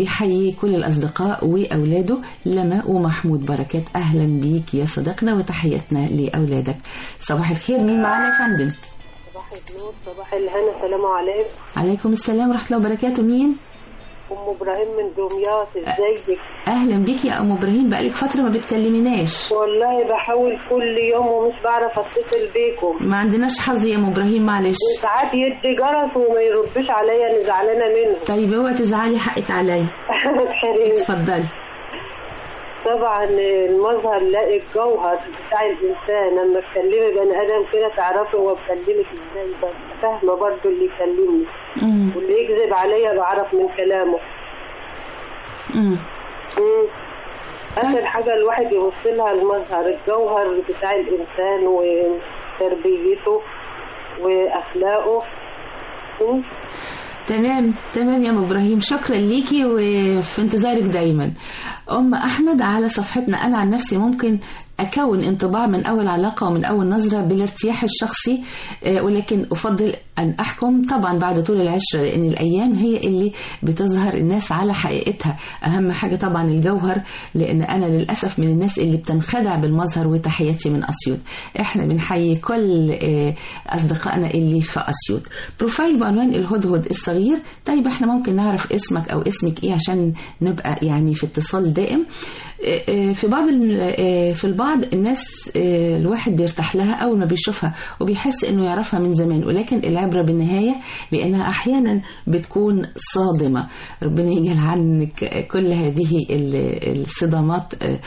وبيحيي كل الأصدقاء وأولاده لما ومحمود بركات أهلا بيك يا صديقنا وتحياتنا لأولادك صباح الخير مين معانا يا فندم صباح النور صباح الهنا سلام عليكم عليكم السلام ورحمة الله وبركاته مين ام ابراهيم من دمياط ازيك أهلا بيك يا أم إبراهيم بقالك فترة ما بتكلميناش والله بحاول كل يوم ومش بعرف اتصل بيكم ما عندناش حظ يا أم إبراهيم معلش وساعات يدي جرس وما يردوش عليا انا زعلانه منه طيب اوعي تزعلي حقك عليا اتحرم اتفضلي طبعا المظهر لا الجوهر بتاع الانسان لما تكلمي بني ادم كده تعرفي هو بكلمك ازاي بس فاهمه برضه اللي يكلمني مم. واللي يكذب عليا بعرف من كلامه مم. مم. اخر حاجه الواحد يبص لها المظهر الجوهر بتاع الانسان وتربيته واخلاقه مم. تمام تمام يا ام ابراهيم شكرا ليكي وفي انتظارك دايما ام احمد على صفحتنا انا عن نفسي ممكن اكون انطباع من اول علاقه ومن اول نظره بالارتياح الشخصي آه، ولكن افضل ان احكم طبعا بعد طول العشره لان الايام هي اللي بتظهر الناس على حقيقتها اهم حاجه طبعا الجوهر لان انا للاسف من الناس اللي بتنخدع بالمظهر وتحياتي من اسيوط احنا بنحيي كل آه، اصدقائنا اللي في اسيوط بروفايل بعنوان الهدهد الصغير طيب احنا ممكن نعرف اسمك او اسمك ايه عشان نبقى يعني في اتصال دائم آه، آه، في بعض ال- آه، في البعض الناس آه، الواحد بيرتاح لها اول ما بيشوفها وبيحس انه يعرفها من زمان ولكن العبره بالنهايه لانها احيانا بتكون صادمه ربنا يجعل عنك كل هذه ال- الصدامات آه،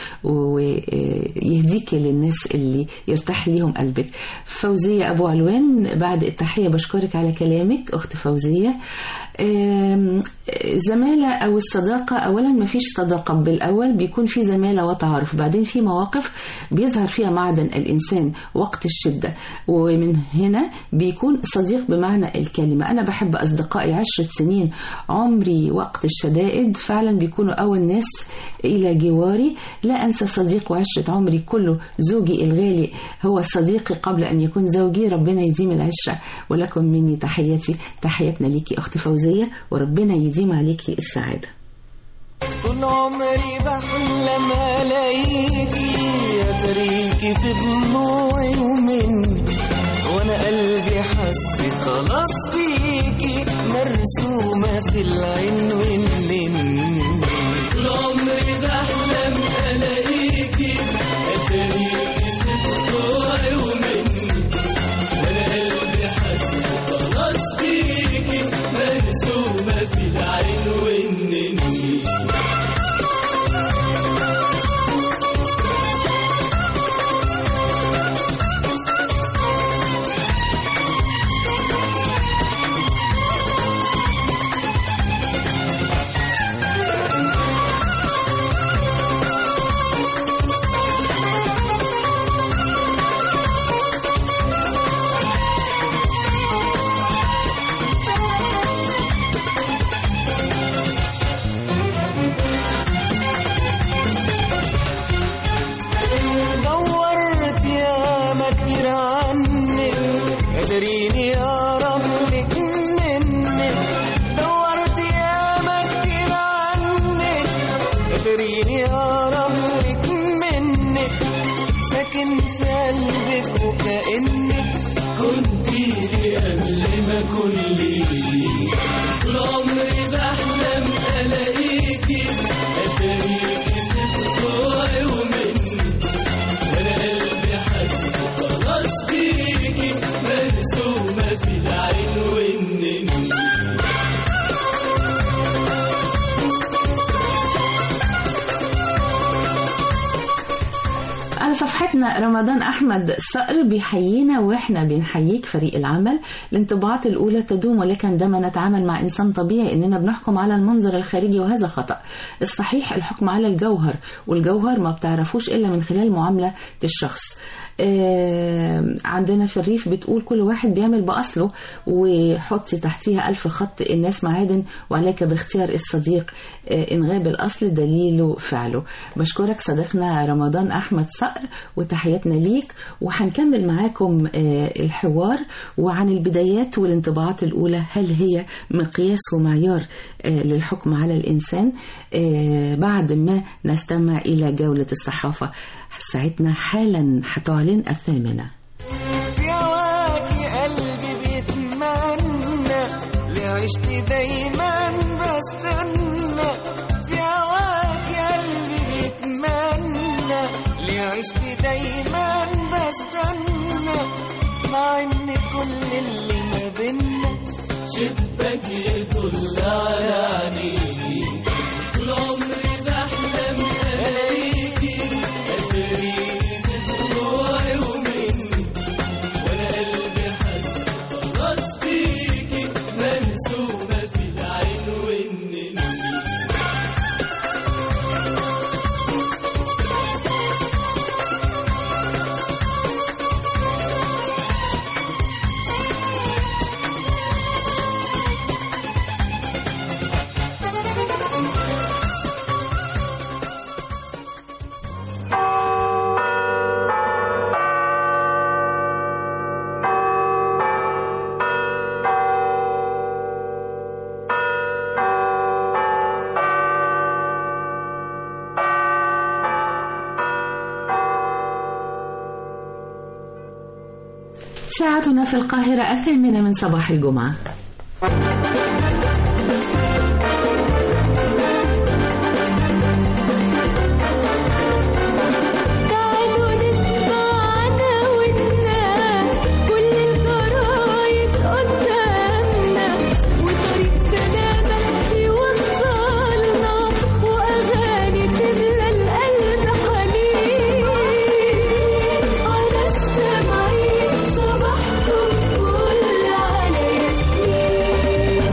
ويهديك للناس اللي يرتاح ليهم قلبك فوزيه ابو علوان بعد التحيه بشكرك على كلامك اخت فوزيه آم، زمالة أو الصداقة أولا ما فيش صداقة بالأول بيكون في زمالة وتعارف بعدين في مواقف بيظهر فيها معدن الإنسان وقت الشدة ومن هنا بيكون صديق بمعنى الكلمة أنا بحب أصدقائي عشرة سنين عمري وقت الشدائد فعلا بيكونوا أول ناس إلى جواري لا أنسى صديق وعشرة عمري كله زوجي الغالي هو صديقي قبل أن يكون زوجي ربنا يديم العشرة ولكم مني تحياتي تحياتنا ليكي أخت فوزية وربنا يديم عليكي السعادة طول عمري بحلم الاقيكي يا تريكي في دموعي ومني وانا قلبي حس خلاص بيكي مرسومة في العين والنن طول عمري بحلم الاقيكي يا تريكي في دموعي ومني وانا قلبي حس خلاص بيكي مرسومة في العين والنن دورت يا ما كتير عنك قادريني اقرب لك منك دورت يا ما كتير عنك قادريني اقرب لك منك ساكن في قلبك وكأنك كنتي لي قبل ما كن لي طول عمري بحلم الاقيكي اتاريكي في طلوعي ومني وانا قلبي حس خلاص بيكي مرسومة في العين والنن على صفحتنا رمضان أحمد صقر بيحيينا وإحنا بنحييك فريق العمل الانطباعات الأولى تدوم ولكن عندما نتعامل مع إنسان طبيعي إننا بنحكم على المنظر الخارجي وهذا خطأ الصحيح الحكم على الجوهر والجوهر ما بتعرفوش إلا من خلال معاملة الشخص آه، عندنا في الريف بتقول كل واحد بيعمل بأصله وحطي تحتيها ألف خط الناس معادن وعليك باختيار الصديق آه، إن غاب الأصل دليله فعله بشكرك صديقنا رمضان أحمد صقر وتحياتنا ليك وهنكمل معاكم آه، الحوار وعن البدايات والانطباعات الأولى هل هي مقياس ومعيار آه، للحكم على الإنسان آه، بعد ما نستمع إلى جولة الصحافة ساعتنا حالا هتعلن الثامنة في هواكي قلبي بيتمنى لعشت دايما بستنى في هواكي قلبي بيتمنى لعشت دايما بستنى مع ان كل اللي ما بينا شباك يطل على عينيكي طول عمري بحلم الاقيكي اتريكي في ضلوعي ومني وانا قلبي حاسس خلاص بيكي مرسومه في العين والنني ساعتنا في القاهرة الثامنة من صباح الجمعة تعالوا نسمعنا وننام كل الجرايد قدامنا وطريق سلامة يوصلنا وأغاني تملى القلب حنين على السمعين صباحكم كل على ياسمين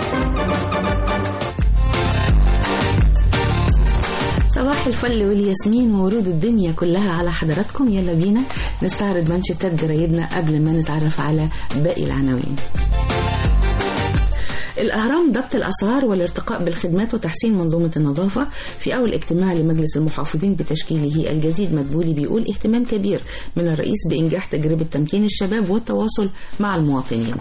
صباح الفل والياسمين وورود الدنيا كلها على حضراتكم يلا بينا نستعرض منشطات جرايدنا قبل ما نتعرف على باقي العناوين الأهرام ضبط الأسعار والارتقاء بالخدمات وتحسين منظومة النظافة في أول اجتماع لمجلس المحافظين بتشكيله الجديد مدبولي بيقول اهتمام كبير من الرئيس بإنجاح تجربة تمكين الشباب والتواصل مع المواطنين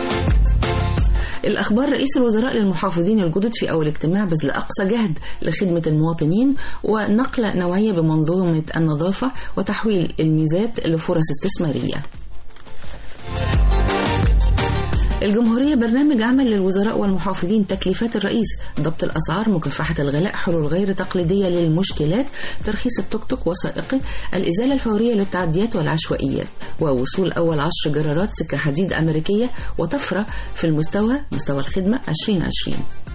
الأخبار رئيس الوزراء للمحافظين الجدد في أول اجتماع بذل أقصى جهد لخدمة المواطنين ونقلة نوعية بمنظومة النظافة وتحويل الميزات لفرص استثمارية الجمهورية برنامج عمل للوزراء والمحافظين تكليفات الرئيس ضبط الأسعار مكافحة الغلاء حلول غير تقليدية للمشكلات ترخيص التوك توك وثائقي الإزالة الفورية للتعديات والعشوائيات ووصول أول عشر جرارات سكة حديد أمريكية وطفرة في المستوى مستوى الخدمة 2020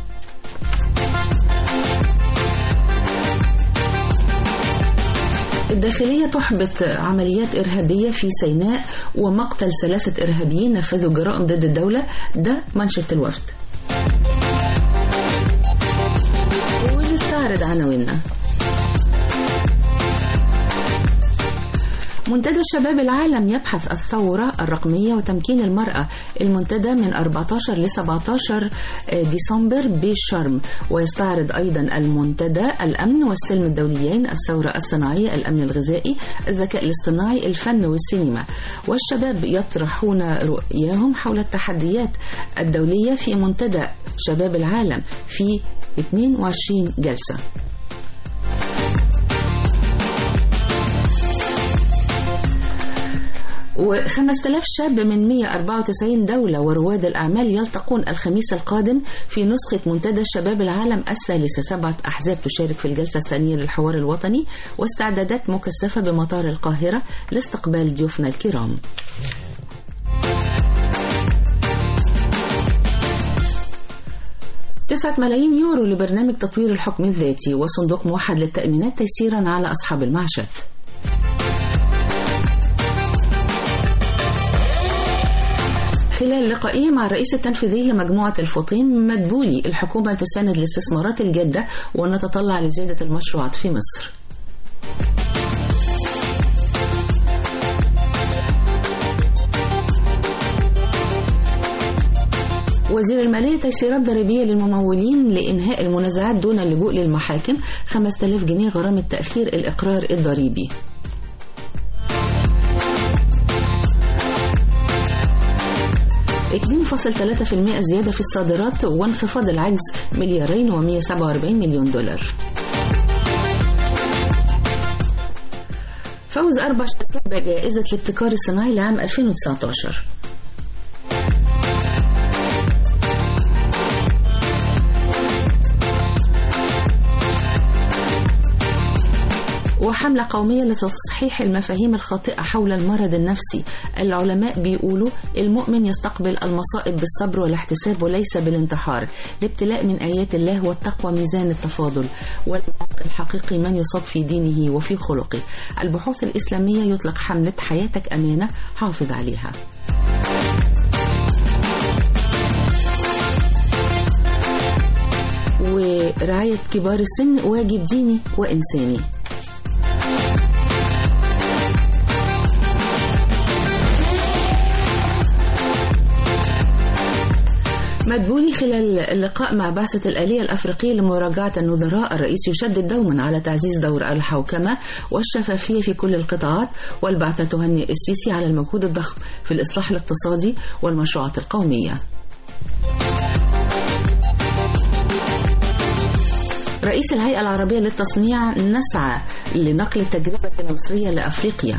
الداخلية تحبط عمليات إرهابية في سيناء ومقتل ثلاثة إرهابيين نفذوا جرائم ضد الدولة ده منشط الوفد ونستعرض عناويننا منتدى شباب العالم يبحث الثورة الرقمية وتمكين المرأة المنتدى من 14 ل 17 ديسمبر بالشرم ويستعرض أيضا المنتدى الأمن والسلم الدوليين الثورة الصناعية الأمن الغذائي الذكاء الاصطناعي الفن والسينما والشباب يطرحون رؤياهم حول التحديات الدولية في منتدى شباب العالم في 22 جلسة و5000 شاب من 194 دولة ورواد الأعمال يلتقون الخميس القادم في نسخة منتدى شباب العالم الثالثة سبعة أحزاب تشارك في الجلسة الثانية للحوار الوطني واستعدادات مكثفة بمطار القاهرة لاستقبال ضيوفنا الكرام تسعة ملايين يورو لبرنامج تطوير الحكم الذاتي وصندوق موحد للتأمينات تيسيرا على أصحاب المعشات خلال لقائه مع الرئيس التنفيذي لمجموعة الفطيم مدبولي الحكومة تساند الاستثمارات الجادة ونتطلع لزيادة المشروعات في مصر وزير المالية تيسيرات ضريبية للممولين لإنهاء المنازعات دون اللجوء للمحاكم 5000 جنيه غرامة تأخير الإقرار الضريبي اتنين فاصل ثلاثة في المئة زيادة في الصادرات وانخفاض العجز مليارين ومية سبعة وأربعين مليون دولار فوز أربع شركات بجائزة الابتكار الصناعي لعام 2019 وحملة قومية لتصحيح المفاهيم الخاطئة حول المرض النفسي العلماء بيقولوا المؤمن يستقبل المصائب بالصبر والاحتساب وليس بالانتحار الابتلاء من آيات الله والتقوى ميزان التفاضل والمعق الحقيقي من يصاب في دينه وفي خلقه البحوث الإسلامية يطلق حملة حياتك أمانة حافظ عليها ورعاية كبار السن واجب ديني وإنساني مدبولي خلال اللقاء مع بعثة الآلية الأفريقية لمراجعة النظراء الرئيس يشدد دوما على تعزيز دور الحوكمة والشفافية في كل القطاعات والبعثة تهنئ السيسي على المجهود الضخم في الإصلاح الاقتصادي والمشروعات القومية رئيس الهيئة العربية للتصنيع نسعى لنقل التجربة المصرية لأفريقيا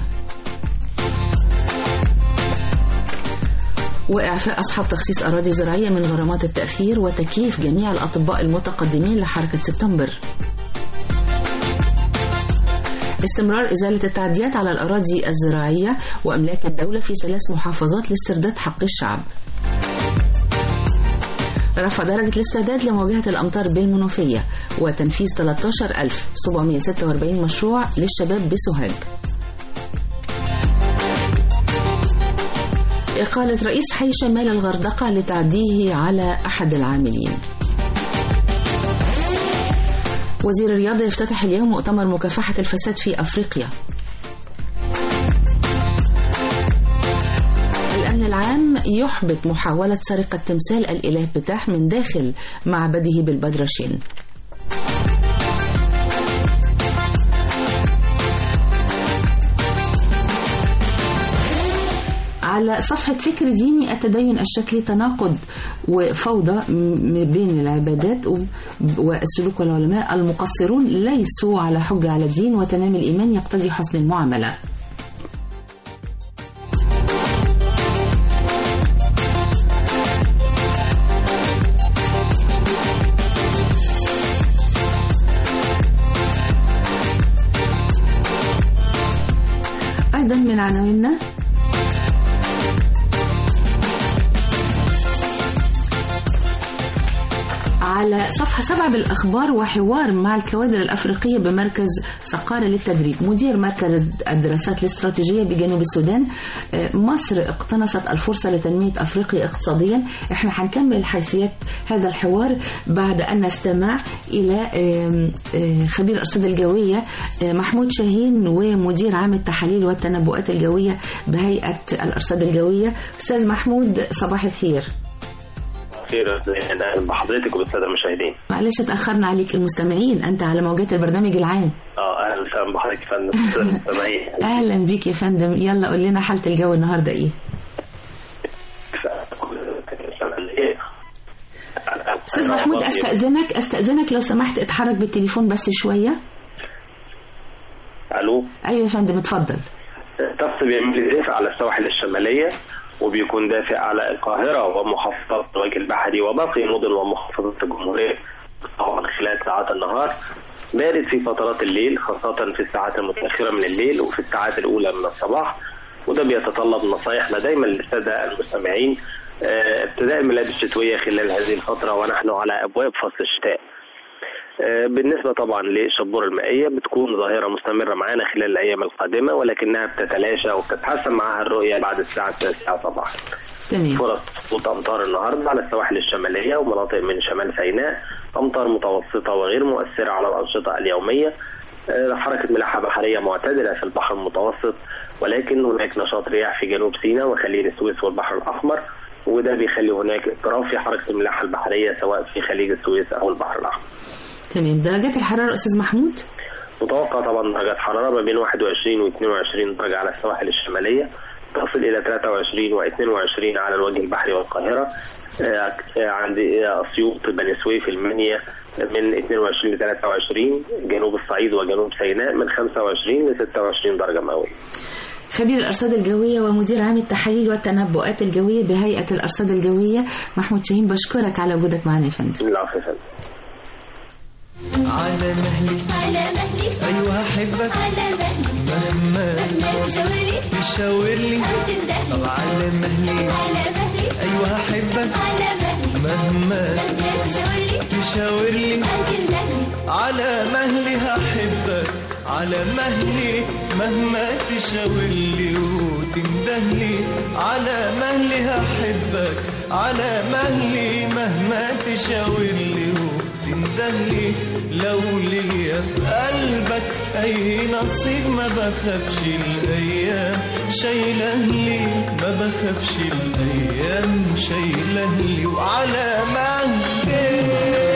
وإعفاء أصحاب تخصيص أراضي زراعية من غرامات التأخير وتكليف جميع الأطباء المتقدمين لحركة سبتمبر استمرار إزالة التعديات على الأراضي الزراعية وأملاك الدولة في ثلاث محافظات لاسترداد حق الشعب رفع درجة الاستعداد لمواجهة الأمطار بالمنوفية وتنفيذ 13746 مشروع للشباب بسوهاج إقالة رئيس حي شمال الغردقة لتعديه على أحد العاملين وزير الرياضة يفتتح اليوم مؤتمر مكافحة الفساد في أفريقيا الأمن العام يحبط محاولة سرقة تمثال الإله بتاح من داخل معبده بالبدرشين على صفحة فكر ديني التدين الشكلي تناقض وفوضى م- بين العبادات و- والسلوك والعلماء المقصرون ليسوا على حجة على الدين وتمام الإيمان يقتضي حسن المعاملة أيضا من عناويننا على صفحة سبعة بالأخبار وحوار مع الكوادر الأفريقية بمركز سقارة للتدريب مدير مركز الدراسات الاستراتيجية بجنوب السودان آه، مصر اقتنصت الفرصة لتنمية أفريقيا اقتصاديا احنا هنكمل حيثيات هذا الحوار بعد أن نستمع إلى آم، آه، خبير الأرصاد الجوية آه، محمود شاهين ومدير عام التحاليل والتنبؤات الجوية بهيئة الأرصاد الجوية أستاذ محمود صباح الخير خير اهلا بحضرتك وبالساده المشاهدين معلش اتأخرنا عليك المستمعين أنت على موجات البرنامج العام اه اهلا وسهلا بحضرتك يا فندم سامعين أهلا بيك يا فندم يلا قول لنا حالة الجو النهاردة إيه أستاذ محمود أستأذنك أستأذنك لو سمحت اتحرك بالتليفون بس شوية الو أيوة يا فندم اتفضل طقس بيعمل دافع على السواحل الشماليه وبيكون دافع على القاهره ومحافظات الوجه البحري وباقي مدن ومحافظات الجمهوريه طبعا خلال ساعات النهار بارد في فترات الليل خاصة في الساعات المتأخرة من الليل وفي الساعات الأولى من الصباح وده بيتطلب نصايحنا دايما للسادة المستمعين آه، ابتداء الملابس الشتوية خلال هذه الفترة ونحن على أبواب فصل الشتاء آه، بالنسبة طبعا للشبورة المائية بتكون ظاهرة مستمرة معانا خلال الأيام القادمة ولكنها بتتلاشى وبتتحسن معها الرؤية بعد الساعة 9 صباحا تمام فرص سقوط امطار النهارده على السواحل الشماليه ومناطق من شمال سيناء امطار متوسطه وغير مؤثره على الانشطه اليوميه آه، حركه ملاحه بحريه معتدله في البحر المتوسط ولكن هناك نشاط رياح في جنوب سيناء وخليج السويس والبحر الاحمر وده بيخلي هناك اضطراب في حركه الملاحه البحريه سواء في خليج السويس او البحر الاحمر تمام درجات الحرارة أستاذ محمود متوقع طبعا درجات حراره ما بين 21 و 22 درجه على السواحل الشماليه تصل الى 23 و 22 على الوجه البحري والقاهره آه، آه، عند آه، اسيوط بني سويف المنيا من 22 ل 23 جنوب الصعيد وجنوب سيناء من 25 ل 26 درجه مئويه خبير الأرصاد الجوية ومدير عام التحاليل والتنبؤات الجوية بهيئة الأرصاد الجوية محمود شاهين بشكرك على وجودك معنا يا فندم العفو يا فندم على مهلي على مهلي ايوه احبك على مهلي مهما مهما تشاورلي تشاور لي أو تندهلي طب على مهلي على مهلي ايوه احبك على مهلي مهما مهما تشاورلي تشاور لي أو تندهلي على مهلي هحبك على مهلي مهما تشاور لي وتندهلي على مهلي هحبك على مهلي مهما تشاور لي وتندهلي لو ليا في قلبك اي نصيب ما بخافش الايام شايله لي ما بخافش الايام شايله لي وعلى مهلي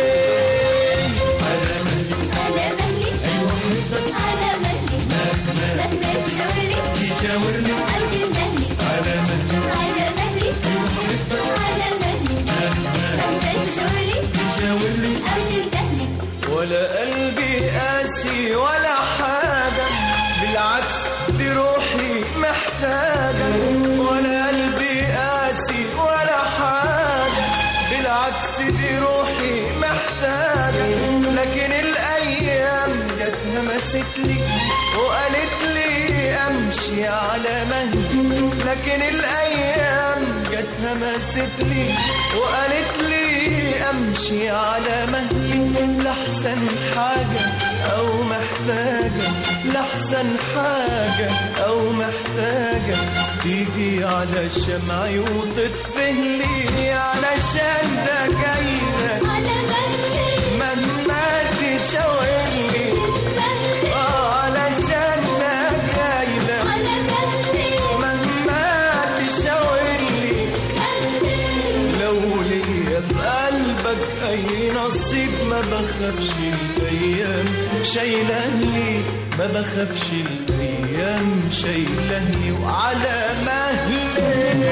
على مهلي على مهلي على مهلي مهما تشاورلي تشاورني أو تندهلي على مهلي على مهلي على مهلي مهما تشاورلي تشاورني أو تندهلي ولا قلبي قاسي ولا حاجة بالعكس دي روحي محتاجة ولا قلبي قاسي ولا حاجة بالعكس دي روحي محتاجة لكن الأيام جت همست لي وقالت لي أمشي على مهلي لكن الأيام جت همست لي وقالت لي أمشي على مهلي لأحسن حاجة أو محتاجة لأحسن حاجة أو محتاجة تيجي على شمعي وتطفه لي علشان ده جايلك على مهلي مهما تشاورلي مهلي آه علشان ده جايلك على مهلي مهما تشاورلي مهلي لو ليا في قلبك اي نصيب ما بخافش الايام شايله لي ما بخافش الايام شايله لي وعلى مهلي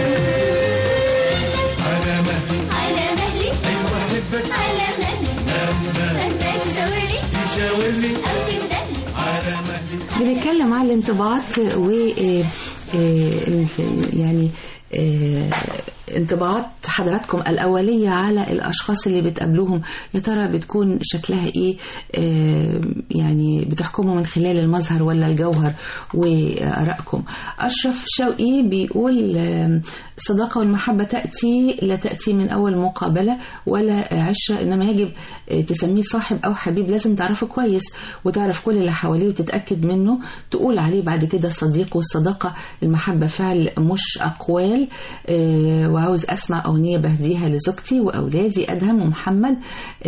على مهلي على مهلي ايوه احبك على مهلي مهما تشاورلي تشاورني أو تندهلي على مهلي بنتكلم عن الانطباعات و آه، آه، ال- يعني آه، انطباعات حضراتكم الأولية على الأشخاص اللي بتقابلوهم يا ترى بتكون شكلها إيه آه، يعني بتحكموا من خلال المظهر ولا الجوهر وآرائكم أشرف شوقي بيقول آه، الصداقة والمحبة تأتي لا تأتي من أول مقابلة ولا عشرة إنما يجب آه، تسميه صاحب أو حبيب لازم تعرفه كويس وتعرف كل اللي حواليه وتتأكد منه تقول عليه بعد كده صديق والصداقة المحبة فعل مش أقوال آه، وعاوز أسمع أغنية بهديها لزوجتي وأولادي أدهم ومحمد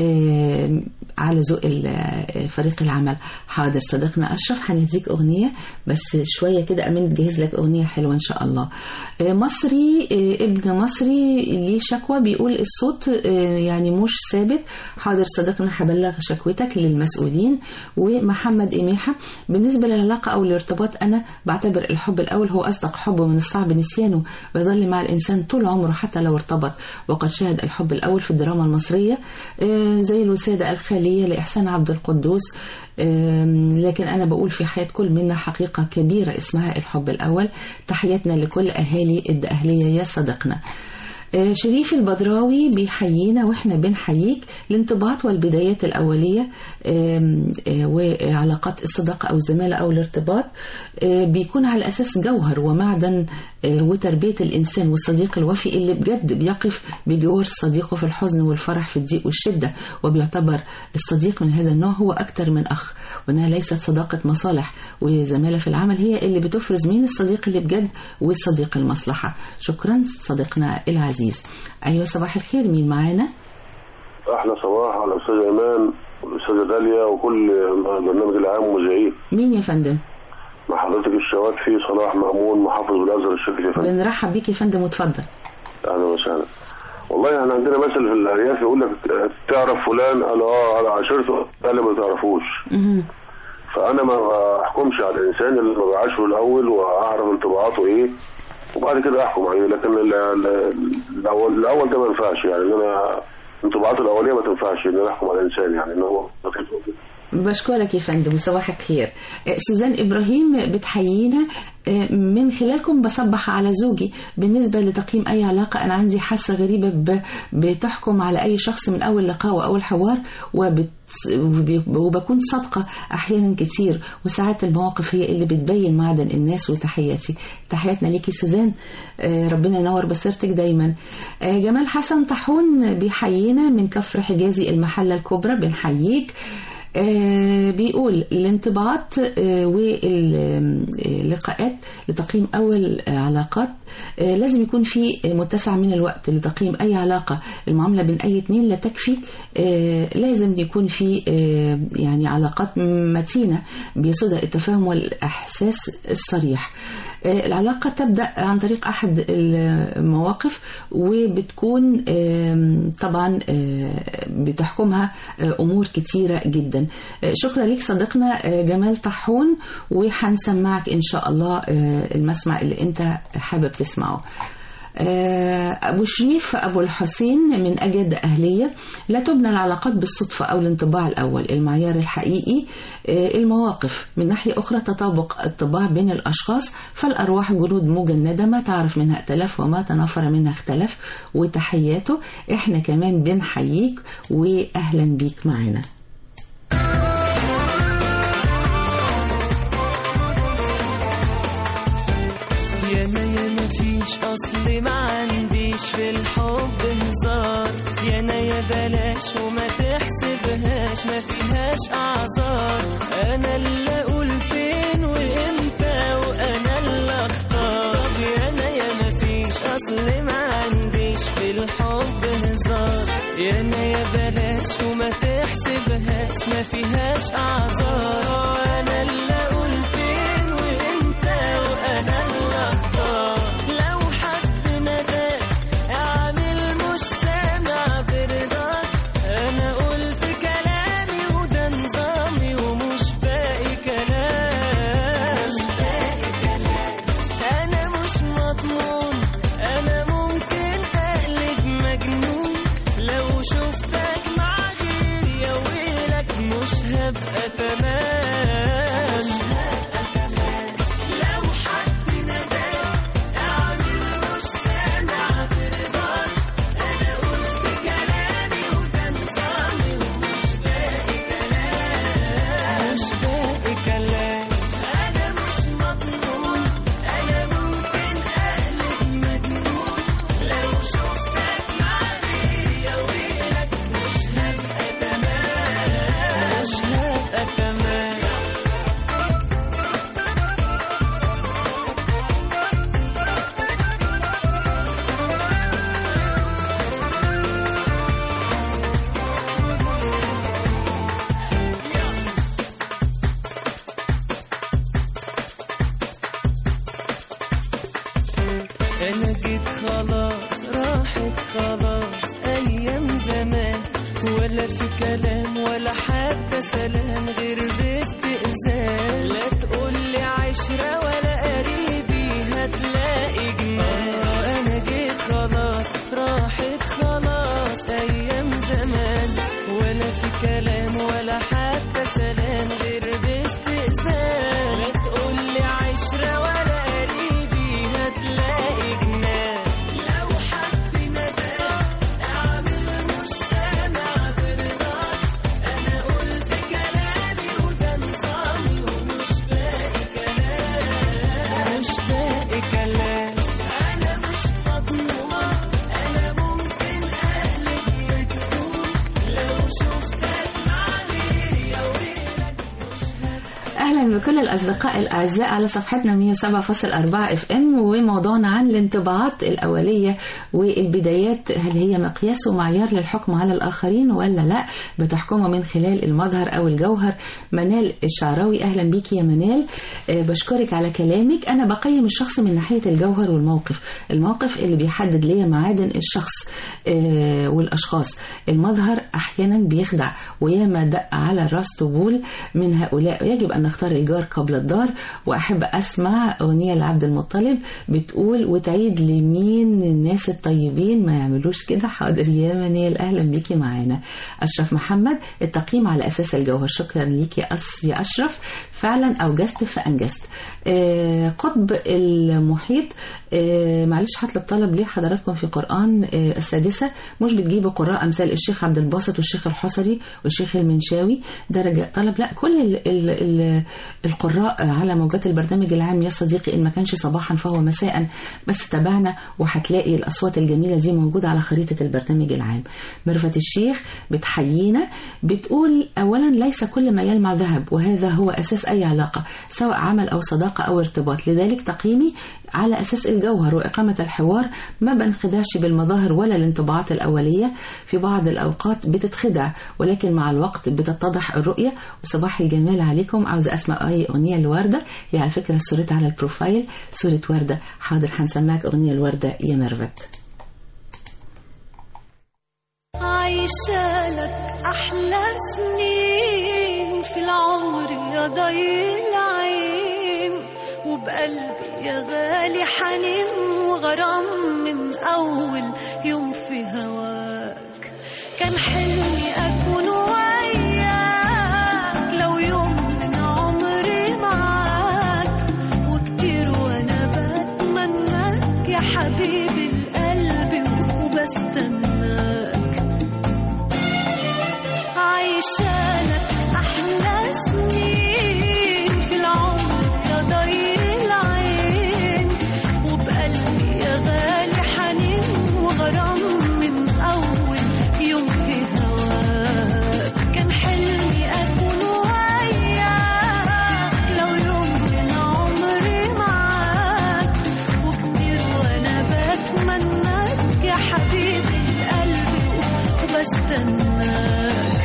آه، على ذوق ال- آه، فريق العمل حاضر صديقنا أشرف هنديك أغنية بس شوية كده أمين تجهز لك أغنية حلوة إن شاء الله آه، مصري آه، ابن مصري ليه شكوى بيقول الصوت آه، يعني مش ثابت حاضر صديقنا هبلغ شكوتك للمسؤولين ومحمد إميحة بالنسبة للعلاقة أو الارتباط أنا بعتبر الحب الأول هو أصدق حب من الصعب نسيانه ويظل مع الإنسان طول عمره حتى لو ارتبط وقد شاهد الحب الأول في الدراما المصرية آه، زي الوسادة الخالية لإحسان عبد القدوس آم، لكن أنا بقول في حياة كل منا حقيقة كبيرة اسمها الحب الأول تحياتنا لكل أهالي الدقهلية يا صديقنا آه، شريف البدراوي بيحيينا واحنا بنحييك الانطباعات والبدايات الأولية آم، آه، وعلاقات الصداقة أو الزمالة أو الارتباط آه، بيكون على أساس جوهر ومعدن آه، وتربية الإنسان والصديق الوفي اللي بجد بيقف بجوار صديقه في الحزن والفرح في الضيق والشدة وبيعتبر الصديق من هذا النوع هو أكتر من أخ وإنها ليست صداقة مصالح وزمالة في العمل هي اللي بتفرز مين الصديق اللي بجد والصديق المصلحة شكرا صديقنا العزيز أيوة صباح الخير مين معانا احلى صباح على الاستاذ ايمان والاستاذه داليا وكل برنامج العام ومذيعين مين يا فندم مع حضرتك الشواد في صلاح مأمون محافظ بالازهر الشريف يا فندم بنرحب بيك يا فندم وتفضل اهلا وسهلا والله احنا عندنا مثل في الارياف يقول لك تعرف فلان قال اه على عشرته قال لي ما تعرفوش مهم. فانا ما احكمش على الانسان اللي ما بعاشره الاول واعرف انطباعاته ايه وبعد كده احكم عليه لكن ال- ال- الاول الاول ده ما ينفعش يعني ان انا انطباعاته الاوليه ما تنفعش ان انا احكم على الانسان يعني ان هو بشكرك يا فندم صباحك خير آه، سوزان إبراهيم بتحيينا آه، من خلالكم بصبح على زوجي بالنسبة لتقييم أي علاقة أنا عندي حاسة غريبة ب- بتحكم على أي شخص من أول لقاء وأول حوار وبت وب- وبكون صادقة أحيانا كتير وساعات المواقف هي اللي بتبين معدن الناس وتحياتي تحياتنا ليكي سوزان آه، ربنا ينور بصيرتك دايما آه، جمال حسن طاحون بيحيينا من كفر حجازي المحلة الكبرى بنحييك آه، بيقول الانطباعات آه، واللقاءات لتقييم أول آه، علاقات آه، لازم يكون في متسع من الوقت لتقييم أي علاقة المعاملة بين أي اتنين لا تكفي آه، لازم يكون في آه، يعني علاقات متينة بيسودها التفاهم والإحساس الصريح آه، العلاقة تبدأ عن طريق أحد المواقف وبتكون آم، طبعا آه، بتحكمها آه، أمور كتيرة جدا آه، شكرا ليك صديقنا آه، جمال طاحون وهنسمعك إن شاء الله آه، المسمع اللي أنت حابب تسمعه آه، أبو شريف أبو الحسين من أجد أهلية لا تبنى العلاقات بالصدفة أو الانطباع الأول المعيار الحقيقي آه، المواقف من ناحية أخرى تطابق الطباع بين الأشخاص فالأرواح جنود مجندة ما تعرف منها ائتلف وما تنافر منها اختلف وتحياته إحنا كمان بنحييك وأهلا بيك معنا ياما ياما فيش اصل ما عنديش في الحب هزار يانا يا بلاش وما تحسبهاش ما فيهاش اعذار انا اللي اقول فين وامتى وانا اللي اختار طب يانا ياما فيش اصل ما عنديش في الحب هزار يانا يا بلاش وما تحسبهاش ما فيهاش اعذار انا اللي اقول فين وامتى وانا اللي اختار لو حد نداك اعمل مش سامع برضاك انا قلت كلامي وده نظامي ومش باقي كلام مش باقي كلام انا مش مضمون انا ممكن اقلب مجنون لو شفتك مع غيري يا ويلك مش هبقى تمام لو حد نداك اعمل مش سامع برضاك انا قلت كلامي وده نظامي ومش باقي كلام مش باقي كلام انا مش مضمون انا ممكن اقلب مجنون لو شفتك مع غيري يا ويلك مش هبقى تمام مش هبقى تمام اهلا بكل الاصدقاء الاعزاء على صفحتنا 107.4 اف ام وموضوعنا عن الانطباعات الاوليه والبدايات هل هي مقياس ومعيار للحكم على الاخرين ولا لا بتحكمه من خلال المظهر او الجوهر منال الشعراوي اهلا بيكي يا منال آه، بشكرك على كلامك انا بقيم الشخص من ناحيه الجوهر والموقف الموقف اللي بيحدد ليا معادن الشخص آه، والاشخاص المظهر احيانا بيخدع وياما دق على الراس طبول من هؤلاء يجب ان نختار الجار قبل الدار واحب اسمع اغنيه لعبد المطلب بتقول وتعيد لمين الناس الطيبين ما يعملوش كده حاضر يا منال اهلا بيكي معانا اشرف محمد التقييم على اساس الجوهر شكرا ليكي يا أس- يا اشرف فعلا اوجزت فانجزت آه، قطب المحيط آه، معلش هطلب طلب ليه حضراتكم في قرآن آه، السادسة مش بتجيبوا قراء أمثال الشيخ عبد الباسط والشيخ الحصري والشيخ المنشاوي درجة طلب لا كل ال ال ال القراء على موجات البرنامج العام يا صديقي إن ما كانش صباحا فهو مساء بس تابعنا وهتلاقي الأصوات الجميلة دي موجودة على خريطة البرنامج العام مرفت الشيخ بتحيينا بتقول أولا ليس كل ما يلمع ذهب وهذا هو أساس أي علاقة سواء عمل أو صداقة أو ارتباط لذلك تقييمي على أساس الجوهر وإقامة الحوار ما بنخدعش بالمظاهر ولا الانطباعات الأولية في بعض الأوقات بتتخدع ولكن مع الوقت بتتضح الرؤية وصباح الجمال عليكم عاوزة أسمع أي أغنية لوردة هي على فكرة صورتها على البروفايل صورة وردة حاضر هنسمعك أغنية الوردة يا مرفت عايشة لك أحلى سنين في العمر يا ضي العين وبقلبي يا غالي حنين وغرام من أول يوم في هواك كان حلمي أكون وياك لو يوم من عمري معاك وكتير وأنا بتمناك يا حبيبي القلب وبستناك عايشة لك أحلى سنين في العمر يا ضي العين وبقلبي يا غالي حنين وغرام من أول يوم في هواك كان حلمي أكون وياك لو يوم من عمري معاك وكتير وأنا بتمناك يا حبيبي القلب وبستناك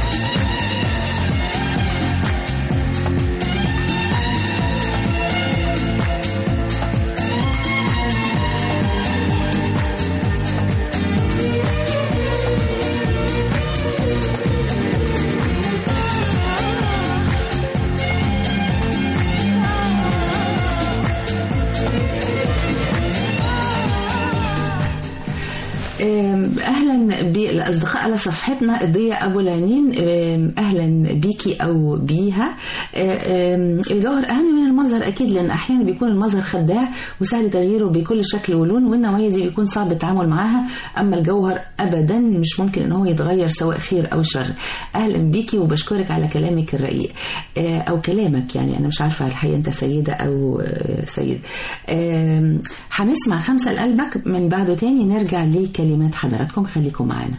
أم، اهلا بالاصدقاء على صفحتنا ضياء ابو العنين أم، اهلا بيكي او بيها أم، الجوهر اهم من المظهر اكيد لان احيانا بيكون المظهر خداع وسهل تغييره بكل شكل ولون والنوعيه دي بيكون صعب التعامل معاها اما الجوهر ابدا مش ممكن ان هو يتغير سواء خير او شر اهلا بيكي وبشكرك على كلامك الرقيق أه، او كلامك يعني انا مش عارفه الحقيقه انت سيده او أه، سيد أم، هنسمع خمسه لقلبك من بعده تاني نرجع لكلمات حضراتكم خليكم معانا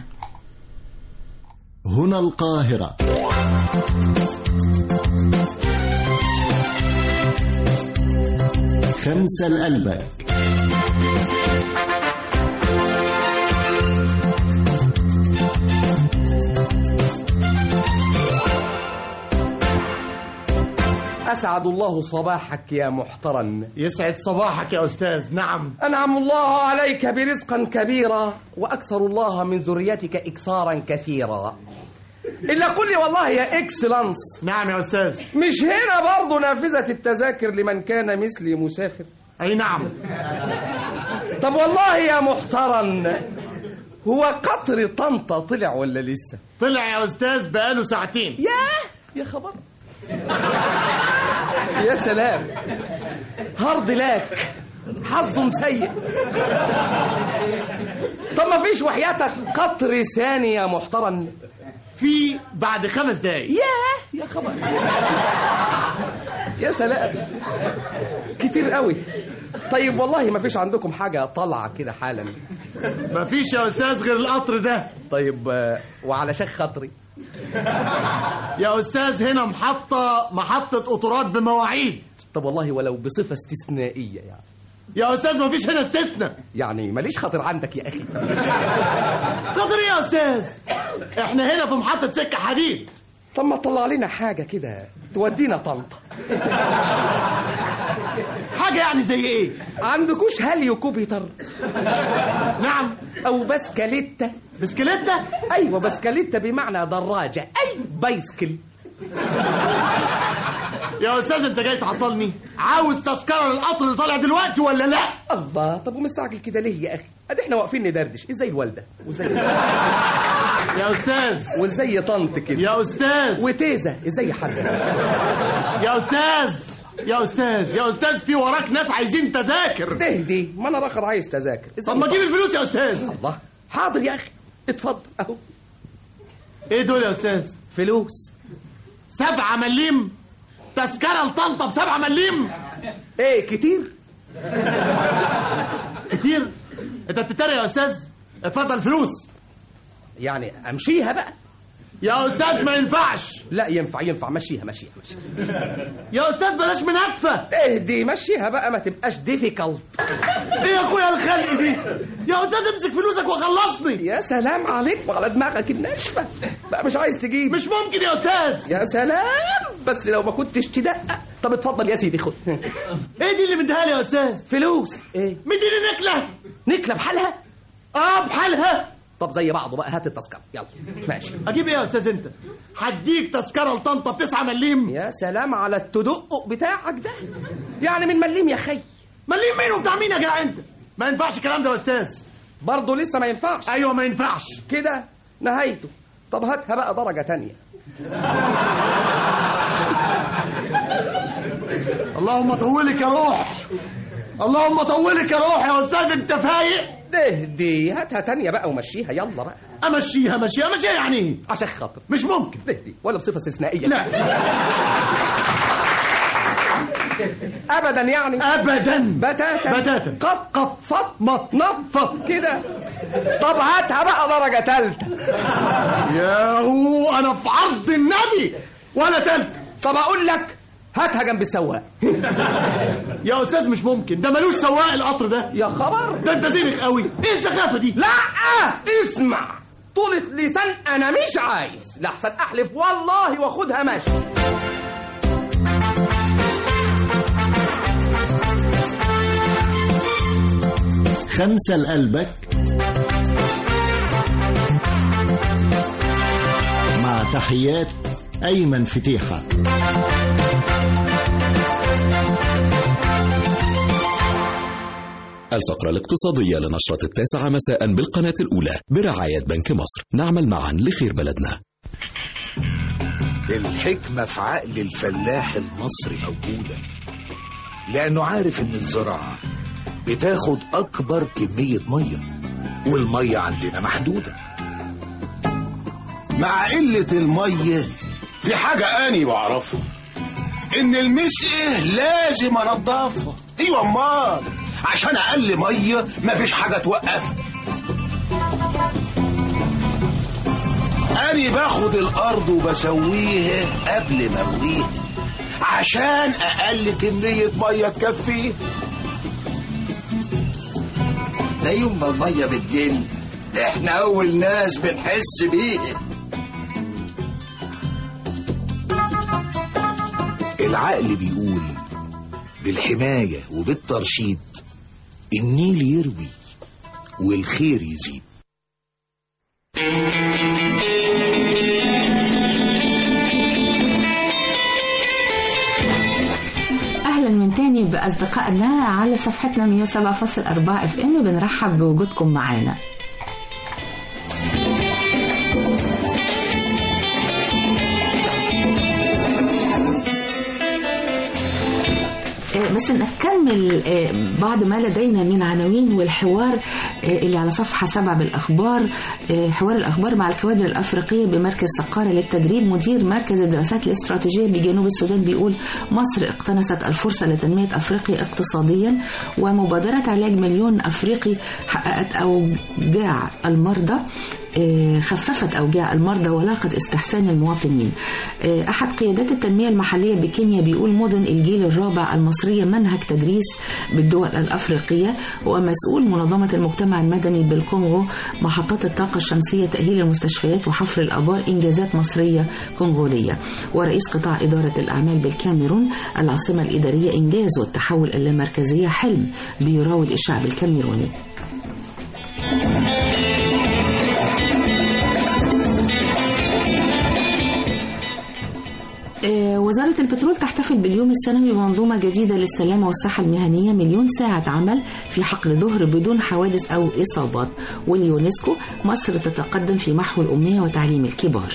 هنا القاهرة خمسة لقلبك أسعد الله صباحك يا محترم يسعد صباحك يا أستاذ نعم أنعم الله عليك برزقا كبيرا وأكثر الله من ذريتك إكثارا كثيرا إلا قل لي والله يا إكسلانس نعم يا أستاذ مش هنا برضه نافذة التذاكر لمن كان مثلي مسافر أي نعم طب والله يا محترم هو قطر طنطا طلع ولا لسه طلع يا أستاذ بقاله ساعتين ياه يا خبر يا سلام هارد لاك حظ سيء طب ما فيش وحياتك قطر ثاني يا محترم في بعد خمس دقايق ياه يا خبر يا سلام كتير قوي طيب والله ما فيش عندكم حاجة طالعة كده حالا مفيش يا أستاذ غير القطر ده طيب آه، وعلى شيخ خاطري يا استاذ هنا محطه محطه قطارات بمواعيد طب والله ولو بصفة استثنائية يعني يا استاذ ما فيش هنا استثناء يعني ماليش خاطر عندك يا أخي خاطر ايه يا استاذ احنا هنا في محطه سكه حديد طب ما تطلع لنا حاجة كده تودينا طنطا حاجه يعني زي ايه عندكوش هاليو كوبيتر نعم أو بسكليتة بسكليتة أيوة بسكليتة بمعنى دراجة أي بايسكل يا استاذ انت جاي تعطلني عاوز تذكره للقطر اللي طالع دلوقتي ولا لا الله طب ومستعجل كده ليه يا أخي أدي احنا واقفين ندردش ازاي الوالدة وزي يا استاذ وزي طنط كده يا استاذ وتيزة ازاي حد يا استاذ يا استاذ يا استاذ في وراك ناس عايزين تذاكر تهدي ما انا راخر عايز تذاكر طب ما جيب الفلوس يا استاذ الله حاضر يا اخي اتفضل اهو ايه دول يا استاذ فلوس سبعة مليم تذكرة لطنطا بسبعة مليم ايه كتير كتير انت بتتريق يا استاذ اتفضل فلوس يعني امشيها بقى يا استاذ ما ينفعش لا ينفع ينفع مشيها مشيها مشيها يا استاذ بلاش مناكفة اهدي مشيها بقى ما تبقاش ديفيكالت ايه يا اخويا الخلق دي يا استاذ امسك فلوسك وخلصني يا سلام عليك وعلى دماغك الناشفه بقى مش عايز تجيب مش ممكن يا استاذ يا سلام بس لو ما كنتش تدقق طب اتفضل يا سيدي خد ايه دي اللي مديها لي يا استاذ فلوس ايه مديني نكلة نكله بحالها اه بحالها طب زي بعضه بقى هات التذكره يلا ماشي اجيب ايه يا استاذ انت هديك تذكرة لطنطا بتسعة مليم يا سلام على التدقق بتاعك ده يعني من مليم يا خي مليم مين وبتاع مين يا جدع انت ما ينفعش الكلام ده يا استاذ برضه لسه ما ينفعش ايوه ما ينفعش كده نهايته طب هاتها بقى درجة تانية اللهم طولك يا روح اللهم طولك يا روح يا استاذ انت فايق اهدي هاتها تانية بقى ومشيها يلا بقى امشيها مشيها مشيها يعني ايه عشان خاطر مش ممكن اهدي ولا بصفة استثنائية لا ابدا يعني ابدا بتاتا بتاتا. قط قط فط مط نط فط كده طب هاتها بقى درجة تالتة يا هو انا في عرض النبي ولا تلت طب اقول لك هاتها جنب السواق يا استاذ مش ممكن ده ملوش سواق القطر ده يا خبر ده انت زينك قوي ايه السخافه دي لا اسمع طولة لسان انا مش عايز لحسن احلف والله واخدها ماشي خمسة لقلبك مع تحيات أيمن فتيحة الفقرة الاقتصادية لنشرة التاسعة مساء بالقناة الأولى برعاية بنك مصر نعمل معا لخير بلدنا الحكمة في عقل الفلاح المصري موجودة لأنه عارف إن الزراعة بتاخد أكبر كمية مية والمية عندنا محدودة مع قلة المية في حاجة أني بعرفها إن المسقة لازم أنضفها أيوة أمال عشان أقل مية مفيش حاجة توقفها أني باخد الأرض وبسويها قبل ما أرويها عشان أقل كمية مية تكفيه ده يوم ما المية بتقل احنا أول ناس بنحس بيها العقل بيقول بالحماية وبالترشيد النيل يروي والخير يزيد اهلا من تاني باصدقائنا على صفحتنا 107.4 اف ام بنرحب بوجودكم معانا آه، بس نكمل آه، بعض ما لدينا من عناوين والحوار آه، اللي على صفحة سبعة بالأخبار آه، حوار الأخبار مع الكوادر الأفريقية بمركز سقارة للتدريب مدير مركز الدراسات الاستراتيجية بجنوب السودان بيقول مصر اقتنصت الفرصة لتنمية أفريقيا اقتصاديا ومبادرة علاج مليون أفريقي حققت أوجاع المرضى آه، خففت أوجاع المرضى ولاقت استحسان المواطنين آه، أحد قيادات التنمية المحلية بكينيا بيقول مدن الجيل الرابع المصرية منهج تدريس بالدول الأفريقية ومسؤول منظمة المجتمع المدني بالكونغو محطات الطاقة الشمسية تأهيل المستشفيات وحفر الآبار إنجازات مصرية كونغولية ورئيس قطاع إدارة الأعمال بالكاميرون العاصمة الإدارية إنجاز والتحول اللامركزية حلم بيراود الشعب الكاميروني آه، وزارة البترول تحتفل باليوم السنوي بمنظومة جديدة للسلامة والصحة المهنية مليون ساعة عمل في حقل ظهر بدون حوادث أو إصابات واليونسكو مصر تتقدم في محو الأمية وتعليم الكبار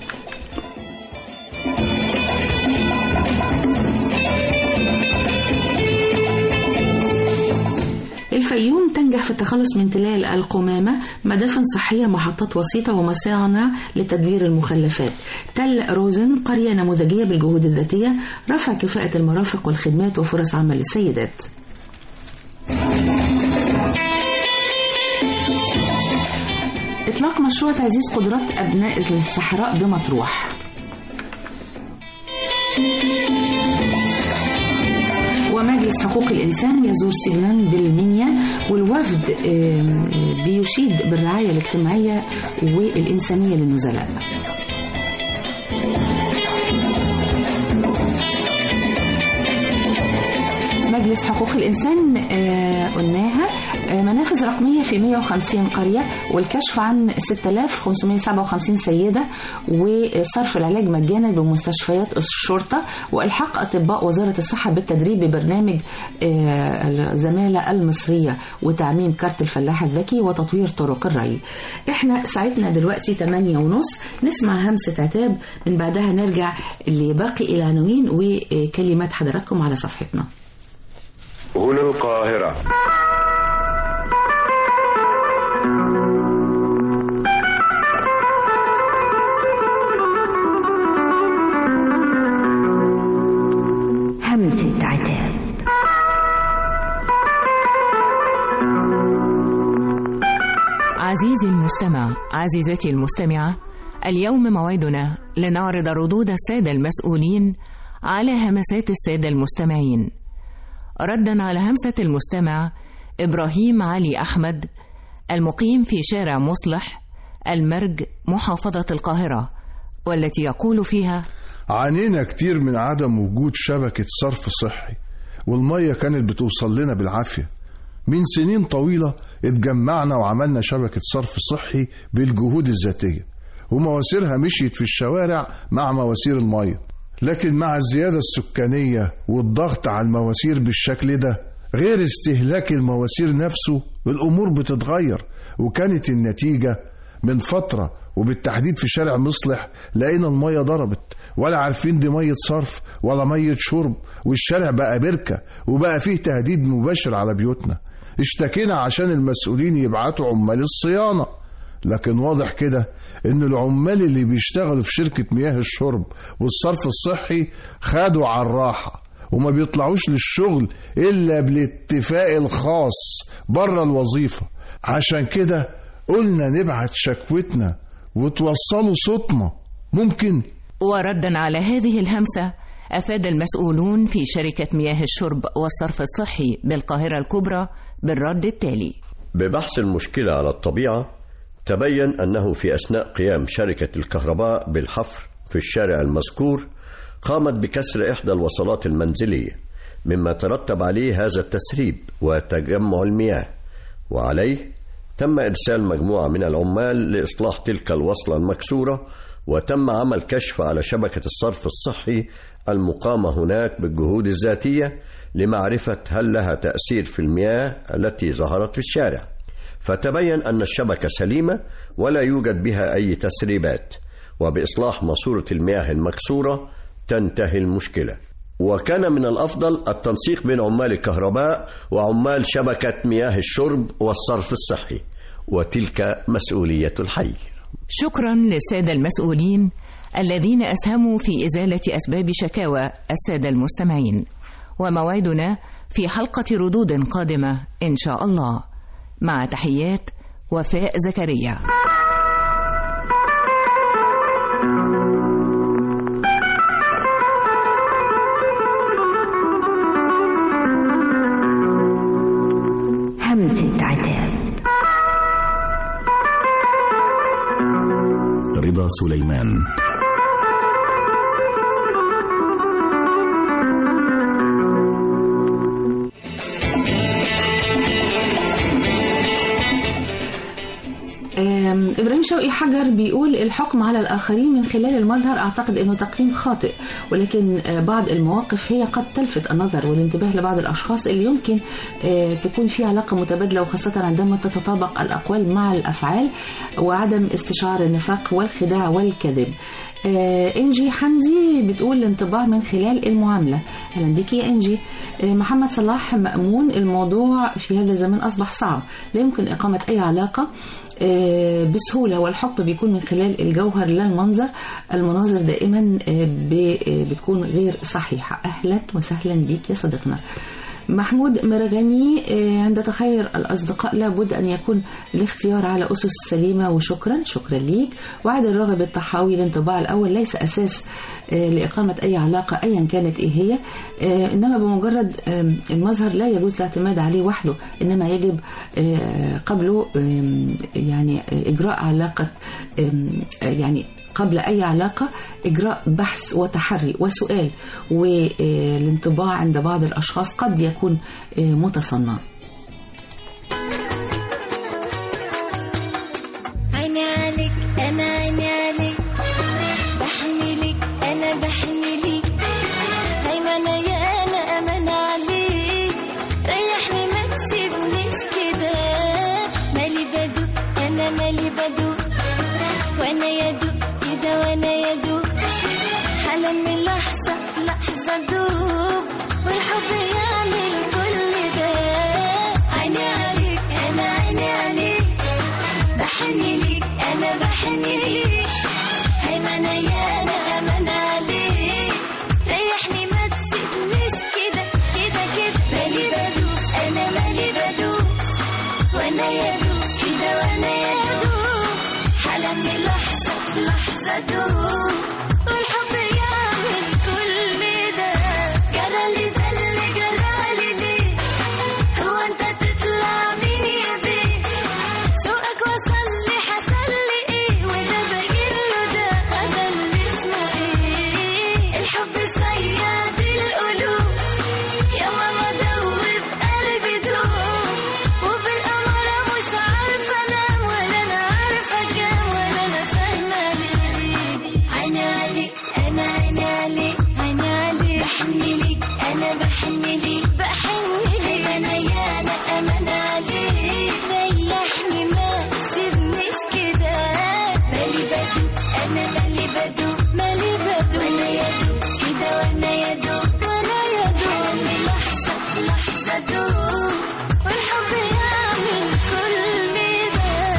الفيوم تنجح في التخلص من تلال القمامة مدافن صحية محطات وسيطة ومصانع لتدوير المخلفات تل روزن قرية نموذجية بالجهود الذاتية رفع كفاءة المرافق والخدمات وفرص عمل للسيدات إطلاق مشروع تعزيز قدرات أبناء الصحراء بمطروح ومجلس حقوق الإنسان يزور سجنان بالمنيا والوفد آم، بيشيد بالرعاية الاجتماعية والإنسانية للنزلاء مجلس حقوق الإنسان آه، قلناها آه، منافذ رقمية في 150 قرية والكشف عن 6557 سيدة وصرف العلاج مجانا بمستشفيات الشرطة وإلحاق أطباء وزارة الصحة بالتدريب ببرنامج آه، الزمالة المصرية وتعميم كارت الفلاح الذكي وتطوير طرق الري احنا ساعتنا دلوقتي 8 ونص نسمع همسة عتاب من بعدها نرجع لباقي العناوين وكلمات حضراتكم على صفحتنا هنا القاهرة همسة عتاب عزيزي المستمع عزيزتي المستمعة اليوم موعدنا لنعرض ردود السادة المسؤولين على همسات السادة المستمعين ردا على همسة المستمع إبراهيم علي أحمد المقيم في شارع مصلح المرج محافظة القاهرة والتي يقول فيها عانينا كتير من عدم وجود شبكة صرف صحي والمية كانت بتوصل لنا بالعافية من سنين طويلة اتجمعنا وعملنا شبكة صرف صحي بالجهود الذاتية ومواسيرها مشيت في الشوارع مع مواسير المية لكن مع الزيادة السكانية والضغط على المواسير بالشكل ده غير استهلاك المواسير نفسه الأمور بتتغير وكانت النتيجة من فترة وبالتحديد في شارع مصلح لقينا المية ضربت ولا عارفين دي مية صرف ولا مية شرب والشارع بقى بركة وبقى فيه تهديد مباشر على بيوتنا اشتكينا عشان المسؤولين يبعتوا عمال الصيانة لكن واضح كده ان العمال اللي بيشتغلوا في شركة مياه الشرب والصرف الصحي خدوا على الراحة وما بيطلعوش للشغل الا بالاتفاق الخاص بره الوظيفة عشان كده قلنا نبعت شكوتنا وتوصلوا صوتنا ممكن وردا على هذه الهمسة أفاد المسؤولون في شركة مياه الشرب والصرف الصحي بالقاهرة الكبرى بالرد التالي ببحث المشكلة على الطبيعة تبين أنه في أثناء قيام شركة الكهرباء بالحفر في الشارع المذكور قامت بكسر إحدى الوصلات المنزلية مما ترتب عليه هذا التسريب وتجمع المياه وعليه تم إرسال مجموعة من العمال لإصلاح تلك الوصلة المكسورة وتم عمل كشف على شبكة الصرف الصحي المقامة هناك بالجهود الذاتية لمعرفة هل لها تأثير في المياه التي ظهرت في الشارع فتبين أن الشبكة سليمة ولا يوجد بها أي تسريبات وبإصلاح ماسورة المياه المكسورة تنتهي المشكلة وكان من الأفضل التنسيق بين عمال الكهرباء وعمال شبكة مياه الشرب والصرف الصحي وتلك مسؤولية الحي شكرا للسادة المسؤولين الذين أسهموا في إزالة أسباب شكاوى السادة المستمعين وموعدنا في حلقة ردود قادمة إن شاء الله مع تحيات وفاء زكريا وسليمان آم، ابراهيم شوقي حجر بيقول الحكم على الاخرين من خلال المظهر اعتقد انه تقييم خاطئ ولكن آه، بعض المواقف هي قد تلفت النظر والانتباه لبعض الاشخاص اللي يمكن آه، تكون في علاقه متبادله وخاصه عندما تتطابق الاقوال مع الافعال وعدم استشعار النفاق والخداع والكذب آه، انجي حمدي بتقول الانطباع من خلال المعامله اهلا بك يا انجي آه، محمد صلاح مأمون الموضوع في هذا الزمان اصبح صعب لا يمكن اقامه اي علاقه آه، بسهوله والحكم بيكون من خلال الجوهر لا المنظر المناظر دائما آه، ب- آه، بتكون غير صحيحه اهلا وسهلا بيك يا صديقنا محمود مرغني آه، عند تخير الأصدقاء لابد أن يكون الاختيار على أسس سليمة وشكرا شكرا ليك وعد الراغب الطحاوي الانطباع الأول ليس أساس آه، لإقامة أي علاقة أيا كانت إيه هي آه، إنما بمجرد آم، المظهر لا يجوز الاعتماد عليه وحده إنما يجب آه، قبله آم، يعني آه، إجراء علاقة آم، آه، يعني قبل أي علاقة إجراء بحث وتحري وسؤال والانطباع عند بعض الأشخاص قد يكون آه، متصنع عيني عليك انا عيني عليك بحني لك انا بحني لك هيمنة يا انا امان عليك ريحني ما تسيبنيش كده مالي بدو انا مالي بدو وانا يدوب كده وانا يدوب حالا من لحظة لحظة دوب والحب يعمل كل ده عيني عليك انا عيني عليك بحني ليك انا بحني ليك هيمنة يا انا امان عليك ريحني ما تسيبنيش كده كده كده مالي بدوب انا مالي بدوب وانا يدوب كده وانا يدوب حالا من لحظة في لحظة دوب والحب يعمل كل ده جرالي ده اللي جرالي ليه هو انت تطلع مين يا بيه سوقك وصل لي حصل لي ايه وده باين له ده هذا اللي اسمه ايه الحب صياد القلوب يا ماما دوب قلبي دوب وبالأمارة مش عارفة انام ولا انا عارفة كام ولا انا فاهمة ليه عيني عليك انا عيني عليك عيني عليك بحني ليك انا بحني ليك بحني ليك انا يا انا امان عليك ريحني ما تسيبنيش كده مالي بدو انا مالي بدو مالي بدو وانا يدوب كده وانا يدوب وانا يدوب من لحظة في لحظة دوب والحب يعمل كل ده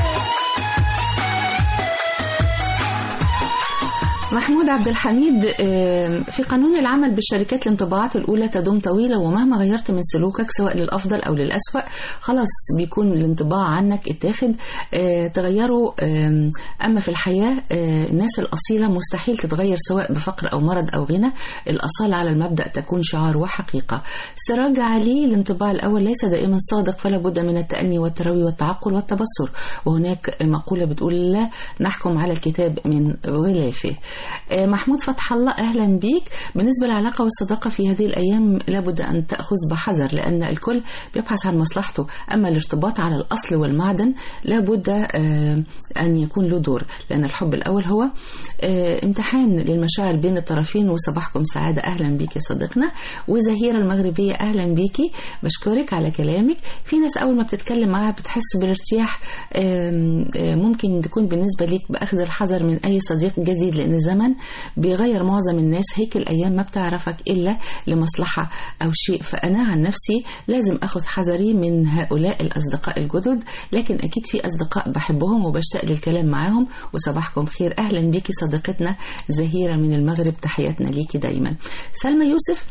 محمود عبد الحميد آه، في قانون العمل بالشركات الانطباعات الأولى تدوم طويلة ومهما غيرت من سلوكك سواء للأفضل أو للأسوأ خلاص بيكون الانطباع عنك اتاخد آه، تغيره آم، أما في الحياة آه، الناس الأصيلة مستحيل تتغير سواء بفقر أو مرض أو غنى الأصالة على المبدأ تكون شعار وحقيقة سراج علي الانطباع الأول ليس دائما صادق فلا بد من التأني والتروي والتعقل والتبصر وهناك مقولة بتقول لا نحكم على الكتاب من غلافه آه، محمود فتح الله أهلا بيك بالنسبة للعلاقة والصداقة في هذه الأيام لابد أن تأخذ بحذر لأن الكل بيبحث عن مصلحته أما الارتباط على الأصل والمعدن لابد آه، أن يكون له دور لأن الحب الأول هو آه، امتحان للمشاعر بين الطرفين وصباحكم سعادة أهلا بيك يا صديقنا وزهيرة المغربية أهلا بيكي بشكرك على كلامك في ناس أول ما بتتكلم معاها بتحس بالارتياح آم، آه، ممكن تكون بالنسبة ليك بأخذ الحذر من أي صديق جديد لأن الزمن بيغير معظم الناس هيك الأيام ما بتعرفك إلا لمصلحة أو شيء فأنا عن نفسي لازم أخذ حذري من هؤلاء الأصدقاء الجدد لكن أكيد في أصدقاء بحبهم وبشتاق للكلام معاهم وصباحكم خير أهلا بيكي صديقتنا زهيرة من المغرب تحياتنا ليكي دايما سلمى يوسف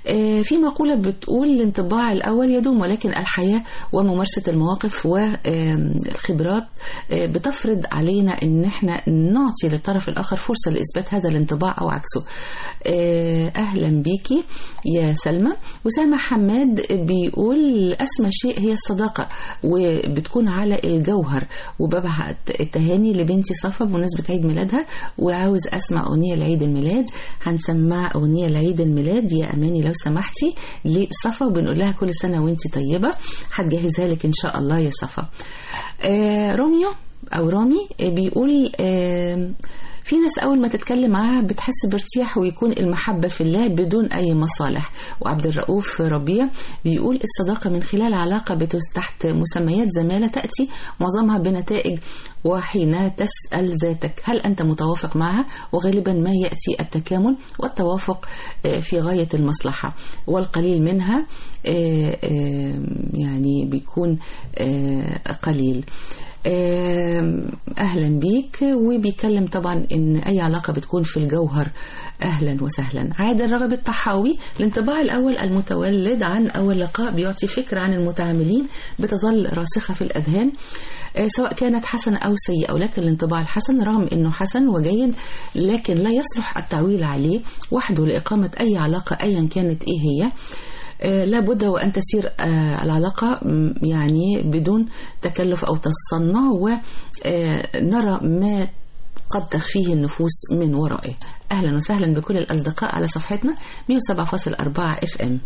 آه، في مقولة بتقول الانطباع الأول يدوم ولكن الحياة وممارسة المواقف والخبرات آه، بتفرض علينا ان احنا نعطي للطرف الآخر فرصة لإثبات هذا الانطباع أو عكسه آه، أهلا بيكي يا سلمى وسامة حماد بيقول أسمى شيء هي الصداقة وبتكون على الجوهر وببعت التهاني لبنتي صفا بمناسبة عيد ميلادها وعاوز أسمع أغنية لعيد الميلاد هنسمع أغنية لعيد الميلاد يا أماني لو سمحتي لصفا وبنقول لها كل سنة وانتي طيبة هتجهزها لك إن شاء الله يا صفا آه روميو أو رامي آه، بيقول آه في ناس أول ما تتكلم معاها بتحس بارتياح ويكون المحبة في الله بدون أي مصالح وعبد الرؤوف ربيع بيقول الصداقة من خلال علاقة بتس تحت مسميات زمالة تأتي معظمها بنتائج وحين تسأل ذاتك هل أنت متوافق معها وغالبا ما يأتي التكامل والتوافق آه، في غاية المصلحة والقليل منها آه، آه، يعني بيكون آه، قليل آم، اهلا بيك وبيتكلم طبعا ان اي علاقه بتكون في الجوهر اهلا وسهلا عادل رغب الطحاوي الانطباع الاول المتولد عن اول لقاء بيعطي فكره عن المتعاملين بتظل راسخه في الاذهان آه، سواء كانت حسنه او سيئه ولكن الانطباع الحسن رغم انه حسن وجيد لكن لا يصلح التعويل عليه وحده لاقامه اي علاقه ايا كانت ايه هي آه، لابد وأن تسير آه، العلاقة م، يعني بدون تكلف أو تصنع ونرى ما قد تخفيه النفوس من ورائه أهلا وسهلا بكل الأصدقاء على صفحتنا 107.4 اف ام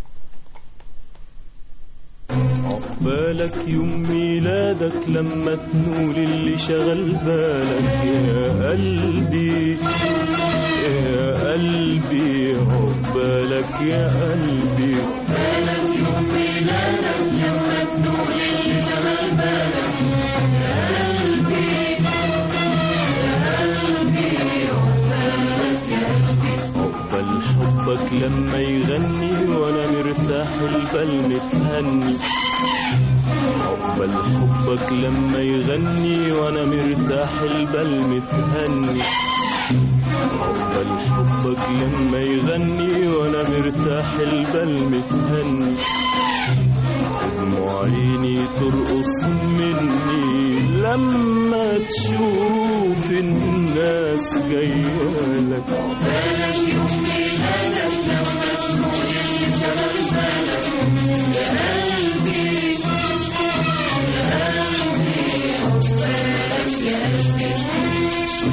عقبالك يوم ميلادك لما تنول اللي شغل بالك يا قلبي يا قلبي عقبالك يا قلبي بالك يوم ميلادك لما تنول اللي شغل بالك يا قلبي يا قلبي عقبالك يا قلبي عقبال حبك لما يغني وانا مرتاح البال متهني عقبال حبك لما يغني وانا مرتاح البال متهني عقبال حبك لما يغني وانا مرتاح البال متهني دموع عيني ترقص مني لما تشوف الناس جايالك بالك يوم ميلادك لما تنول اللي شغل بالك يا قلبي يا قلبي عقبالك يا قلبي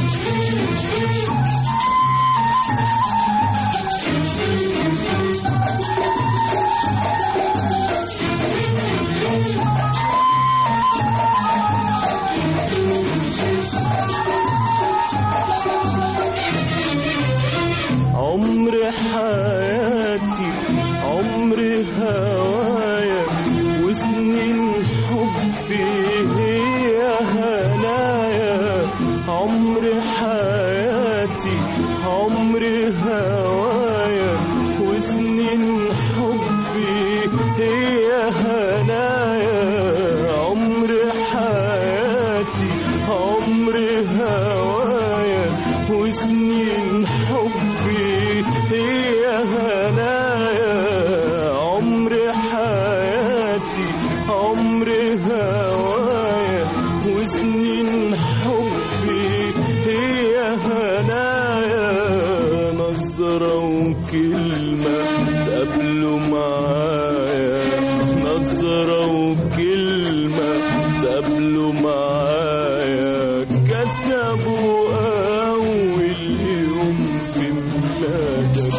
عمر حياتي عمر هوايا وسنين حبي هي هنايا عمر حياتي عمر هوايا وسنين حبي هي هنايا عمر حياتي عمر هوايا وسنين حبي هي هنايا عمر حياتي عمر هوايا وسنين حبي هي هنايا نظرة وكلمة تقابلوا معايا نظرة وكلمة تقابلوا معايا كتبوا أول يوم في ميلادك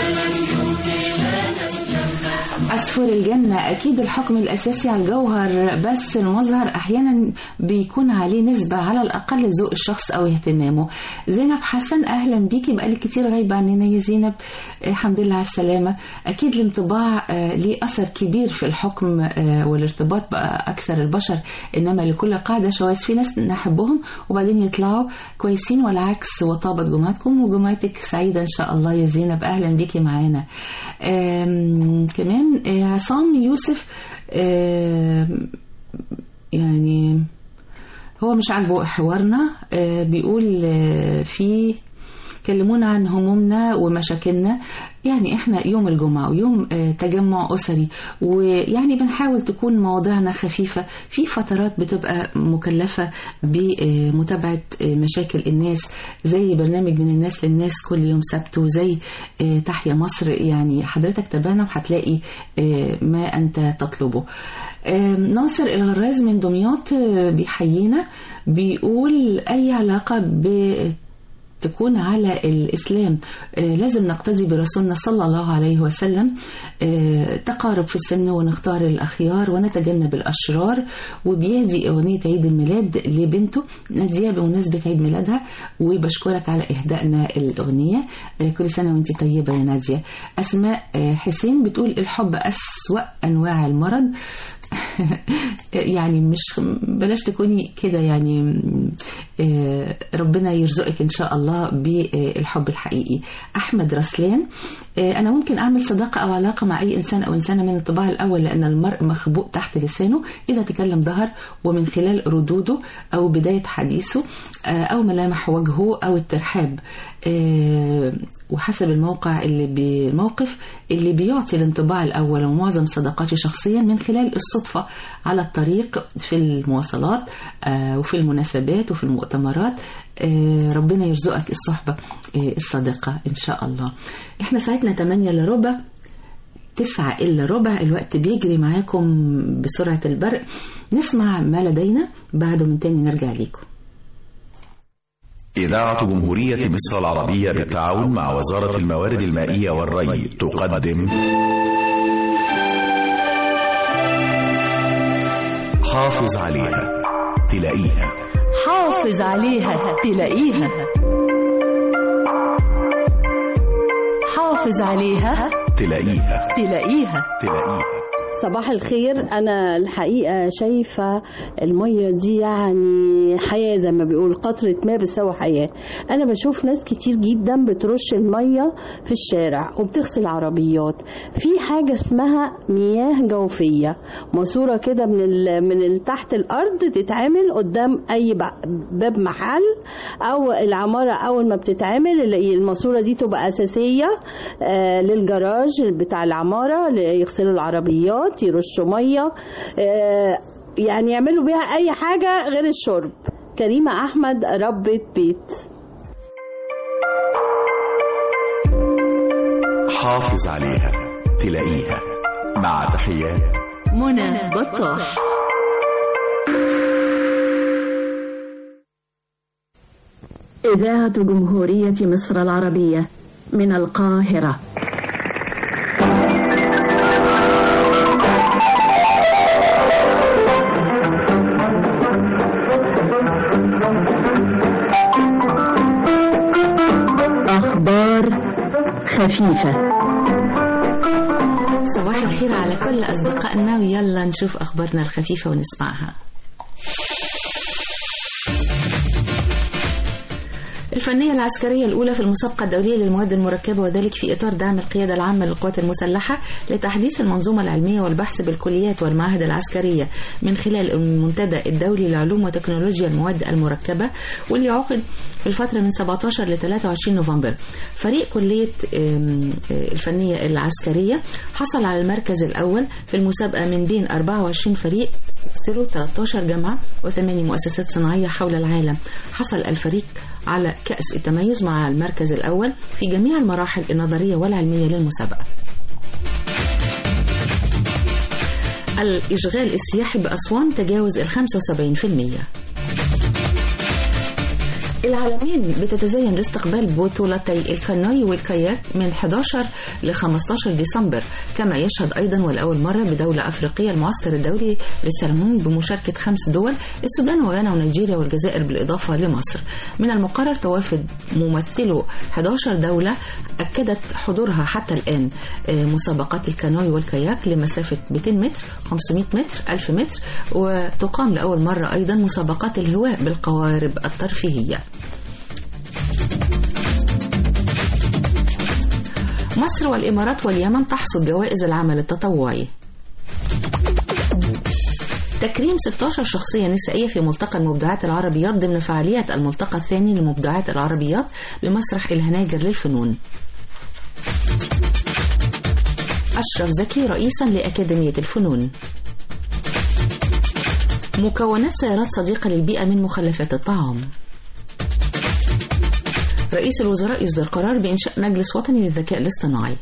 أسفل الجنة أكيد الحكم الأساسي على الجوهر بس المظهر أحيانا بيكون عليه نسبة على الأقل ذوق الشخص أو اهتمامه زينب حسن أهلا بيكي بقالك كتير غايبة عننا يا زينب آه، الحمد لله على السلامة أكيد الانطباع آه، ليه أثر كبير في الحكم آه، والارتباط بقى أكثر البشر إنما لكل قاعدة شواذ في ناس نحبهم وبعدين يطلعوا كويسين والعكس وطابت جمعتكم وجمعتك سعيدة إن شاء الله يا زينب أهلا بيكي معانا آم، كمان آه، عصام يوسف آم، يعني هو مش عاجبه حوارنا آه، بيقول آه، في كلمونا عن همومنا ومشاكلنا يعني احنا يوم الجمعة ويوم آه، تجمع أسري ويعني بنحاول تكون مواضيعنا خفيفة في فترات بتبقى مكلفة بمتابعة آه، مشاكل الناس زي برنامج من الناس للناس كل يوم سبت وزي آه، تحيا مصر يعني حضرتك تابعنا وهتلاقي آه، ما أنت تطلبه آم، ناصر الغراز من دمياط آه، بيحيينا بيقول أي علاقة ب تكون على الإسلام آه، لازم نقتدي برسولنا صلى الله عليه وسلم آه، تقارب في السن ونختار الأخيار ونتجنب الأشرار وبيهدي أغنية عيد الميلاد لبنته نادية بمناسبة عيد ميلادها وبشكرك على إهدائنا الأغنية آه، كل سنة وانت طيبة يا نادية أسماء آه، حسين بتقول الحب أسوأ أنواع المرض يعني مش بلاش تكوني كده يعني آه، ربنا يرزقك ان شاء الله بالحب الحقيقي احمد رسلان آه، انا ممكن اعمل صداقه او علاقه مع اي انسان او انسانه من الطباع الاول لان المرء مخبوء تحت لسانه اذا تكلم ظهر ومن خلال ردوده او بدايه حديثه آه، او ملامح وجهه او الترحاب آه، وحسب الموقع اللي بالموقف اللي بيعطي الانطباع الأول ومعظم صداقاتي شخصيا من خلال الصدفة على الطريق في المواصلات آه، وفي المناسبات وفي المؤتمرات آه، ربنا يرزقك الصحبة آه، الصادقة إن شاء الله إحنا ساعتنا 8 إلا ربع تسعة إلا ربع الوقت بيجري معاكم بسرعة البرق نسمع ما لدينا بعده من تاني نرجع ليكم إذاعة جمهورية مصر العربية بالتعاون مع وزارة الموارد المائية والري تقدم حافظ عليها تلاقيها حافظ عليها تلاقيها حافظ عليها تلاقيها تلاقيها تلاقيها صباح الخير انا الحقيقه شايفه الميه دي يعني حياه زي ما بيقول قطره ماء بتساوي حياه انا بشوف ناس كتير جدا بترش الميه في الشارع وبتغسل عربيات في حاجه اسمها مياه جوفيه ماسوره كده من ال... من ال- تحت الارض تتعمل قدام اي ب- باب محل او العماره اول ما بتتعمل ال- الماسوره دي تبقى اساسيه آه، للجراج بتاع العماره ل- يغسلوا العربيات يرشوا ميه آه، يعني يعملوا بيها اي حاجه غير الشرب كريمه احمد ربة بيت حافظ عليها تلاقيها مع تحيات منى بطاح إذاعة جمهورية مصر العربية من القاهرة أخبار خفيفة صباح الخير على كل أصدقائنا ويلا نشوف أخبارنا الخفيفة ونسمعها الفنية العسكرية الأولى في المسابقة الدولية للمواد المركبة وذلك في إطار دعم القيادة العامة للقوات المسلحة لتحديث المنظومة العلمية والبحث بالكليات والمعاهد العسكرية من خلال المنتدى الدولي لعلوم وتكنولوجيا المواد المركبة واللي عقد في الفترة من 17 ل 23 نوفمبر فريق كلية آم، آه، الفنية العسكرية حصل على المركز الأول في المسابقة من بين 24 فريق مثلوا 13 جامعة وثماني مؤسسات صناعية حول العالم حصل الفريق على كأس التميز مع المركز الأول في جميع المراحل النظرية والعلمية للمسابقة الإشغال السياحي بأسوان تجاوز ال 75% العالمين بتتزين لاستقبال بطولتي الكانوي والكاياك من 11 ل 15 ديسمبر كما يشهد أيضا ولأول مرة بدولة أفريقية المعسكر الدولي للسلمون بمشاركة خمس دول السودان وغانا ونيجيريا والجزائر بالإضافة لمصر من المقرر توافد ممثلو 11 دولة أكدت حضورها حتى الآن آه، مسابقات الكانوي والكاياك لمسافة 200 متر 500 متر 1000 متر وتقام لأول مرة أيضا مسابقات الهواء بالقوارب الترفيهية مصر والإمارات واليمن تحصد جوائز العمل التطوعي تكريم 16 شخصية نسائية في ملتقى المبدعات العربيات ضمن فعاليات الملتقى الثاني للمبدعات العربيات بمسرح الهناجر للفنون أشرف زكي رئيسا لأكاديمية الفنون مكونات سيارات صديقة للبيئة من مخلفات الطعام رئيس الوزراء يصدر قرار بإنشاء مجلس وطني للذكاء الاصطناعي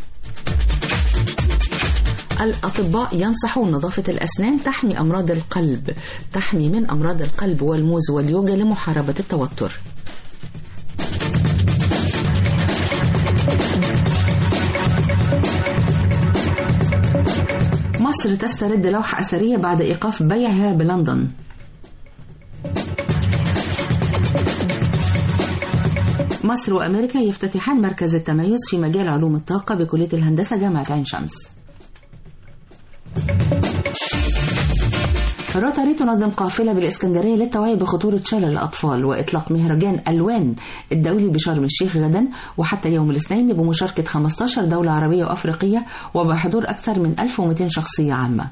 الأطباء ينصحون نظافة الأسنان تحمي أمراض القلب تحمي من أمراض القلب والموز واليوجا لمحاربة التوتر مصر تسترد لوحة أثرية بعد إيقاف بيعها بلندن مصر وأمريكا يفتتحان مركز التميز في مجال علوم الطاقة بكلية الهندسة جامعة عين شمس روتاري تنظم قافلة بالإسكندرية للتوعية بخطورة شلل الأطفال وإطلاق مهرجان ألوان الدولي بشرم الشيخ غدا وحتى يوم الاثنين بمشاركة 15 دولة عربية وأفريقية وبحضور أكثر من 1200 شخصية عامة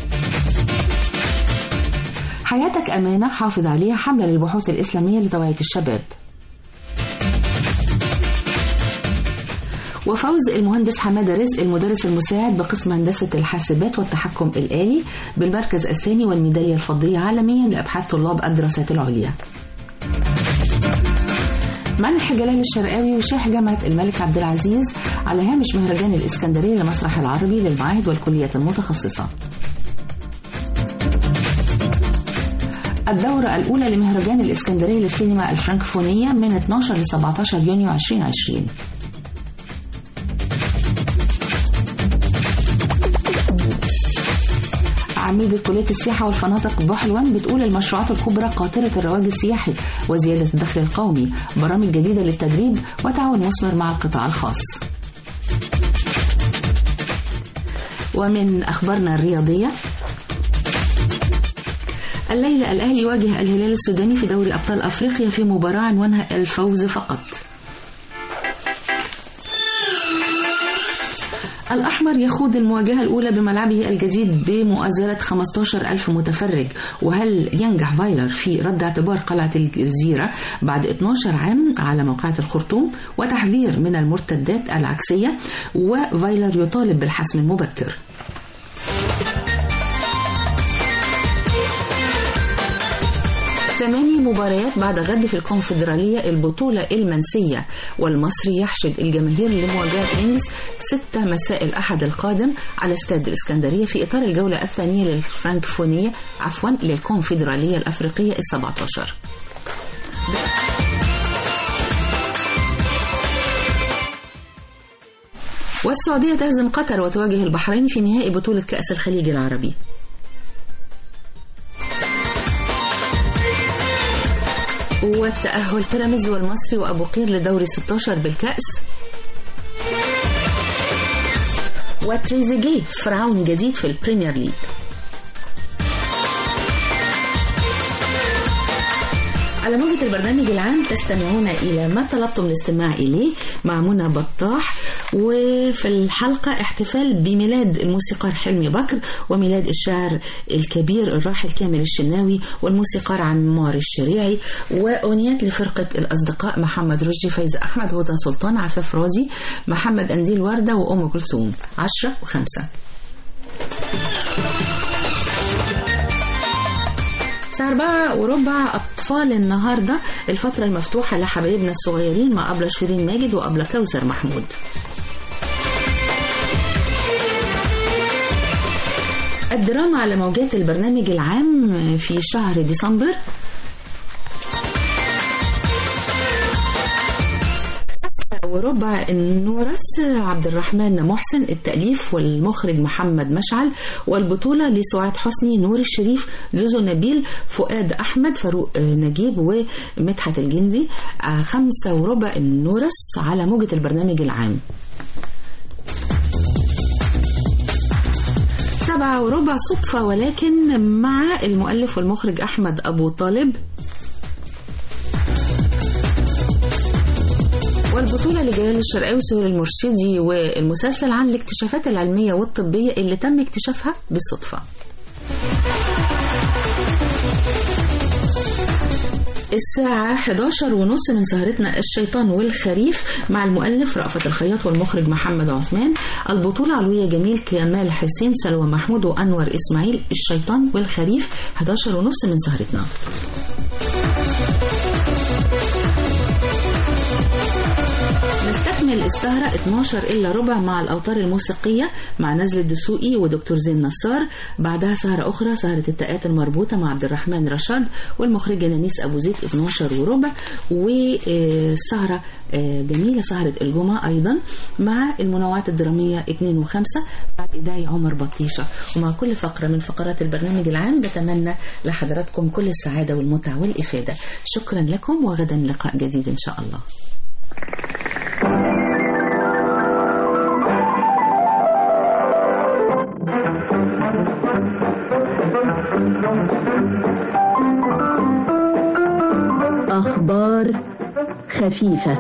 حياتك أمانة حافظ عليها حملة للبحوث الإسلامية لتوعية الشباب وفوز المهندس حمادة رزق المدرس المساعد بقسم هندسة الحاسبات والتحكم الآلي بالمركز الثاني والميدالية الفضية عالميا لأبحاث طلاب الدراسات العليا منح جلال الشرقاوي وشيخ جامعة الملك عبد العزيز على هامش مهرجان الإسكندرية للمسرح العربي للمعاهد والكليات المتخصصة الدورة الأولى لمهرجان الإسكندرية للسينما الفرنكفونية من 12 ل 17 يونيو 2020 عميدة كلية السياحة والفنادق بحلوان بتقول المشروعات الكبرى قاطرة الرواج السياحي وزيادة الدخل القومي برامج جديدة للتدريب وتعاون مثمر مع القطاع الخاص ومن أخبارنا الرياضية الليلة الأهلي يواجه الهلال السوداني في دوري أبطال أفريقيا في مباراة عنوانها الفوز فقط الأحمر يخوض المواجهة الأولى بملعبه الجديد بمؤازرة 15 ألف متفرج وهل ينجح فايلر في رد اعتبار قلعة الجزيرة بعد 12 عام على موقعة الخرطوم وتحذير من المرتدات العكسية وفايلر يطالب بالحسم المبكر ثماني مباريات بعد غد في الكونفدرالية البطولة المنسية والمصري يحشد الجماهير لمواجهة رينجز 6 مساء الأحد القادم على استاد الإسكندرية في إطار الجولة الثانية للفرانكفونية عفوا للكونفدرالية الأفريقية ال 17 والسعودية تهزم قطر وتواجه البحرين في نهائي بطولة كأس الخليج العربي والتأهل بيراميدز والمصري وأبو قير لدوري 16 بالكأس وتريزيجيه فرعون جديد في البريمير ليج على موجة البرنامج العام تستمعون إلى ما طلبتم الاستماع إليه مع منى بطاح وفي الحلقة احتفال بميلاد الموسيقار حلمي بكر وميلاد الشاعر الكبير الراحل كامل الشناوي والموسيقار عمار الشريعي وأغنيات لفرقة الأصدقاء محمد رشدي فايزة أحمد هدى سلطان عفاف راضي محمد أنديل وردة وأم كلثوم عشرة وخمسة الساعة أربعة وربع أطفال النهاردة الفترة المفتوحة لحبايبنا الصغيرين مع أبلة شيرين ماجد وأبلة كوثر محمود الدراما على موجات البرنامج العام في شهر ديسمبر وربع النورس عبد الرحمن محسن التأليف والمخرج محمد مشعل والبطولة لسعاد حسني نور الشريف زوزو نبيل فؤاد أحمد فاروق نجيب ومدحت الجندي خمسة وربع النورس على موجة البرنامج العام سبعة وربع صدفة ولكن مع المؤلف والمخرج أحمد أبو طالب والبطولة لجلال الشرقاوي سهير المرشدي والمسلسل عن الاكتشافات العلمية والطبية اللي تم اكتشافها بالصدفة الساعة 11 ونص من سهرتنا الشيطان والخريف مع المؤلف رأفت الخياط والمخرج محمد عثمان البطولة علوية جميل كمال حسين سلوى محمود وأنور إسماعيل الشيطان والخريف 11 ونص من سهرتنا نستكمل السهرة 12 إلا ربع مع الأوتار الموسيقية مع نزل الدسوقي ودكتور زين نصار بعدها سهرة أخرى سهرة التاءات المربوطة مع عبد الرحمن رشاد والمخرجة نانيس أبو زيد 12 وربع وسهرة جميلة سهرة الجمعة أيضا مع المنوعات الدرامية 2 و5 بعد إداعي عمر بطيشة ومع كل فقرة من فقرات البرنامج العام بتمنى لحضراتكم كل السعادة والمتعة والإفادة شكرا لكم وغدا لقاء جديد إن شاء الله أخبار خفيفة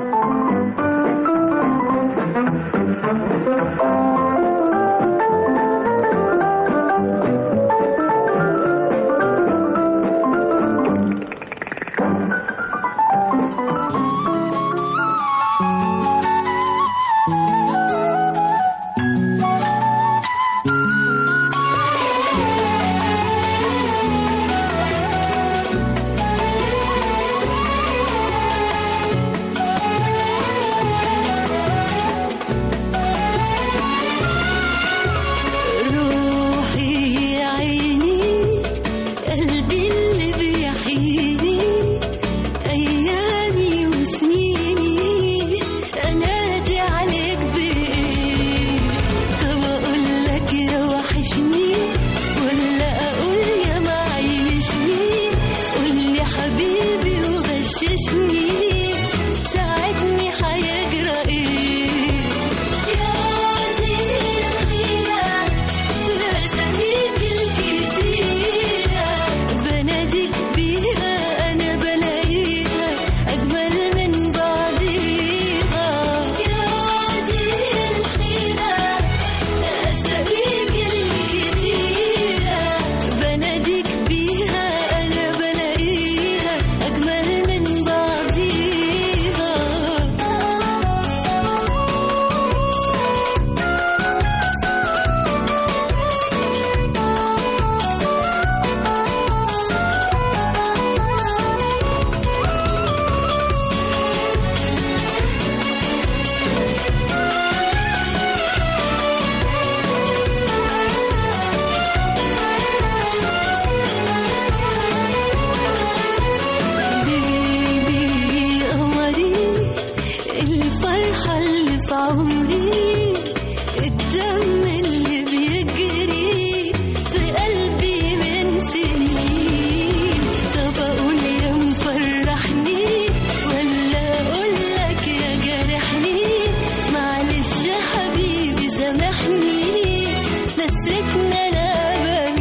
روحي يا عيني قلبي اللي بيحييني أيامي وسنيني أنادي عليك بإيه طب أقول لك يا وحشني ولا أقول يا معيشني قول لي حبيبي وغششني ساعدني هيجرى إيه يا دي الحيرة بأساميك الكتيرة بناديك بيها أنا بلاقيها أجمل من بعضيها يا دي الحيرة بأساميك الكتيرة بناديك بيها أنا بلاقيها أجمل من بعضيها ليلي قمري الفرحة اللي في عمري الدم اللي بيجري في قلبي من سنين طب أقول يا مفرحني ولا أقول لك يا جارحني معلش يا حبيبي سامحني نسيتنا أنا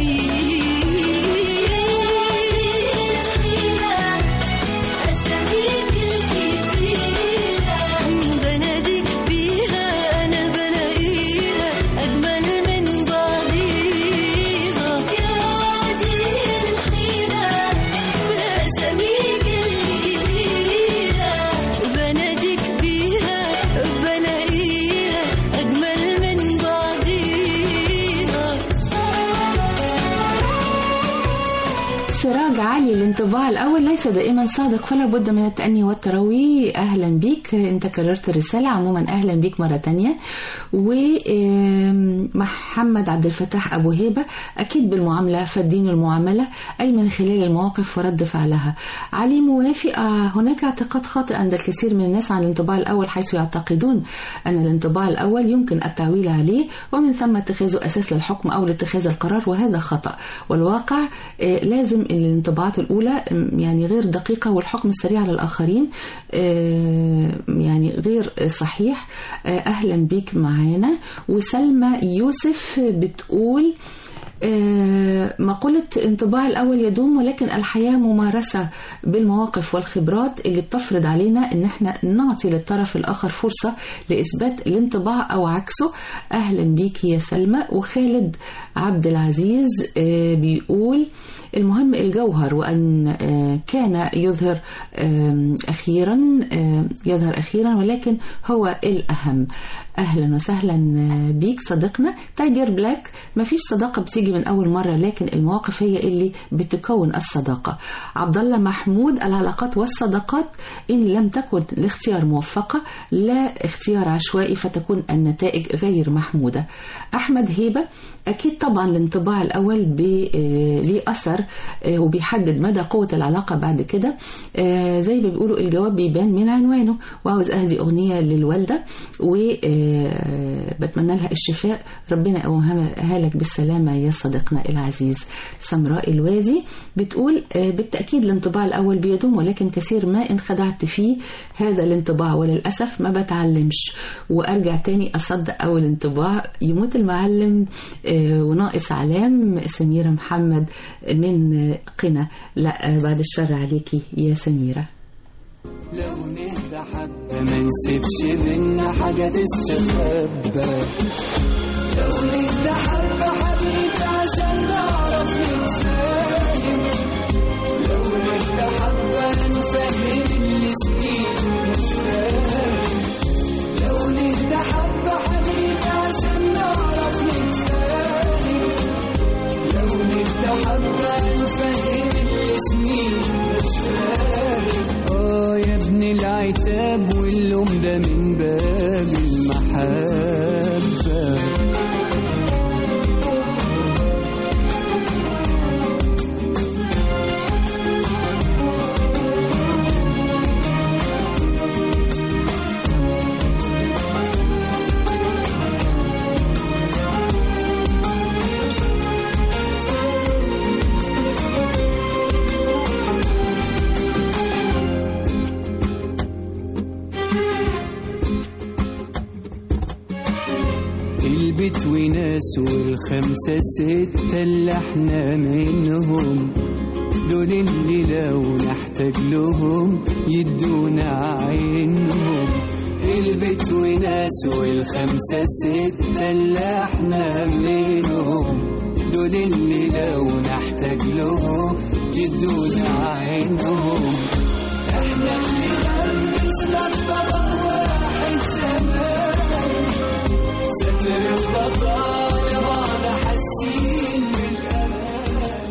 بمين أساميك الكتيرة بناديك بيها أنا بلاقيها أجمل من بعضيها يا دي الحيرة بأساميك الكتيرة بناديك بيها بلاقيها أجمل من بعضيها سراج عالي الانطباع الأول ليس دائما صادق فلا بد من التأني والتروي أهلا بيك أنت كررت الرسالة عموما أهلا بيك مرة تانية ومحمد عبد الفتاح أبو هيبة أكيد بالمعاملة فالدين المعاملة أي من خلال المواقف ورد فعلها علي موافي آه، هناك اعتقاد خاطئ عند الكثير من الناس عن الانطباع الأول حيث يعتقدون أن الانطباع الأول يمكن التعويل عليه ومن ثم اتخاذه أساس للحكم أو لاتخاذ القرار وهذا خطأ والواقع آه، لازم الانطباعات الأولى م، يعني غير دقيقة والحكم السريع على الآخرين آه، يعني غير صحيح آه، أهلا بيك معانا وسلمى يوسف بتقول آه، مقولة انطباع الأول يدوم ولكن الحياة ممارسة بالمواقف والخبرات اللي بتفرض علينا إن احنا نعطي للطرف الآخر فرصة لإثبات الانطباع أو عكسه أهلا بيكي يا سلمى وخالد عبد العزيز آه، بيقول المهم الجوهر وأن آه، كان يظهر آم، أخيرا آه، يظهر أخيرا ولكن هو الأهم أهلا وسهلا بيك صديقنا تايجر بلاك ما فيش صداقة بتيجي من أول مرة لكن المواقف هي اللي بتكون الصداقة عبد الله محمود العلاقات والصداقات إن لم تكن الاختيار موفقة لا اختيار عشوائي فتكون النتائج غير محمودة أحمد هيبة أكيد طبعا الانطباع الأول ب- آه، ليه أثر آه، وبيحدد مدى قوة العلاقة بعد كده آه، زي ما بيقولوا الجواب بيبان من عنوانه وعاوز أهدي أغنية للوالدة وبتمنى لها الشفاء ربنا يقومها لك بالسلامة يا صديقنا العزيز سمراء الوادي بتقول آه، بالتأكيد الانطباع الأول بيدوم ولكن كثير ما انخدعت فيه هذا الانطباع وللأسف ما بتعلمش وأرجع تاني أصدق أول انطباع يموت المعلم آه، وناقص علام سميرة محمد من آه، قنا لا آه، بعد الشر عليكي يا سميرة لو نهدى حبة ما نسيبش بينا حاجة تستخبى لو نهدى حبة حبيبي عشان نعرف نتفاهم لو نهدى حبة نفهم اللي سنين مش فاهم لو نهدى حبة حبيبي عشان نعرف نتفاهم لو نهدى حبة نفهم اللي سنين مش فاهم اه يا ابن العتاب واللوم ده من باب المحبة البيت وناس والخمسة ستة اللي احنا منهم دول اللي لو نحتاج لهم يدونا عينهم البيت وناس والخمسة ستة اللي احنا منهم دول اللي لو نحتاج لهم يدونا عينهم احنا اللي لبسنا الطبق واحد زمان ستر البطالة بعض حاسين بالأمان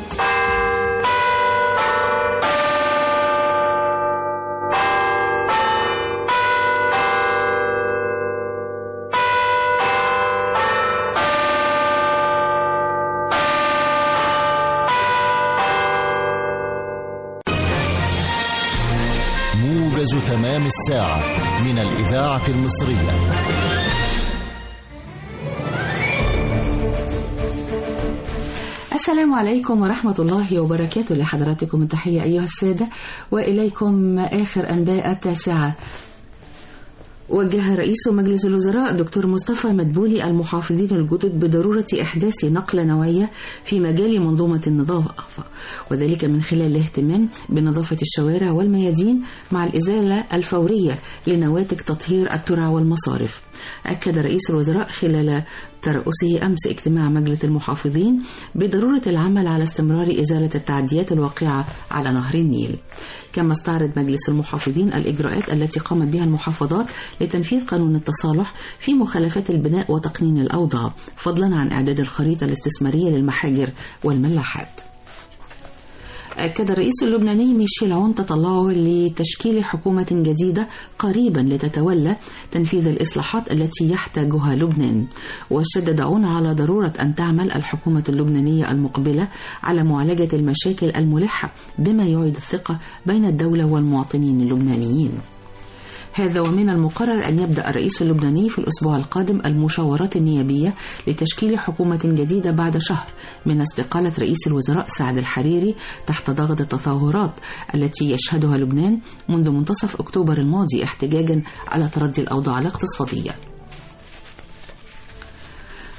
موجز تمام الساعة من الإذاعة المصرية السلام عليكم ورحمة الله وبركاته لحضراتكم التحية أيها السادة وإليكم آخر أنباء التاسعة وجه رئيس مجلس الوزراء دكتور مصطفى مدبولي المحافظين الجدد بضرورة إحداث نقلة نوعية في مجال منظومة النظافة وذلك من خلال الاهتمام بنظافة الشوارع والميادين مع الإزالة الفورية لنواتج تطهير الترع والمصارف أكد رئيس الوزراء خلال ترأسه أمس اجتماع مجلس المحافظين بضرورة العمل على استمرار إزالة التعديات الواقعة على نهر النيل كما استعرض مجلس المحافظين الإجراءات التي قامت بها المحافظات لتنفيذ قانون التصالح في مخالفات البناء وتقنين الأوضاع فضلا عن إعداد الخريطة الاستثمارية للمحاجر والملاحات أكد الرئيس اللبناني ميشيل عون تطلعه لتشكيل حكومة جديدة قريبا لتتولى تنفيذ الإصلاحات التي يحتاجها لبنان وشدد عون على ضرورة أن تعمل الحكومة اللبنانية المقبلة على معالجة المشاكل الملحة بما يعيد الثقة بين الدولة والمواطنين اللبنانيين هذا ومن المقرر أن يبدأ الرئيس اللبناني في الأسبوع القادم المشاورات النيابية لتشكيل حكومة جديدة بعد شهر من استقالة رئيس الوزراء سعد الحريري تحت ضغط التظاهرات التي يشهدها لبنان منذ منتصف أكتوبر الماضي احتجاجا على تردي الأوضاع الاقتصادية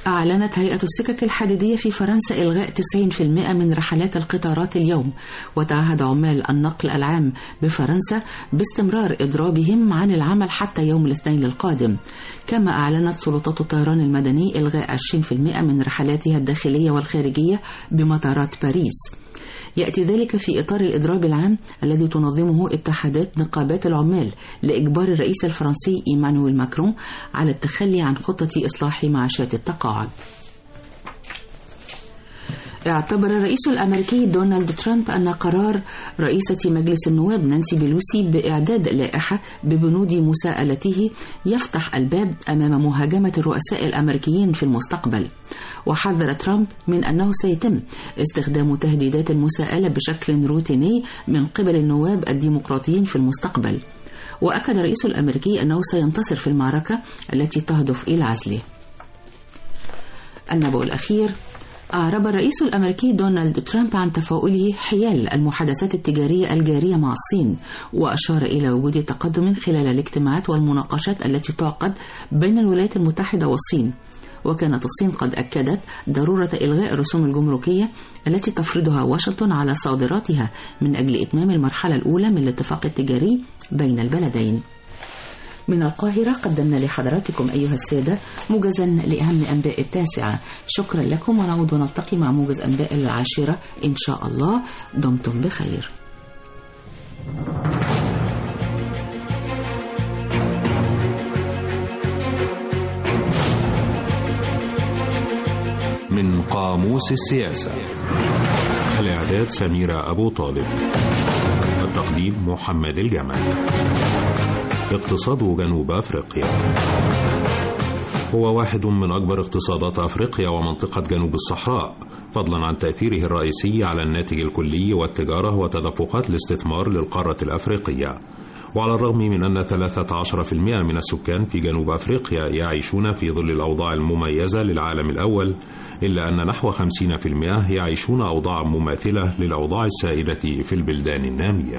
أعلنت هيئة السكك الحديدية في فرنسا إلغاء 90% من رحلات القطارات اليوم وتعهد عمال النقل العام بفرنسا باستمرار إضرابهم عن العمل حتى يوم الاثنين القادم كما أعلنت سلطات الطيران المدني إلغاء 20% من رحلاتها الداخلية والخارجية بمطارات باريس يأتي ذلك في إطار الإضراب العام الذي تنظمه اتحادات نقابات العمال لإجبار الرئيس الفرنسي إيمانويل ماكرون على التخلي عن خطة إصلاح معاشات التقاعد اعتبر الرئيس الأمريكي دونالد ترامب أن قرار رئيسة مجلس النواب نانسي بيلوسي بإعداد لائحة ببنود مساءلته يفتح الباب أمام مهاجمة الرؤساء الأمريكيين في المستقبل وحذر ترامب من أنه سيتم استخدام تهديدات المساءلة بشكل روتيني من قبل النواب الديمقراطيين في المستقبل وأكد الرئيس الأمريكي أنه سينتصر في المعركة التي تهدف إلى عزله النبأ الأخير أعرب الرئيس الأمريكي دونالد ترامب عن تفاؤله حيال المحادثات التجارية الجارية مع الصين وأشار إلى وجود تقدم خلال الاجتماعات والمناقشات التي تعقد بين الولايات المتحدة والصين وكانت الصين قد أكدت ضرورة إلغاء الرسوم الجمركية التي تفرضها واشنطن على صادراتها من أجل إتمام المرحلة الأولى من الاتفاق التجاري بين البلدين من القاهرة قدمنا لحضراتكم أيها السادة موجزا لأهم أنباء التاسعة شكرا لكم ونعود ونلتقي مع موجز أنباء العاشرة إن شاء الله دمتم بخير من قاموس السياسة الإعداد سميرة أبو طالب التقديم محمد الجمل اقتصاد جنوب أفريقيا هو واحد من أكبر اقتصادات أفريقيا ومنطقة جنوب الصحراء فضلا عن تأثيره الرئيسي على الناتج الكلي والتجارة وتدفقات الاستثمار للقارة الأفريقية وعلى الرغم من أن 13% من السكان في جنوب أفريقيا يعيشون في ظل الأوضاع المميزة للعالم الأول إلا أن نحو 50% يعيشون أوضاع مماثلة للأوضاع السائدة في البلدان النامية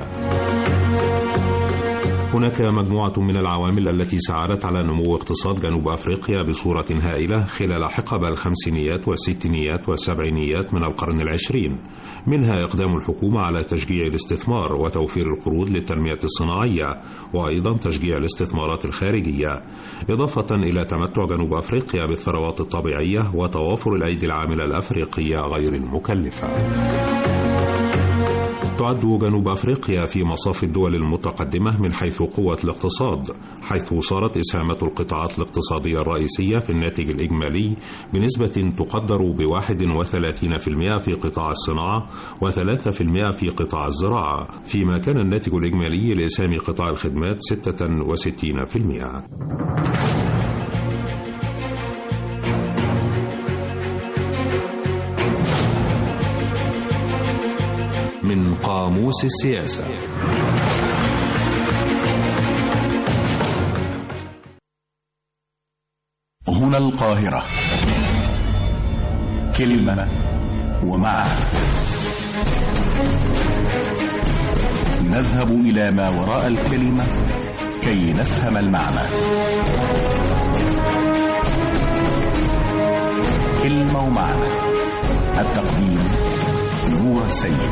هناك مجموعة من العوامل التي ساعدت على نمو اقتصاد جنوب أفريقيا بصورة هائلة خلال حقب الخمسينيات والستينيات والسبعينيات من القرن العشرين منها إقدام الحكومة على تشجيع الاستثمار وتوفير القروض للتنمية الصناعية وأيضا تشجيع الاستثمارات الخارجية إضافة إلى تمتع جنوب أفريقيا بالثروات الطبيعية وتوافر الأيدي العاملة الأفريقية غير المكلفة تعد جنوب افريقيا في مصاف الدول المتقدمه من حيث قوه الاقتصاد حيث صارت اسهامات القطاعات الاقتصاديه الرئيسيه في الناتج الاجمالي بنسبه تقدر ب 31% في قطاع الصناعه و3% في قطاع الزراعه فيما كان الناتج الاجمالي لاسهام قطاع الخدمات 66% من قاموس السياسة هنا القاهرة كلمة ومعنى نذهب إلى ما وراء الكلمة كي نفهم المعنى كلمة ومعنى التقديم نور السيد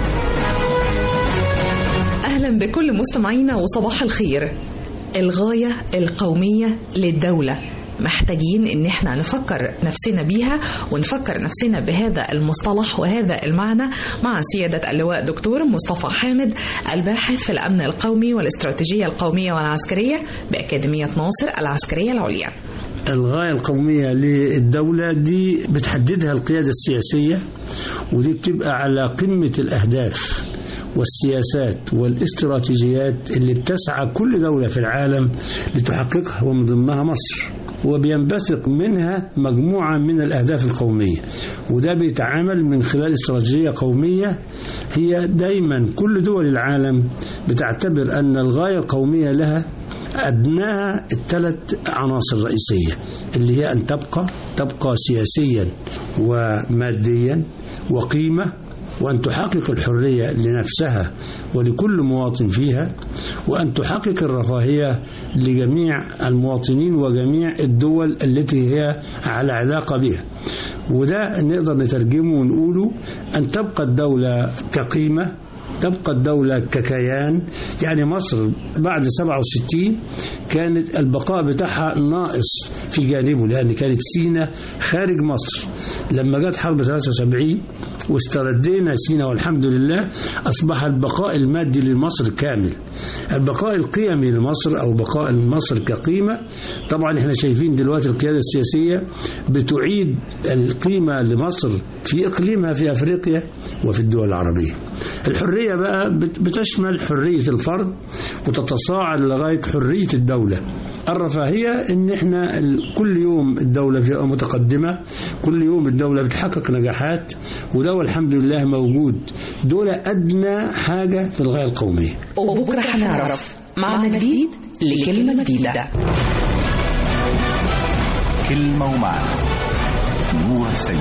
أهلا بكل مستمعينا وصباح الخير الغاية القومية للدولة محتاجين ان احنا نفكر نفسنا بيها ونفكر نفسنا بهذا المصطلح وهذا المعنى مع سيادة اللواء دكتور مصطفى حامد الباحث في الأمن القومي والاستراتيجية القومية والعسكرية بأكاديمية ناصر العسكرية العليا الغاية القومية للدولة دي بتحددها القيادة السياسية ودي بتبقى على قمة الأهداف والسياسات والاستراتيجيات اللي بتسعى كل دولة في العالم لتحققها ومن ضمنها مصر وبينبثق منها مجموعة من الأهداف القومية وده بيتعامل من خلال استراتيجية قومية هي دايما كل دول العالم بتعتبر أن الغاية القومية لها أدناها الثلاث عناصر الرئيسية اللي هي أن تبقى تبقى سياسيا وماديا وقيمة وأن تحقق الحرية لنفسها ولكل مواطن فيها وأن تحقق الرفاهية لجميع المواطنين وجميع الدول التي هي على علاقة بها وده نقدر نترجمه ونقوله أن تبقى الدولة كقيمة تبقى الدولة ككيان يعني مصر بعد 67 كانت البقاء بتاعها ناقص في جانبه لأن كانت سينا خارج مصر لما جت حرب 73 واستردينا سينا والحمد لله أصبح البقاء المادي لمصر كامل البقاء القيمي لمصر أو بقاء مصر كقيمة طبعا احنا شايفين دلوقتي القيادة السياسية بتعيد القيمة لمصر في إقليمها في أفريقيا وفي الدول العربية الحرية بقى بت- بتشمل حرية الفرد وتتصاعد لغاية حرية الدولة الرفاهية ان احنا ال- كل يوم الدولة بتبقى متقدمة كل يوم الدولة بتحقق نجاحات وده والحمد لله موجود دول أدنى حاجة في الغاية القومية وبكرة هنعرف معنى جديد لكلمة جديدة كلمة ومعنى نور السيد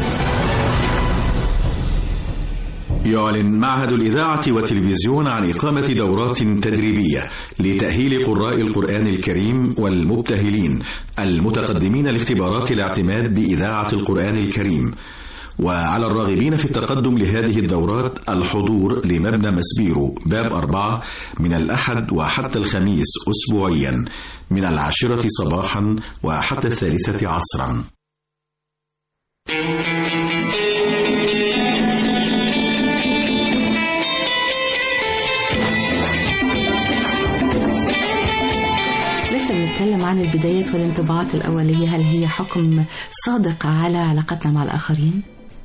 يعلن معهد الإذاعة والتلفزيون عن إقامة دورات تدريبية لتأهيل قراء القرآن الكريم والمبتهلين المتقدمين لاختبارات الاعتماد بإذاعة القرآن الكريم وعلى الراغبين في التقدم لهذه الدورات الحضور لمبنى مسبيرو باب أربعة من الأحد وحتى الخميس أسبوعيا من العاشرة صباحا وحتى الثالثة عصرا لسه بنتكلم عن البدايات والانطباعات الأولية هل هي حكم صادق على علاقتنا مع الآخرين؟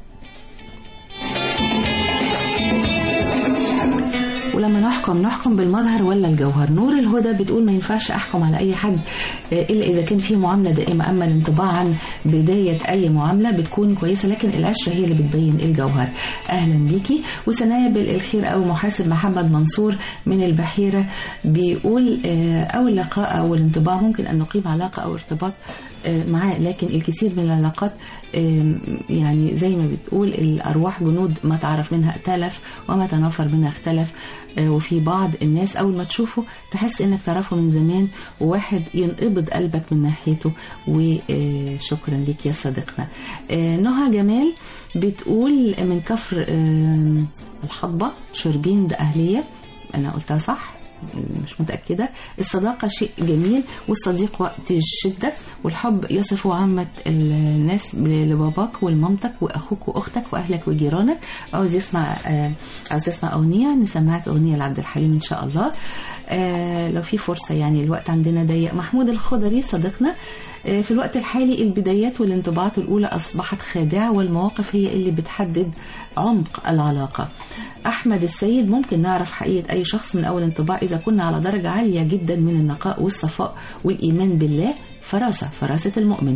ولما نحكم نحكم بالمظهر ولا الجوهر نور الهدى بتقول ما ينفعش احكم على اي حد آه، الا اذا كان في معامله دائمه اما الانطباع عن بدايه اي معامله بتكون كويسه لكن العشره هي اللي بتبين الجوهر اهلا بيكي وسنايا بالخير او محاسب محمد منصور من البحيره بيقول آه، اول لقاء او الانطباع ممكن ان نقيم علاقه او ارتباط آه، معاه لكن الكثير من العلاقات آم، يعني زي ما بتقول الارواح جنود ما تعرف منها ائتلف وما تنافر منها اختلف آه، وفي بعض الناس اول ما تشوفه تحس انك تعرفه من زمان وواحد ينقبض قلبك من ناحيته وشكرا لك يا صديقنا آه، نهى جمال بتقول من كفر آم، الحضبة شربين ده أهلية أنا قلتها صح مش متأكدة الصداقة شيء جميل والصديق وقت الشدة والحب يصف عامة الناس لباباك ولمامتك وأخوك وأختك وأهلك وجيرانك عاوز يسمع آه، عاوز تسمع أغنية نسمعك أغنية لعبد الحليم إن شاء الله آه، لو في فرصة يعني الوقت عندنا ضيق محمود الخضري صديقنا آه، في الوقت الحالي البدايات والانطباعات الأولى أصبحت خادعة والمواقف هي اللي بتحدد عمق العلاقة أحمد السيد ممكن نعرف حقيقة أي شخص من أول انطباع إذا كنا على درجة عالية جدا من النقاء والصفاء والإيمان بالله فراسة فراسة المؤمن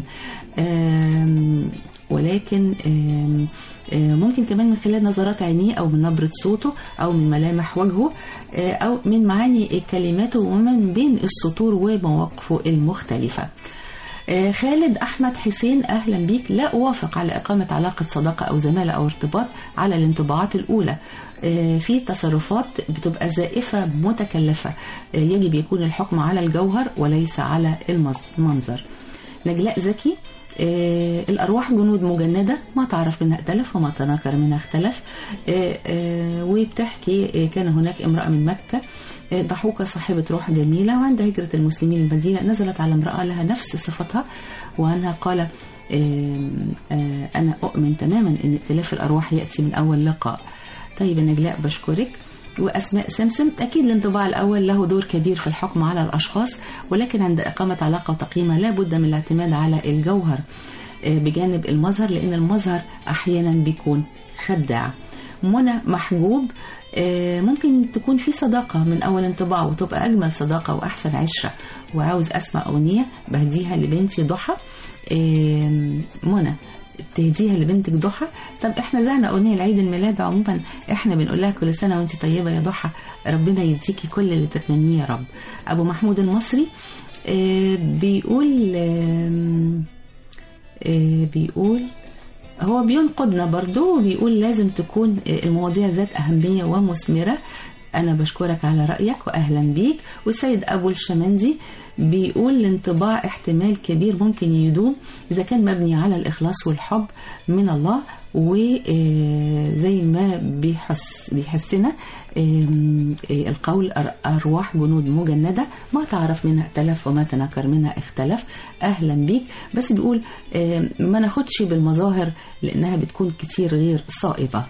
آم، ولكن آم، آم، ممكن كمان من خلال نظرات عينيه أو من نبرة صوته أو من ملامح وجهه آه، أو من معاني كلماته ومن بين السطور ومواقفه المختلفة آه، خالد أحمد حسين أهلا بيك لا أوافق على إقامة علاقة صداقة أو زمالة أو ارتباط على الانطباعات الأولى آه، في تصرفات بتبقى زائفة متكلفة آه، يجب يكون الحكم على الجوهر وليس على المز- المنظر نجلاء زكي آه، الأرواح جنود مجندة ما تعرف منها ائتلف وما تناكر منها اختلف آه، آه، وبتحكي آه، كان هناك امرأة من مكة آه، ضحوكة صاحبة روح جميلة وعند هجرة المسلمين المدينة نزلت على امرأة لها نفس صفتها وأنها قال آه، آه، أنا أؤمن تماما أن ائتلاف الأرواح يأتي من أول لقاء طيب يا نجلاء بشكرك وأسماء سمسم أكيد الانطباع الأول له دور كبير في الحكم على الأشخاص ولكن عند إقامة علاقة وتقييمها لا بد من الاعتماد على الجوهر آه، بجانب المظهر لأن المظهر أحيانا بيكون خداع منى محجوب آه، ممكن تكون في صداقة من أول انطباع وتبقى أجمل صداقة وأحسن عشرة وعاوز أسمع أغنية بهديها لبنتي ضحى آه، منى تهديها لبنتك ضحى طب احنا زعنا اغنيه لعيد الميلاد عموما احنا بنقول لها كل سنه وانت طيبه يا ضحى ربنا يديكي كل اللي تتمنيه يا رب ابو محمود المصري آه، بيقول آم، آه، بيقول هو بينقدنا برضو وبيقول لازم تكون المواضيع ذات أهمية ومثمرة أنا بشكرك على رأيك وأهلا بيك والسيد أبو الشمندي بيقول الانطباع احتمال كبير ممكن يدوم إذا كان مبني على الإخلاص والحب من الله وزي ما بيحس بيحسنا آم، آه، القول أر- أرواح جنود مجندة ما تعرف منها ائتلف وما تنكر منها اختلف أهلا بيك بس بيقول آم، ما ناخدش بالمظاهر لأنها بتكون كتير غير صائبة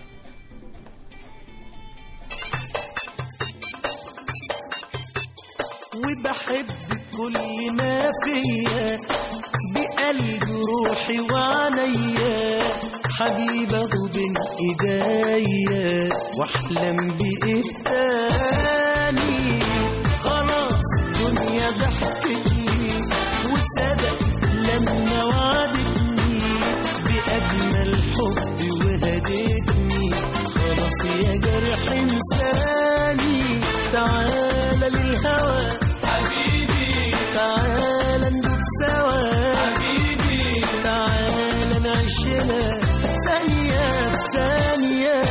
وبحب كل ما فيا بقلب روحي وعليا حبيبه بين ايديا واحلم بايه تاني خلاص دنيا ضحكت لي وصدق لما وعدتني باجمل حب وهدتني خلاص يا جرح انساني تعالى للهوى حبيبي تعالى ندوب سوا حبيبي تعالى نعيشنا ثانية بثانية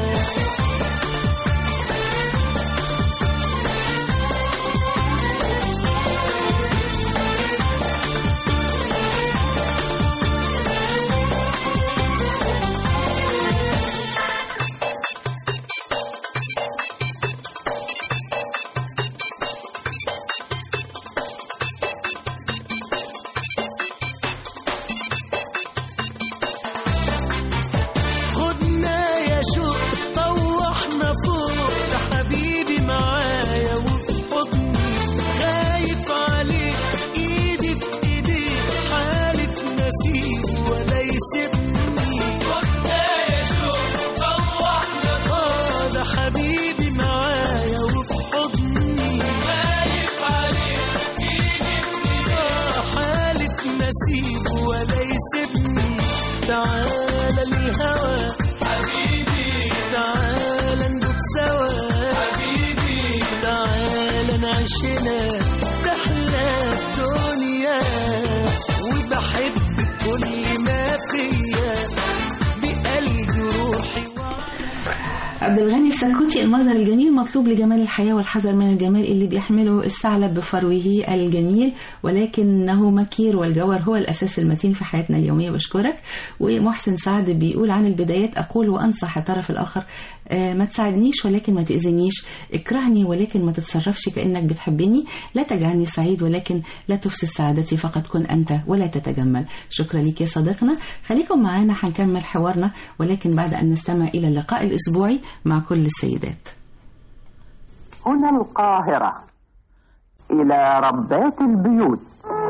خدنا يا شوق طوحنا فوق ده حبيبي معايا وفي حضني خايف عليك ايدي في ايدي حالف نسيب ولا يسيبني خدنا يا شوق طوحنا فوق ده حبيبي معايا وفي حضني خايف عليك ايدي في ايدي حالف نسيب ولا يسيبني تعالى للهوى حبيبي تعالى ندوب سوا حبيبي تعالى نعيشنا تحلى الدنيا وبحب كل ما فيا بقلبي روحي عبد الغني السكوتي المظهر الجميل مطلوب لجمال الحياة والحذر من الجمال اللي بيحمله الثعلب بفروه الجميل ولكنه مكير والجوهر هو الأساس المتين في حياتنا اليومية بشكرك ومحسن سعد بيقول عن البدايات أقول وأنصح الطرف الآخر آه، ما تساعدنيش ولكن ما تأذنيش اكرهني ولكن ما تتصرفش كأنك بتحبني لا تجعلني سعيد ولكن لا تفسد سعادتي فقط كن أنت ولا تتجمل شكرا لك يا صديقنا خليكم معانا هنكمل حوارنا ولكن بعد أن نستمع إلى اللقاء الأسبوعي مع كل السيدات هنا القاهرة إلى ربات البيوت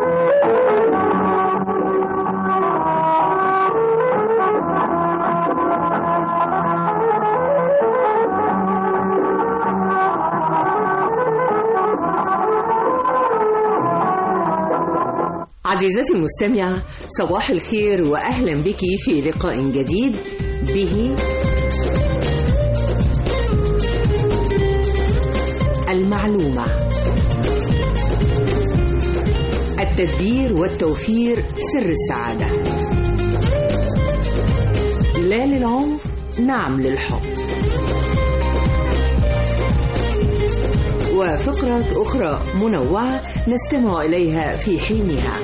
عزيزتي المستمعة صباح الخير وأهلا بك في لقاء جديد به المعلومة التدبير والتوفير سر السعادة لا للعنف نعم للحب وفقرة أخرى منوعة نستمع إليها في حينها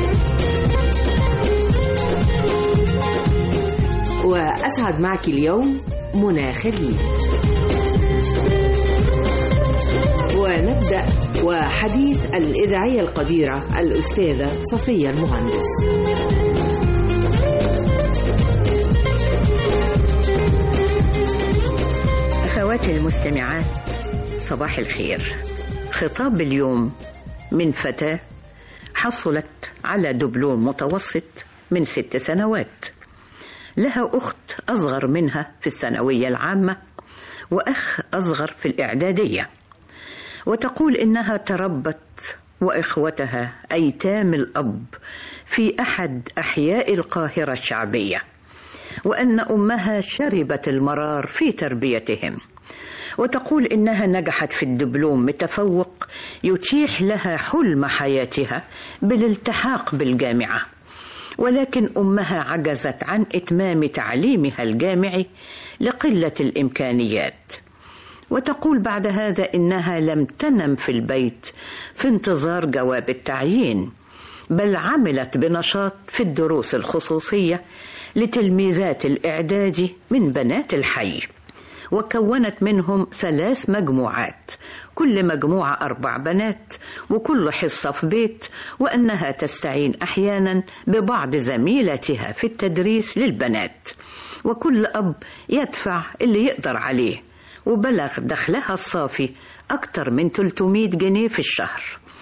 وأسعد معك اليوم منى خليل ونبدأ وحديث الإذاعية القديرة الأستاذة صفية المهندس أخواتي المستمعات صباح الخير خطاب اليوم من فتاة حصلت على دبلوم متوسط من ست سنوات لها أخت أصغر منها في الثانوية العامة وأخ أصغر في الإعدادية وتقول إنها تربت وإخوتها أيتام الأب في أحد أحياء القاهرة الشعبية وأن أمها شربت المرار في تربيتهم وتقول إنها نجحت في الدبلوم متفوق يتيح لها حلم حياتها بالالتحاق بالجامعة ولكن أمها عجزت عن إتمام تعليمها الجامعي لقلة الإمكانيات وتقول بعد هذا إنها لم تنم في البيت في انتظار جواب التعيين بل عملت بنشاط في الدروس الخصوصية لتلميذات الإعداد من بنات الحي وكونت منهم ثلاث مجموعات كل مجموعة أربع بنات وكل حصة في بيت وأنها تستعين أحيانا ببعض زميلاتها في التدريس للبنات وكل أب يدفع اللي يقدر عليه وبلغ دخلها الصافي أكثر من 300 جنيه في الشهر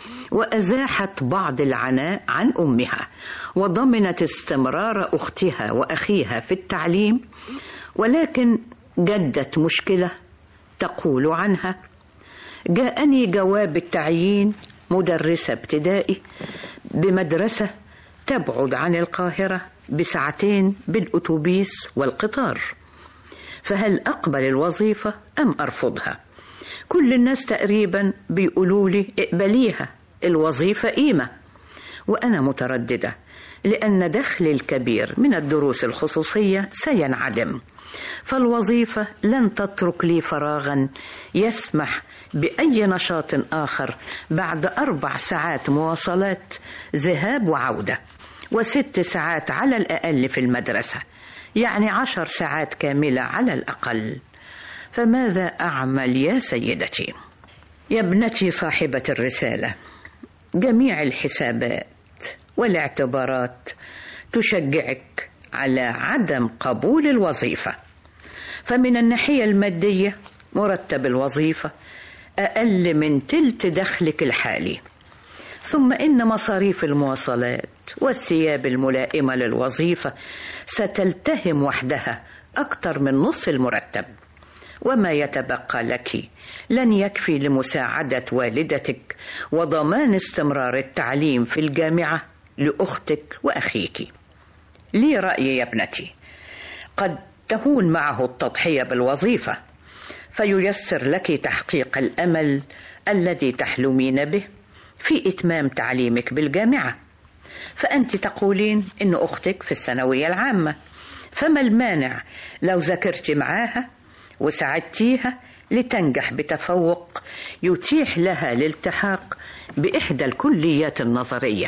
وأزاحت بعض العناء عن أمها وضمنت استمرار أختها وأخيها في التعليم ولكن جدت مشكلة تقول عنها جاءني جواب التعيين مدرسة ابتدائي بمدرسة تبعد عن القاهرة بساعتين بالأتوبيس والقطار فهل أقبل الوظيفة أم أرفضها كل الناس تقريبا بيقولوا لي اقبليها الوظيفة قيمة وأنا مترددة لأن دخلي الكبير من الدروس الخصوصية سينعدم فالوظيفة لن تترك لي فراغا يسمح بأي نشاط آخر بعد أربع ساعات مواصلات ذهاب وعودة وست ساعات على الأقل في المدرسة يعني عشر ساعات كاملة على الأقل فماذا أعمل يا سيدتي يا ابنتي صاحبة الرسالة جميع الحسابات والاعتبارات تشجعك على عدم قبول الوظيفة فمن الناحية المادية مرتب الوظيفة أقل من تلت دخلك الحالي ثم إن مصاريف المواصلات والثياب الملائمة للوظيفة ستلتهم وحدها أكثر من نصف المرتب وما يتبقى لك لن يكفي لمساعدة والدتك وضمان استمرار التعليم في الجامعة لأختك وأخيك لي رأي يا ابنتي قد تهون معه التضحية بالوظيفة فييسر لك تحقيق الأمل الذي تحلمين به في إتمام تعليمك بالجامعة فأنت تقولين إن أختك في الثانوية العامة فما المانع لو ذاكرت معاها وساعدتيها لتنجح بتفوق يتيح لها الالتحاق بإحدى الكليات النظرية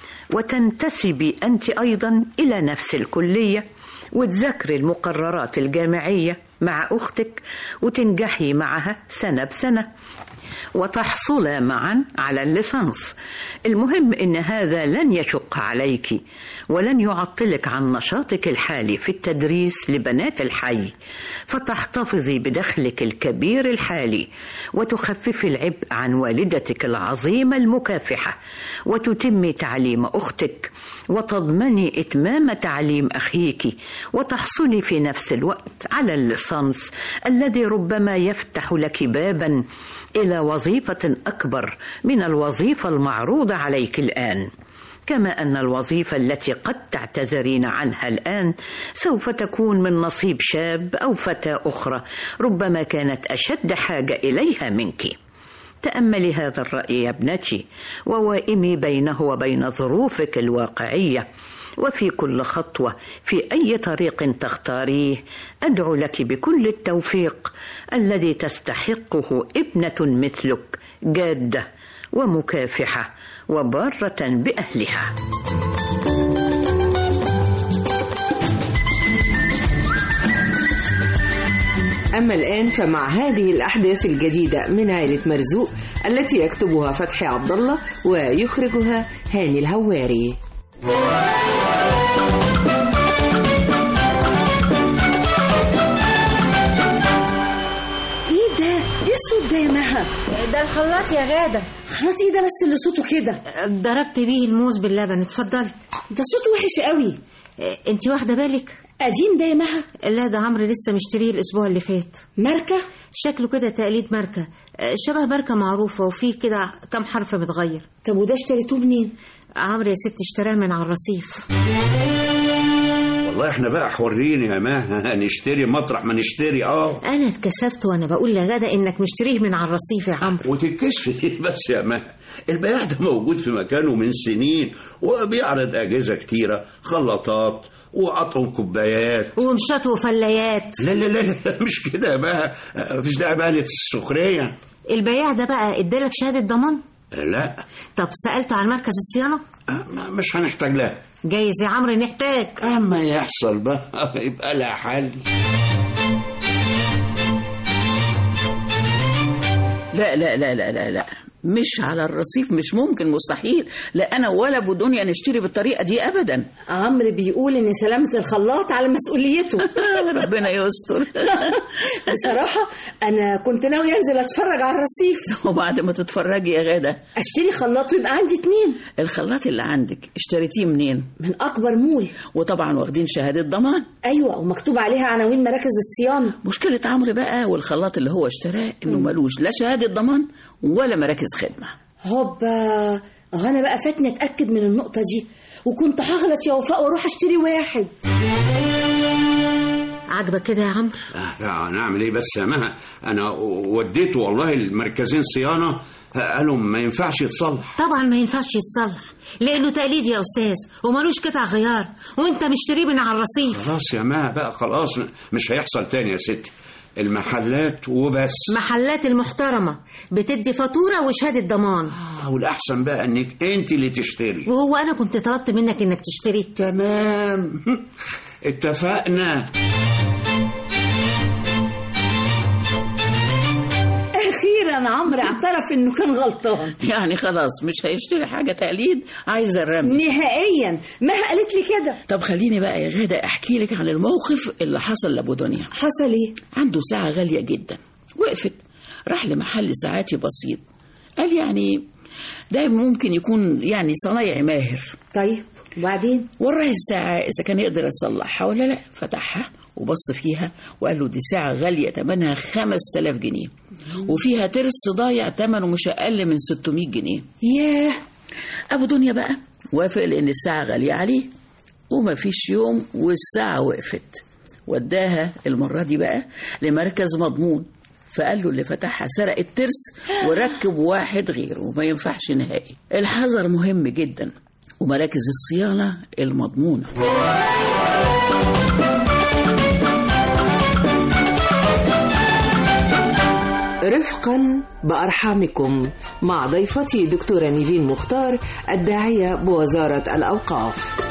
وتنتسبي أنت أيضا إلى نفس الكلية وتذاكري المقررات الجامعية مع أختك وتنجحي معها سنة بسنة وتحصلا معا على الليسانس المهم ان هذا لن يشق عليك ولن يعطلك عن نشاطك الحالي في التدريس لبنات الحي فتحتفظي بدخلك الكبير الحالي وتخففي العبء عن والدتك العظيمه المكافحه وتتمي تعليم اختك وتضمني اتمام تعليم اخيك وتحصلي في نفس الوقت على الليسانس الذي ربما يفتح لك بابا الى وظيفه اكبر من الوظيفه المعروضه عليك الان كما ان الوظيفه التي قد تعتذرين عنها الان سوف تكون من نصيب شاب او فتاه اخرى ربما كانت اشد حاجه اليها منك تاملي هذا الراي يا ابنتي ووائمي بينه وبين ظروفك الواقعيه وفي كل خطوه في اي طريق تختاريه ادعو لك بكل التوفيق الذي تستحقه ابنه مثلك جاده ومكافحه وباره باهلها أما الآن فمع هذه الأحداث الجديدة من عائلة مرزوق التي يكتبها فتحي عبد الله ويخرجها هاني الهواري ايه ده؟ ايه الصوت ده يا مها؟ ده الخلاط يا غادة خلاط ايه ده بس اللي صوته كده؟ ضربت بيه الموز باللبن اتفضلي ده صوته وحش قوي انت واخدة بالك؟ قديم ده يا مها؟ لا ده عمرو لسه مشتريه الأسبوع اللي فات ماركة؟ شكله كده تقليد ماركة شبه ماركة معروفة وفيه كده كام حرف متغير طب وده اشتريتوه منين؟ عمرو يا ست اشتراه من على الرصيف الله احنا بقى حرين يا ما نشتري مطرح ما نشتري اه انا اتكسفت وانا بقول لغدا انك مشتريه من على الرصيف يا عمرو وتتكسف ليه بس يا ما البياع ده موجود في مكانه من سنين وبيعرض اجهزه كتيره خلاطات وأطعم كوبايات ومشات وفلايات لا لا لا لا، مش كده يا بقى مفيش داعي بقى للسخريه البياع ده بقى ادالك شهاده ضمان لا طب سالته عن مركز الصيانه مش هنحتاج لها جايز يا عمرو نحتاج اما يحصل بقى يبقى لها حل لا لا لا لا لا لا مش على الرصيف مش ممكن مستحيل لا انا ولا ابو دنيا نشتري بالطريقه دي ابدا عمرو بيقول ان سلامه الخلاط على مسؤوليته ربنا يستر بصراحه انا كنت ناوي انزل اتفرج على الرصيف وبعد ما تتفرجي يا غاده اشتري خلاط ويبقى عندي اتنين الخلاط اللي عندك اشتريتيه منين من اكبر مول وطبعا واخدين شهاده ضمان ايوه ومكتوب عليها عناوين مراكز الصيانه مشكله عمرو بقى والخلاط اللي هو اشتراه انه ملوش لا شهاده ضمان ولا مراكز خدمه هوبا اه انا بقى فاتني اتاكد من النقطه دي وكنت هغلط يا وفاء واروح اشتري واحد عاجبك كده يا عمرو آه، نعمل ايه بس يا مها انا وديته والله المركزين صيانه قالوا ما ينفعش يتصلح طبعا ما ينفعش يتصلح لانه تقليد يا استاذ وملوش قطع غيار وانت مشتريه من على الرصيف خلاص يا مها بقى خلاص مش هيحصل تاني يا ستي المحلات وبس محلات المحترمة بتدي فاتورة وشهادة ضمان آه، والاحسن بقى انك انت اللي تشتري وهو أنا كنت طلبت منك إنك تشتري تمام اتفقنا اخيرا عمرو اعترف انه كان غلطان يعني خلاص مش هيشتري حاجه تقليد عايز الرمي نهائيا ما قالت لي كده طب خليني بقى يا غاده احكي لك عن الموقف اللي حصل لابو دنيا حصل ايه عنده ساعه غاليه جدا وقفت راح لمحل ساعاتي بسيط قال يعني ده ممكن يكون يعني صنايعي ماهر طيب وبعدين وراه الساعة إذا كان يقدر يصلحها ولا لا فتحها وبص فيها وقال له دي ساعة غالية تمنها 5000 جنيه وفيها ترس ضايع تمنه مش أقل من 600 جنيه ياه أبو دنيا بقى وافق لأن الساعة غالية عليه وما فيش يوم والساعة وقفت وداها المرة دي بقى لمركز مضمون فقال له اللي فتحها سرق الترس وركب واحد غيره وما ينفعش نهائي الحذر مهم جدا ومراكز الصيانة المضمونة رفقا بأرحامكم مع ضيفتي دكتورة نيفين مختار الداعية بوزارة الأوقاف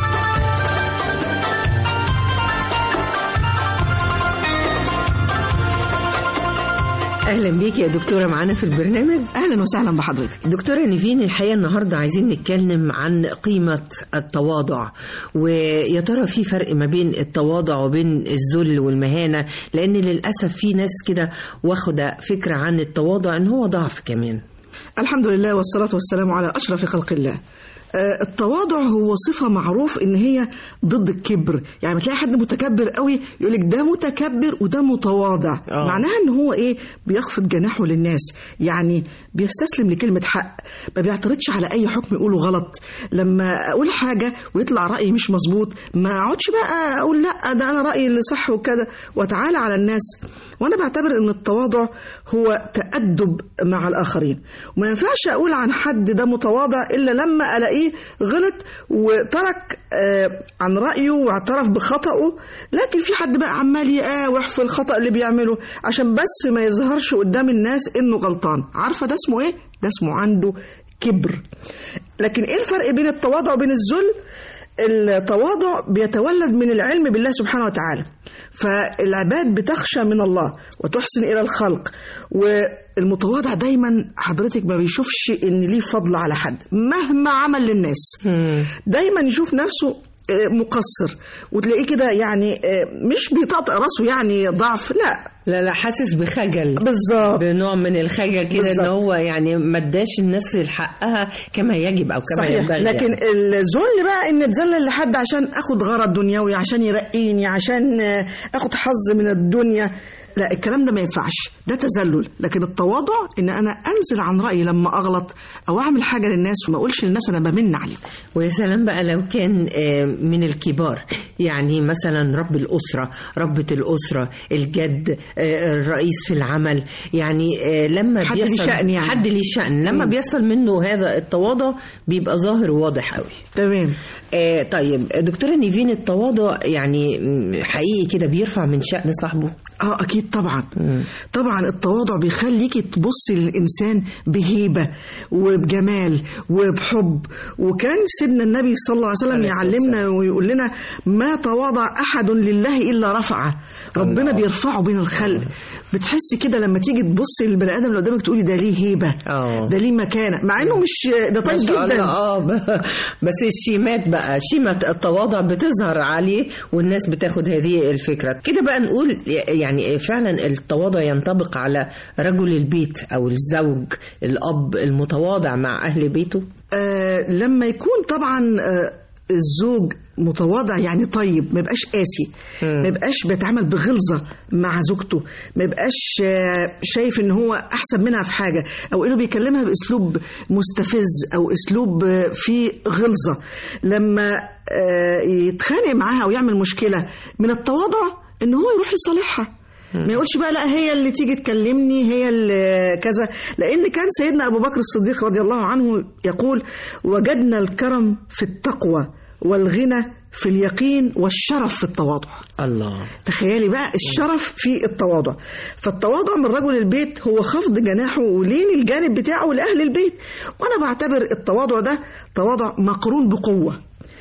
اهلا بيك يا دكتوره معانا في البرنامج اهلا وسهلا بحضرتك دكتوره نيفين الحقيقه النهارده عايزين نتكلم عن قيمه التواضع ويا ترى في فرق ما بين التواضع وبين الذل والمهانه لان للاسف في ناس كده واخده فكره عن التواضع ان هو ضعف كمان الحمد لله والصلاة والسلام على أشرف خلق الله آه، التواضع هو صفة معروف إن هي ضد الكبر يعني بتلاقي حد متكبر قوي يقولك ده متكبر وده متواضع آه. معناها إن هو إيه بيخفض جناحه للناس يعني بيستسلم لكلمة حق ما بيعترضش على أي حكم يقوله غلط لما أقول حاجة ويطلع رأيي مش مظبوط ما أقعدش بقى أقول لا ده أنا رأيي اللي صح وكده وأتعالى على الناس وأنا بعتبر إن التواضع هو تأدب مع الآخرين وما ينفعش أقول عن حد ده متواضع إلا لما ألاقيه غلط وترك آه، عن رأيه واعترف بخطأه لكن في حد بقى عمال يقاوح في الخطأ اللي بيعمله عشان بس ما يظهرش قدام الناس إنه غلطان عارفة ده اسمه إيه؟ ده اسمه عنده كبر لكن إيه الفرق بين التواضع وبين الذل؟ التواضع بيتولد من العلم بالله سبحانه وتعالى فالعباد بتخشى من الله وتحسن إلى الخلق والمتواضع دايما حضرتك ما بيشوفش إن ليه فضل على حد مهما عمل للناس دايما يشوف نفسه آه، مقصر وتلاقيه كده يعني آه، مش بيطقطق راسه يعني ضعف لا لا لا حاسس بخجل بالظبط بنوع من الخجل كده ان بالظبط. هو يعني ما اداش الناس حقها كما يجب او كما صحيح ينبغي لكن يعني. الذل بقى ان اتذلل لحد عشان اخد غرض دنيوي عشان يرقيني عشان آه، اخد حظ من الدنيا لا الكلام ده ما ينفعش ده تذلل لكن التواضع ان انا انزل عن رايي لما اغلط او اعمل حاجه للناس وما اقولش للناس انا بمن عليكم ويا سلام بقى لو كان آه، من الكبار يعني مثلا رب الأسرة ربة الأسرة الجد آه، الرئيس في العمل يعني آه، لما حد ليه بيصل شأن يعني. حد ليه شأن لما مم. بيصل منه هذا التواضع بيبقى ظاهر وواضح قوي تمام آه طيب دكتورة نيفين التواضع يعني م، حقيقي كده بيرفع من شأن صاحبه اه اكيد طبعا طبعا التواضع بيخليكي تبصي للانسان بهيبه وبجمال وبحب وكان سيدنا النبي صلى الله عليه وسلم عليه يعلمنا ويقول لنا ما تواضع احد لله الا رفعه ربنا بيرفعه بين الخلق بتحسي كده لما تيجي تبصي للبني ادم اللي قدامك تقولي ده ليه هيبه اه ده ليه مكانه مع انه مش ده ما طيب شاء الله جدا اه ب- بس الشيمات بقى شيمة التواضع بتظهر عليه والناس بتاخد هذه الفكرة كده بقى نقول يعني فعلا التواضع ينطبق على رجل البيت أو الزوج الأب المتواضع مع أهل بيته آه لما يكون طبعا آه الزوج متواضع يعني طيب ما يبقاش قاسي ما يبقاش بيتعامل بغلظه مع زوجته ما يبقاش آه، شايف ان هو احسن منها في حاجه او انه بيكلمها باسلوب مستفز او اسلوب آه، فيه غلظه لما آه، يتخانق معاها او يعمل مشكله من التواضع ان هو يروح يصالحها ما يقولش بقى لا هي اللي تيجي تكلمني هي اللي كذا لان كان سيدنا ابو بكر الصديق رضي الله عنه يقول وجدنا الكرم في التقوى والغنى في اليقين والشرف في التواضع الله تخيلي بقى الشرف في التواضع فالتواضع من رجل البيت هو خفض جناحه ولين الجانب بتاعه لأهل البيت وأنا بعتبر التواضع ده تواضع مقرون بقوة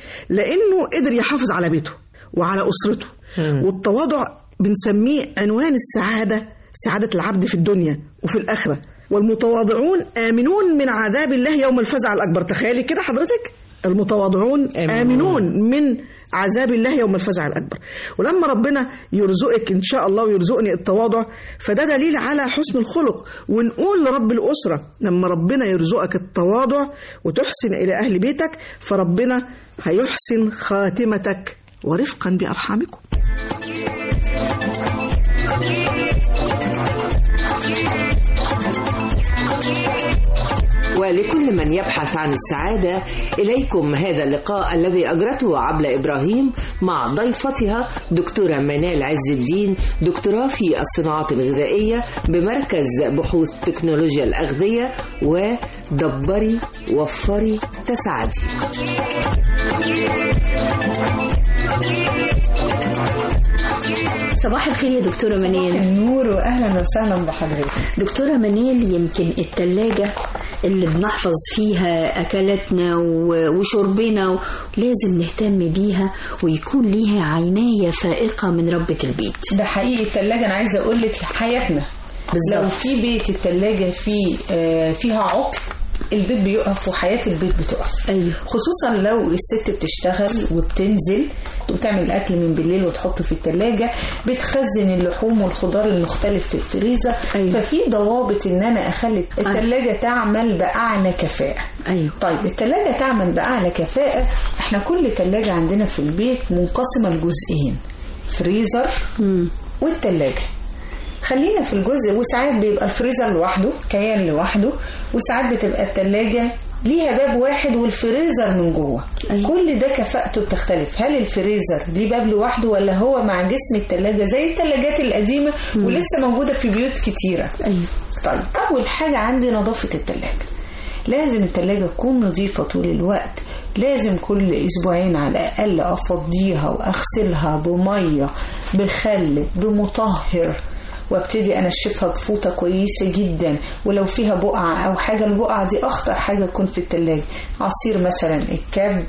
لأنه قدر يحافظ على بيته وعلى أسرته والتواضع بنسميه عنوان السعادة سعادة العبد في الدنيا وفي الآخرة والمتواضعون آمنون من عذاب الله يوم الفزع الأكبر تخيلي كده حضرتك المتواضعون آمنون. آمنون من عذاب الله يوم الفزع الأكبر ولما ربنا يرزقك إن شاء الله ويرزقني التواضع فده دليل على حسن الخلق ونقول لرب الأسرة لما ربنا يرزقك التواضع وتحسن إلى أهل بيتك فربنا هيحسن خاتمتك ورفقا بأرحامكم ولكل من يبحث عن السعادة إليكم هذا اللقاء الذي أجرته عبلة إبراهيم مع ضيفتها دكتورة منال عز الدين دكتوراه في الصناعات الغذائية بمركز بحوث تكنولوجيا الأغذية ودبري وفري تسعدي صباح الخير يا دكتورة منال النور واهلا وسهلا بحضرتك دكتورة منال يمكن التلاجة اللي بنحفظ فيها أكلاتنا و- وشربنا و- لازم نهتم بيها ويكون ليها عناية فائقة من ربة البيت ده حقيقي التلاجة أنا عايزة أقول لك حياتنا بالظبط. لو في بيت التلاجة فيه آه، فيها عطل البيت بيقف وحياة البيت بتقف أيوه. خصوصا لو الست بتشتغل وبتنزل وتعمل أكل من بالليل وتحطه في التلاجة بتخزن اللحوم والخضار المختلف في الفريزر أيوه. ففي ضوابط إن أنا أخلي التلاجة تعمل بأعلى كفاءة أيوه. طيب التلاجة تعمل بأعلى كفاءة احنا كل تلاجة عندنا في البيت منقسمة لجزئين فريزر والتلاجة خلينا في الجزء وساعات بيبقى الفريزر لوحده كيان لوحده وساعات بتبقى التلاجة ليها باب واحد والفريزر من جوه أيوة. كل ده كفاءته بتختلف هل الفريزر ليه باب لوحده ولا هو مع جسم التلاجة زي التلاجات القديمة مم. ولسه موجودة في بيوت كتيرة أيوة. طيب أول حاجة عندي نظافة التلاجة لازم التلاجة تكون نظيفة طول الوقت لازم كل أسبوعين على الأقل أفضيها وأغسلها بمية بخل بمطهر وابتدي انشفها بفوطه كويسه جدا ولو فيها بقعه او حاجه البقعه دي اخطر حاجه تكون في التلاجة عصير مثلا الكب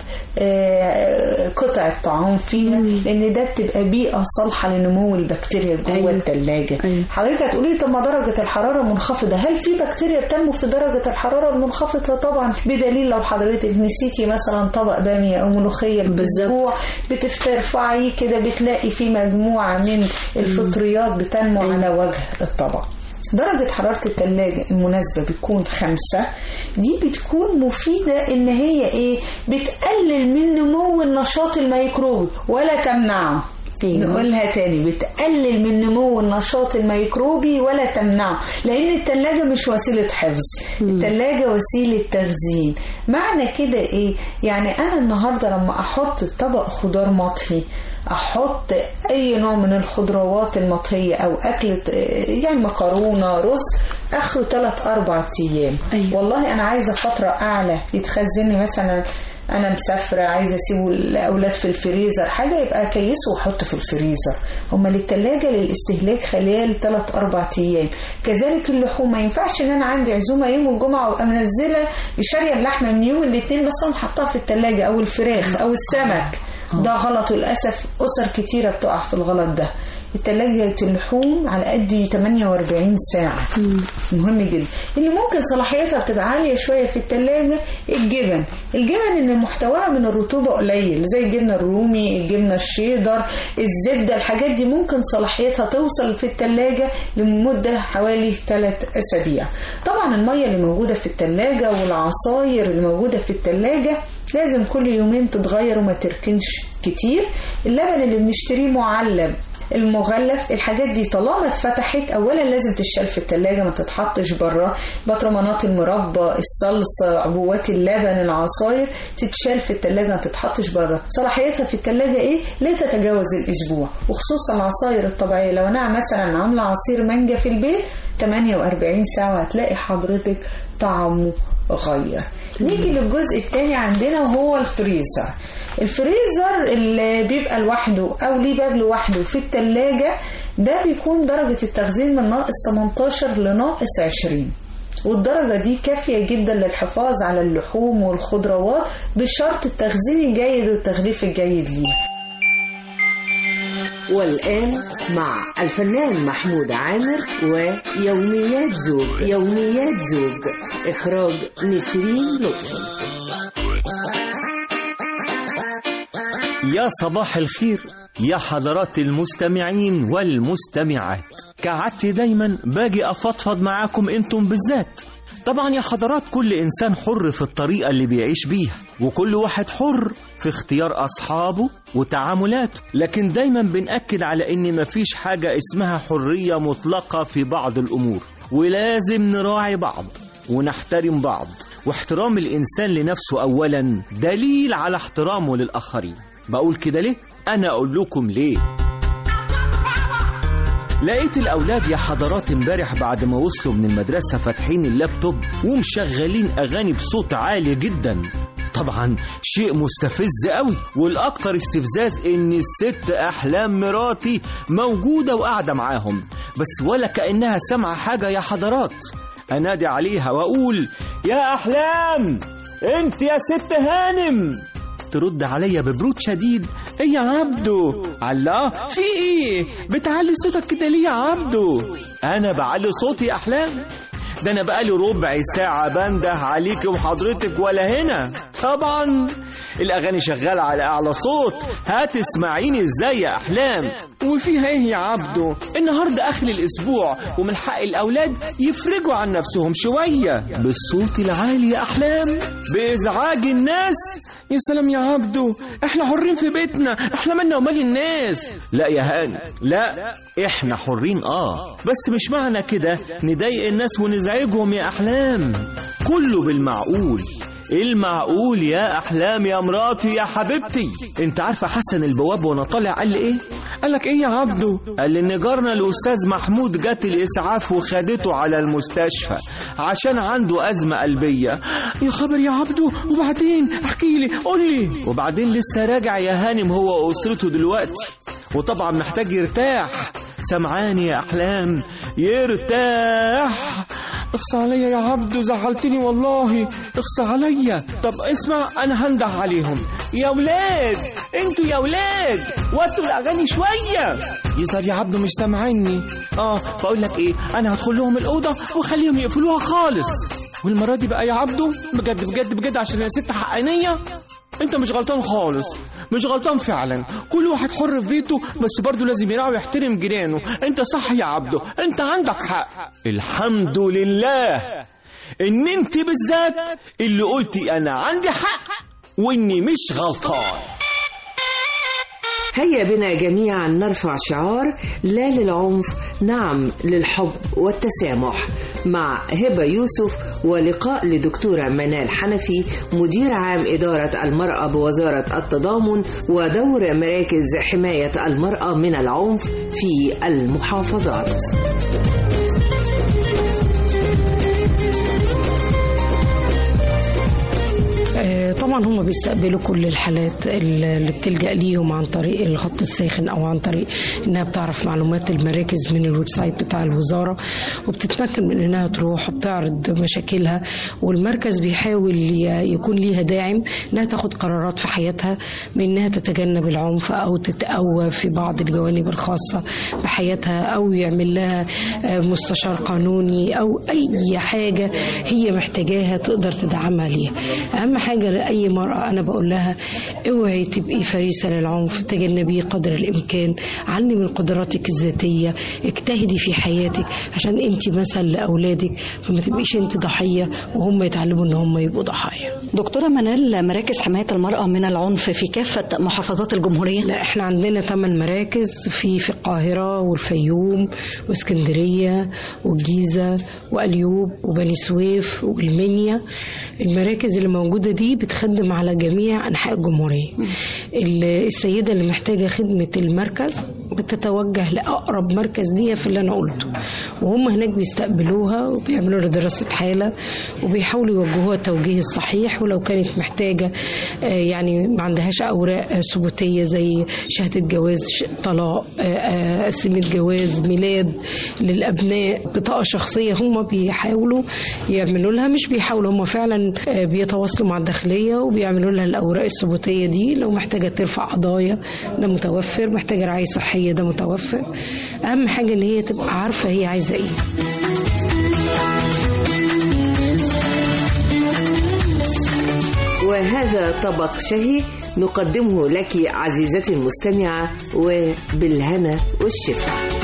آه، قطع طعام فيها لان ده بتبقى بيئه صالحه لنمو البكتيريا جوه أيوة. التلاجة أيوة. حضرتك هتقولي طب ما درجه الحراره منخفضه هل في بكتيريا بتنمو في درجه الحراره المنخفضه طبعا بدليل لو حضرتك نسيتي مثلا طبق باميه او ملوخيه بالاسبوع بترفعيه كده بتلاقي في مجموعه من الفطريات بتنمو على وجه الطبق درجة حرارة التلاجة المناسبة بتكون خمسة دي بتكون مفيدة ان هي ايه بتقلل من نمو النشاط الميكروبي ولا تمنعه أيوة. نقولها تاني بتقلل من نمو النشاط الميكروبي ولا تمنعه لان التلاجة مش وسيلة حفظ التلاجة وسيلة تخزين معنى كده ايه يعني انا النهاردة لما احط طبق خضار مطهي احط اي نوع من الخضروات المطهية او اكلة آه، يعني مكرونة رز اخره 3 4 ايام أيوة. والله انا عايزة فترة اعلى يتخزن لي مثلا انا مسافره عايزه اسيبه الاولاد في الفريزر حاجه يبقى كيسه واحطه في الفريزر هما للتلاجة للاستهلاك خلال 3 4 ايام كذلك اللحوم ما ينفعش ان انا عندي عزومه يوم الجمعه وابقى منزله شاريه اللحمه من يوم الاثنين مثلا حطها في التلاجة او الفراخ او السمك ده غلط وللاسف اسر كتيره بتقع في الغلط ده التلاجة اللحوم على قد 48 ساعة مهم جدا اللي ممكن صلاحيتها بتبقى عالية شوية في التلاجة الجبن الجبن اللي محتواها من الرطوبة قليل زي الجبنة الرومي الجبنة الشيدر الزبدة الحاجات دي ممكن صلاحيتها توصل في التلاجة لمدة حوالي 3 أسابيع طبعا المية اللي موجودة في التلاجة والعصاير اللي موجودة في التلاجة لازم كل يومين تتغير وما تركنش كتير اللبن اللي بنشتريه معلب المغلف الحاجات دي طالما اتفتحت اولا لازم تشال في التلاجة ما تتحطش بره برطمانات المربى الصلصة عبوات اللبن العصاير تتشال في التلاجة ما تتحطش بره صلاحيتها في التلاجة ايه لا تتجاوز الاسبوع وخصوصا العصاير الطبيعية لو انا مثلا عاملة عصير مانجا في البيت 48 ساعة هتلاقي حضرتك طعمه غير نيجي للجزء الثاني عندنا وهو الفريزر الفريزر اللي بيبقى لوحده او ليه باب لوحده في التلاجة ده بيكون درجة التخزين من ناقص 18 لناقص 20 والدرجة دي كافية جدا للحفاظ على اللحوم والخضروات بشرط التخزين الجيد والتغليف الجيد ليها والآن مع الفنان محمود عامر ويوميات زوج يوميات زوج إخراج نسرين لطفي يا صباح الخير يا حضرات المستمعين والمستمعات كعدتي دايما باجي أفضفض معاكم انتم بالذات طبعا يا حضرات كل إنسان حر في الطريقة اللي بيعيش بيها وكل واحد حر في اختيار أصحابه وتعاملاته لكن دايما بنأكد على إن مفيش حاجة اسمها حرية مطلقة في بعض الأمور ولازم نراعي بعض ونحترم بعض واحترام الإنسان لنفسه أولا دليل على احترامه للآخرين بقول كده ليه؟ أنا أقول لكم ليه لقيت الأولاد يا حضرات امبارح بعد ما وصلوا من المدرسة فاتحين اللابتوب ومشغلين أغاني بصوت عالي جدا طبعا شيء مستفز قوي والأكتر استفزاز إن الست أحلام مراتي موجودة وقاعدة معاهم بس ولا كأنها سامعة حاجة يا حضرات أنادي عليها وأقول يا أحلام أنت يا ست هانم ترد عليا ببرود شديد ايه يا عبدو الله في ايه بتعلي صوتك كده ليه يا عبدو انا بعلي صوتي يا احلام ده انا بقالي ربع ساعة بنده عليك وحضرتك ولا هنا طبعا الاغاني شغالة على اعلى صوت هتسمعيني ازاي يا احلام وفيها ايه يا عبدو النهاردة اخر الاسبوع ومن حق الاولاد يفرجوا عن نفسهم شوية بالصوت العالي يا احلام بازعاج الناس يا سلام يا عبدو احنا حرين في بيتنا احنا مالنا ومال الناس لا يا هاني لا احنا حرين اه بس مش معنى كده نضايق الناس ونزعجهم يا احلام كله بالمعقول المعقول يا احلام يا مراتي يا حبيبتي انت عارفه حسن البواب وانا طالع قال لي ايه قال لك ايه يا عبدو قال لي ان جارنا الاستاذ محمود جت الاسعاف وخدته على المستشفى عشان عنده ازمه قلبيه يا خبر يا عبدو وبعدين احكي لي قول لي وبعدين لسه راجع يا هانم هو واسرته دلوقتي وطبعا محتاج يرتاح سمعاني يا احلام يرتاح اخص عليا يا عبدو زعلتني والله اخص عليا طب اسمع انا هنده عليهم يا ولاد انتوا يا ولاد وطوا الاغاني شويه يظهر يا عبدو مش سامعيني اه بقول لك ايه انا هدخل لهم الاوضه واخليهم يقفلوها خالص والمره دي بقى يا عبدو بجد بجد بجد عشان انا ست حقانيه انت مش غلطان خالص مش غلطان فعلا كل واحد حر في بيته بس برضه لازم يراعي ويحترم جيرانه انت صح يا عبده انت عندك حق الحمد لله ان انت بالذات اللي قلتي انا عندي حق واني مش غلطان هيا بنا جميعا نرفع شعار لا للعنف نعم للحب والتسامح مع هبة يوسف ولقاء لدكتورة منال حنفي مدير عام إدارة المرأة بوزارة التضامن ودور مراكز حماية المرأة من العنف في المحافظات آه، طبعا هم بيستقبلوا كل الحالات اللي بتلجأ ليهم عن طريق الخط الساخن او عن طريق انها بتعرف معلومات المراكز من الويب سايت بتاع الوزاره وبتتمكن من انها تروح وبتعرض مشاكلها والمركز بيحاول ي- يكون ليها داعم انها تاخد قرارات في حياتها بانها تتجنب العنف او تتقوى في بعض الجوانب الخاصه بحياتها او يعمل لها آه، مستشار قانوني او اي حاجه هي محتاجاها تقدر تدعمها ليها اهم حاجه لاي مراه انا بقول لها اوعي تبقي فريسه للعنف تجنبيه قدر الامكان علمي من قدراتك الذاتيه اجتهدي في حياتك عشان انت مثل لاولادك فما تبقيش انت ضحيه وهم يتعلموا ان هم يبقوا ضحايا دكتورة منال مراكز حماية المرأة من العنف في كافة محافظات الجمهورية لا احنا عندنا ثمان مراكز في في القاهرة والفيوم واسكندرية والجيزة وأليوب وبني سويف والمنيا المراكز اللي موجودة دي بتخدم على جميع أنحاء الجمهورية ال- السيدة اللي محتاجة خدمة المركز بتتوجه لأقرب مركز ليها في اللي أنا قلته وهم هناك بيستقبلوها وبيعملوا لها دراسة حالة وبيحاولوا يوجهوها التوجيه الصحيح ولو كانت محتاجة آه، يعني ما عندهاش أوراق آه، ثبوتية زي شهادة جواز ش- طلاق آه، آه، قسيمة جواز ميلاد للأبناء بطاقة شخصية هم بيحاولوا يعملوا لها مش بيحاولوا هم فعلا آه، بيتواصلوا مع الداخلية وبيعملوا لها الأوراق الثبوتية دي لو محتاجة ترفع قضايا ده متوفر محتاجة رعاية صحية ده متوفر أهم حاجة إن هي تبقى عارفة هي عايزة إيه وهذا طبق شهي نقدمه لك عزيزتي المستمعة وبالهنا والشفاء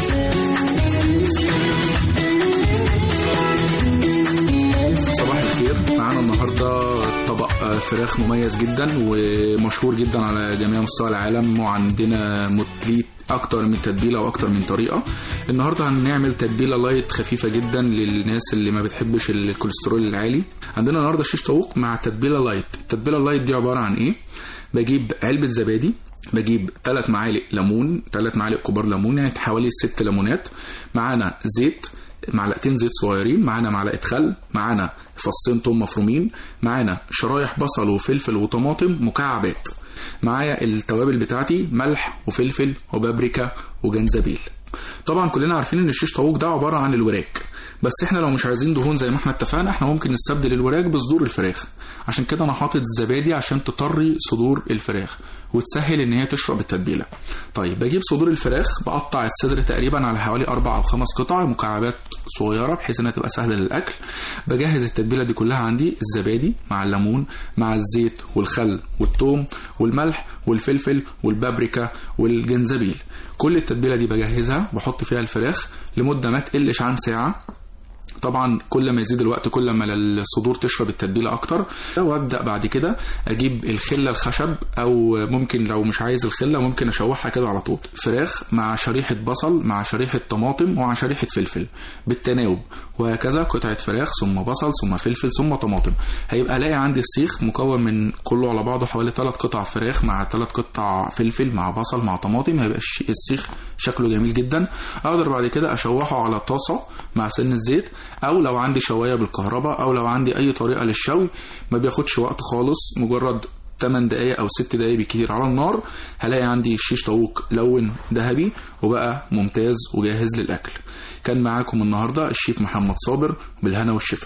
صباح الخير معانا النهارده طبق آه، فراخ مميز جدا ومشهور جدا على جميع مستوى العالم وعندنا متليت اكتر من تتبيله واكتر من طريقه النهارده هنعمل تتبيله لايت خفيفه جدا للناس اللي ما بتحبش الكوليسترول العالي عندنا النهارده شيش طاووق مع تتبيله لايت التتبيله اللايت دي عباره عن ايه بجيب علبه زبادي بجيب 3 معالق ليمون 3 معالق كبار ليمون يعني حوالي 6 ليمونات معانا زيت معلقتين زيت صغيرين معانا معلقه خل معانا فصين توم مفرومين معانا شرايح بصل وفلفل وطماطم مكعبات معايا التوابل بتاعتي ملح وفلفل وبابريكا وجنزبيل طبعا كلنا عارفين ان الشيش طاووق ده عباره عن الوراك بس احنا لو مش عايزين دهون زي ما احنا اتفقنا احنا ممكن نستبدل الوراك بصدور الفراخ عشان كده انا حاطط الزبادي عشان تطري صدور الفراخ وتسهل ان هي تشرب التتبيله طيب بجيب صدور الفراخ بقطع الصدر تقريبا على حوالي اربع او خمس قطع مكعبات صغيره بحيث انها تبقى سهله للاكل بجهز التتبيله دي كلها عندي الزبادي مع الليمون مع الزيت والخل والثوم والملح والفلفل والبابريكا والجنزبيل كل التتبيله دي بجهزها بحط فيها الفراخ لمده ما تقلش عن ساعه طبعا كل ما يزيد الوقت كل ما الصدور تشرب التتبيله اكتر وابدا بعد كده اجيب الخله الخشب او ممكن لو مش عايز الخله ممكن اشوحها كده على طول فراخ مع شريحه بصل مع شريحه طماطم ومع شريحه فلفل بالتناوب وهكذا قطعه فراخ ثم بصل ثم فلفل ثم طماطم هيبقى الاقي عندي السيخ مكون من كله على بعضه حوالي 3 قطع فراخ مع 3 قطع فلفل مع بصل مع طماطم هيبقى الش- السيخ شكله جميل جدا اقدر بعد كده اشوحه على طاسه مع سنه زيت او لو عندي شوايه بالكهرباء او لو عندي اي طريقه للشوي ما بياخدش وقت خالص مجرد 8 دقايق او 6 دقايق بكتير على النار هلاقي عندي الشيش طاووق لون ذهبي وبقى ممتاز وجاهز للاكل كان معاكم النهارده الشيف محمد صابر بالهنا والشفا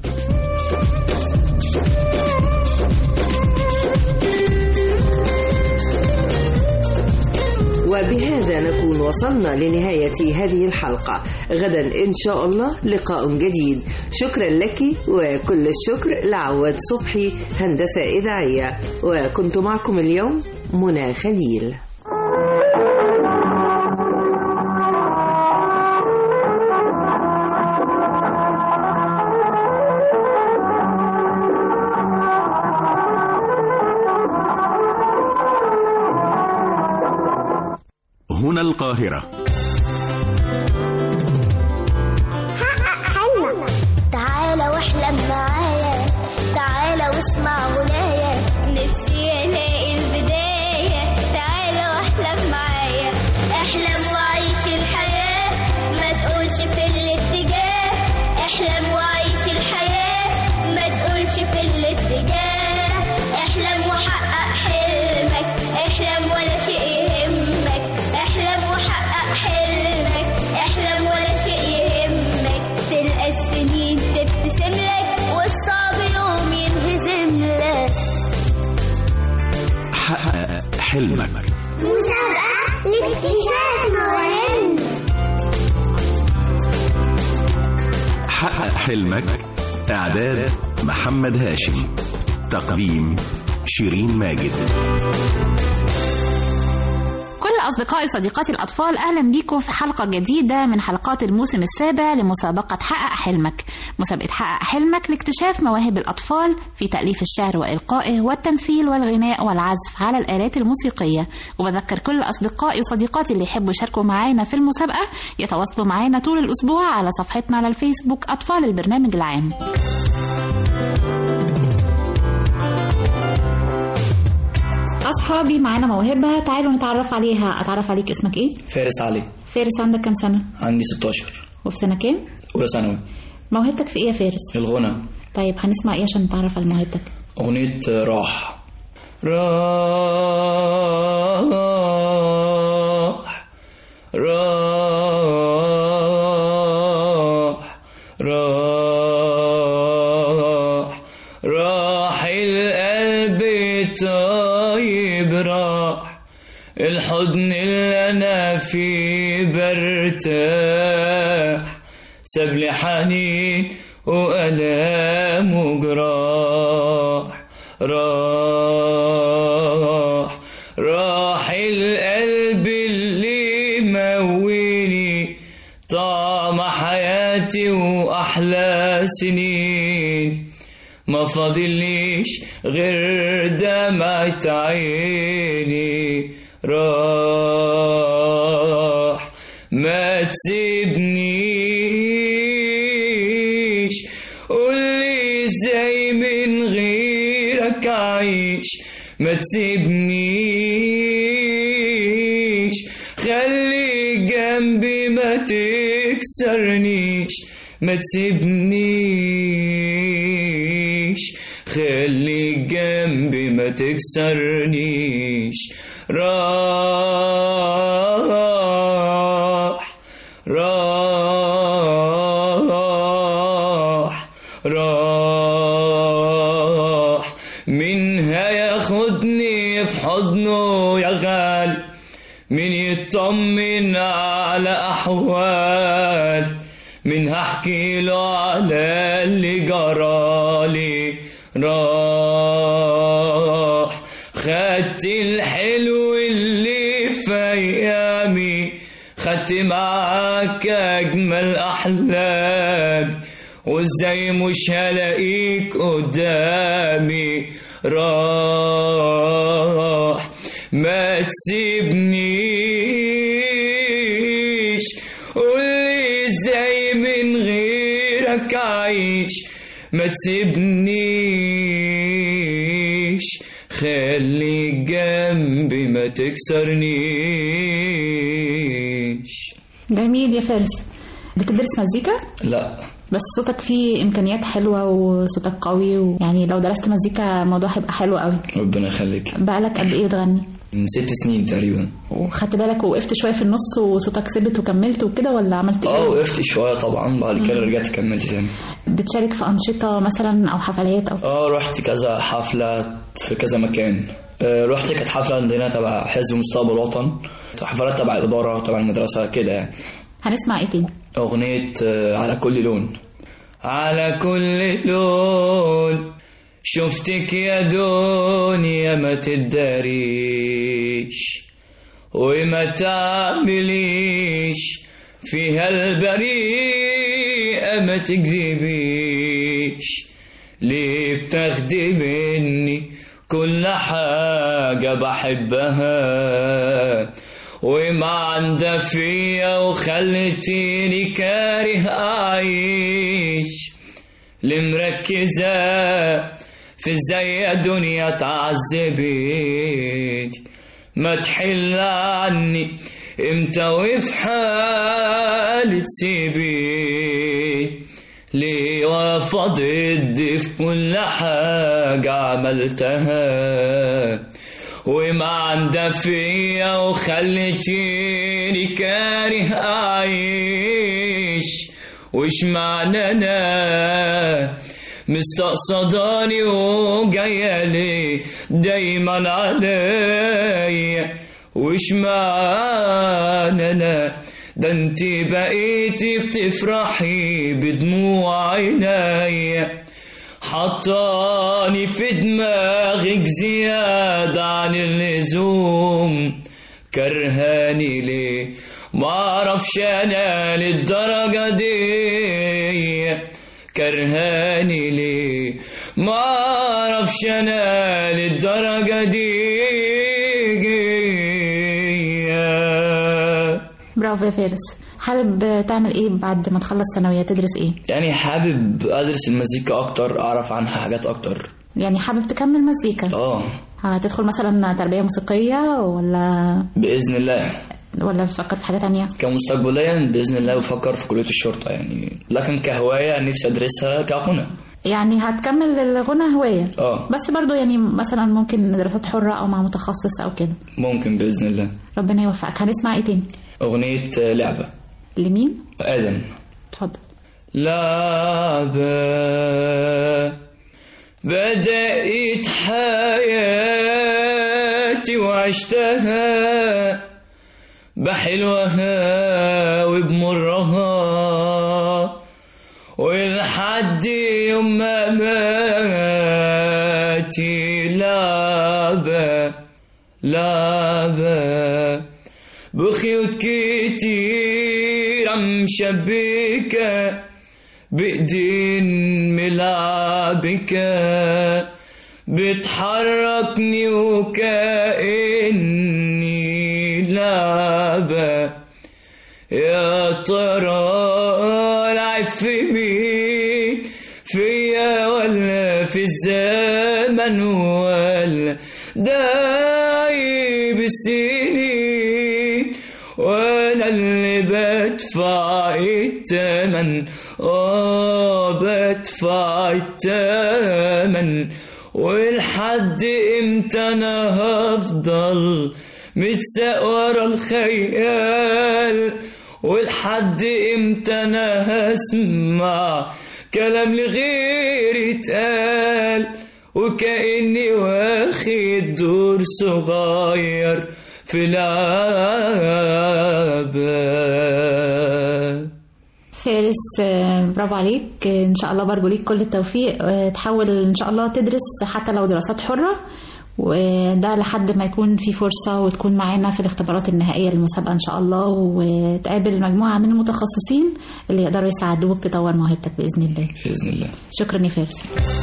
وبهذا نكون وصلنا لنهاية هذه الحلقة غدا إن شاء الله لقاء جديد شكرا لك وكل الشكر لعواد صبحي هندسة إذاعية وكنت معكم اليوم منى خليل القاهرة حلم تعالى واحلم معايا تعالى واسمع غنايا نفسي الاقي البداية تعالى واحلم معايا احلم وعيش الحياة ما تقولش في الاتجاه احلم وعيش الحياة ما تقولش في الاتجاه احلم وحقق حلمك احلم ولا شيء يهمك احلم وحقق حلمك احلم ولا شيء يهمك تلقى السنين تبتسم لك والصعب يوم ينهزم لك حقق حلمك مسابقة لاكتشاف مواهب حقق حلمك إعداد محمد هاشم تقديم شيرين ماجد كل أصدقائي وصديقاتي الأطفال أهلا بيكم في حلقة جديدة من حلقات الموسم السابع لمسابقة حقق حلمك مسابقة حقق حلمك لاكتشاف مواهب الأطفال في تأليف الشعر وإلقائه والتمثيل والغناء والعزف على الآلات الموسيقية وبذكر كل أصدقائي وصديقاتي اللي يحبوا يشاركوا معانا في المسابقة يتواصلوا معانا طول الأسبوع على صفحتنا على الفيسبوك أطفال البرنامج العام أصحابي معانا موهبة تعالوا نتعرف عليها أتعرف عليك اسمك إيه؟ فارس علي فارس عندك كام سنة؟ عندي 16 وفي سنة كام؟ أولى ثانوي موهبتك في إيه يا فارس؟ الغنى طيب هنسمع إيه عشان نتعرف على موهبتك؟ أغنية راح راح راح راح راح القلب طيب راح الحضن اللي انا فيه برتاح ساب لي حنين والام وجراح راح راح القلب اللي مويني طعم حياتي واحلى سنين ما فاضليش غير دمعة عيني راح ما تسيبنيش قولي ازاي من غيرك عايش ما تسيبنيش خلي جنبي ما تكسرنيش ما تسيبنيش خلي جنبي ما تكسرنيش راح راح راح منها ياخدني في حضنه يا غال من يطمن على أحوال منها احكي له على اللي جرالي راح خدت الحلو اللي في ايامي خدت معاك اجمل احلام وازاي مش هلاقيك قدامي راح ما تسيبنيش قولي ازاي من غيرك عايش ما تسيبنيش خلي جنبي ما تكسرنيش جميل يا فارس بتدرس مزيكا؟ لا بس صوتك فيه إمكانيات حلوة وصوتك قوي ويعني لو درست مزيكا الموضوع هيبقى حلو قوي ربنا يخليك بقالك قد إيه بتغني؟ من ست سنين تقريبا وخدت بالك ووقفت شوية في النص وصوتك ثبت وكملت وكده ولا عملت اه إيه؟ وقفت شوية طبعا بعد كده رجعت كملت تاني بتشارك في أنشطة مثلا أو حفلات أو اه رحت كذا حفلة في كذا مكان آه، رحت كانت حفلة عندنا تبع حزب مستقبل وطن حفلات تبع الإدارة تبع المدرسة كده يعني هنسمع إيه تاني؟ أغنية آه، على كل لون على كل لون شفتك يا دنيا ما تداريش وما تعمليش فيها البريئة ما تكذبيش ليه بتاخدي مني كل حاجة بحبها وما عندها فيا وخلتيني كاره أعيش المركزة في ازاي دنيا تعذبت ما تحل عني امتى وفي حالة تسيبي ليه وفضت في كل حاجة عملتها وما عندها فيا وخلتيني كاره أعيش وش معنى أنا مستقصداني وجاية لي دايما عليا وش معنى أنا ده انت بقيتي بتفرحي بدموع عينيا حطاني في دماغك زيادة عن اللزوم كرهاني ليه معرفش انا للدرجة دي كرهاني ليه معرفش انا للدرجة دي برافو يا فارس حابب تعمل ايه بعد ما تخلص ثانوية تدرس ايه يعني حابب ادرس المزيكا اكتر اعرف عنها حاجات اكتر يعني حابب تكمل مزيكا اه هتدخل مثلا تربية موسيقية ولا باذن الله ولا بتفكر في حاجة تانية كمستقبليا باذن الله بفكر في كليه الشرطه يعني لكن كهوايه نفسي ادرسها كغنى يعني هتكمل الغنى هواية اه بس برضو يعني مثلا ممكن دراسات حرة او مع متخصص او كده ممكن باذن الله ربنا يوفقك هنسمع ايه تاني اغنيه لعبه لمين ادم اتفضل لعبة بدأت حياتي وعشتها بحلوها وبمرها ولحد يوم ما ماتي لعبة لعبة بخيوط كتير مشبكة بإيدين ملعبكة بتحركني وكأني لعبة يا ترى العب في مين فيا ولا في الزمن ولا دايب السنين وانا اللي بدفع التمن اه بدفع التمن ولحد امتى انا هفضل متساق ورا الخيال ولحد امتى انا هسمع كلام لغيري اتقال وكأني واخد دور صغير في لعبة فارس آه، برافو عليك آه، ان شاء الله برجو ليك كل التوفيق آه، تحاول ان شاء الله تدرس حتى لو دراسات حرة وده لحد ما يكون في فرصة وتكون معانا في الاختبارات النهائية للمسابقة إن شاء الله وتقابل مجموعة من المتخصصين اللي يقدروا يساعدوك تطور موهبتك بإذن الله باذن الله شكرا يا فارس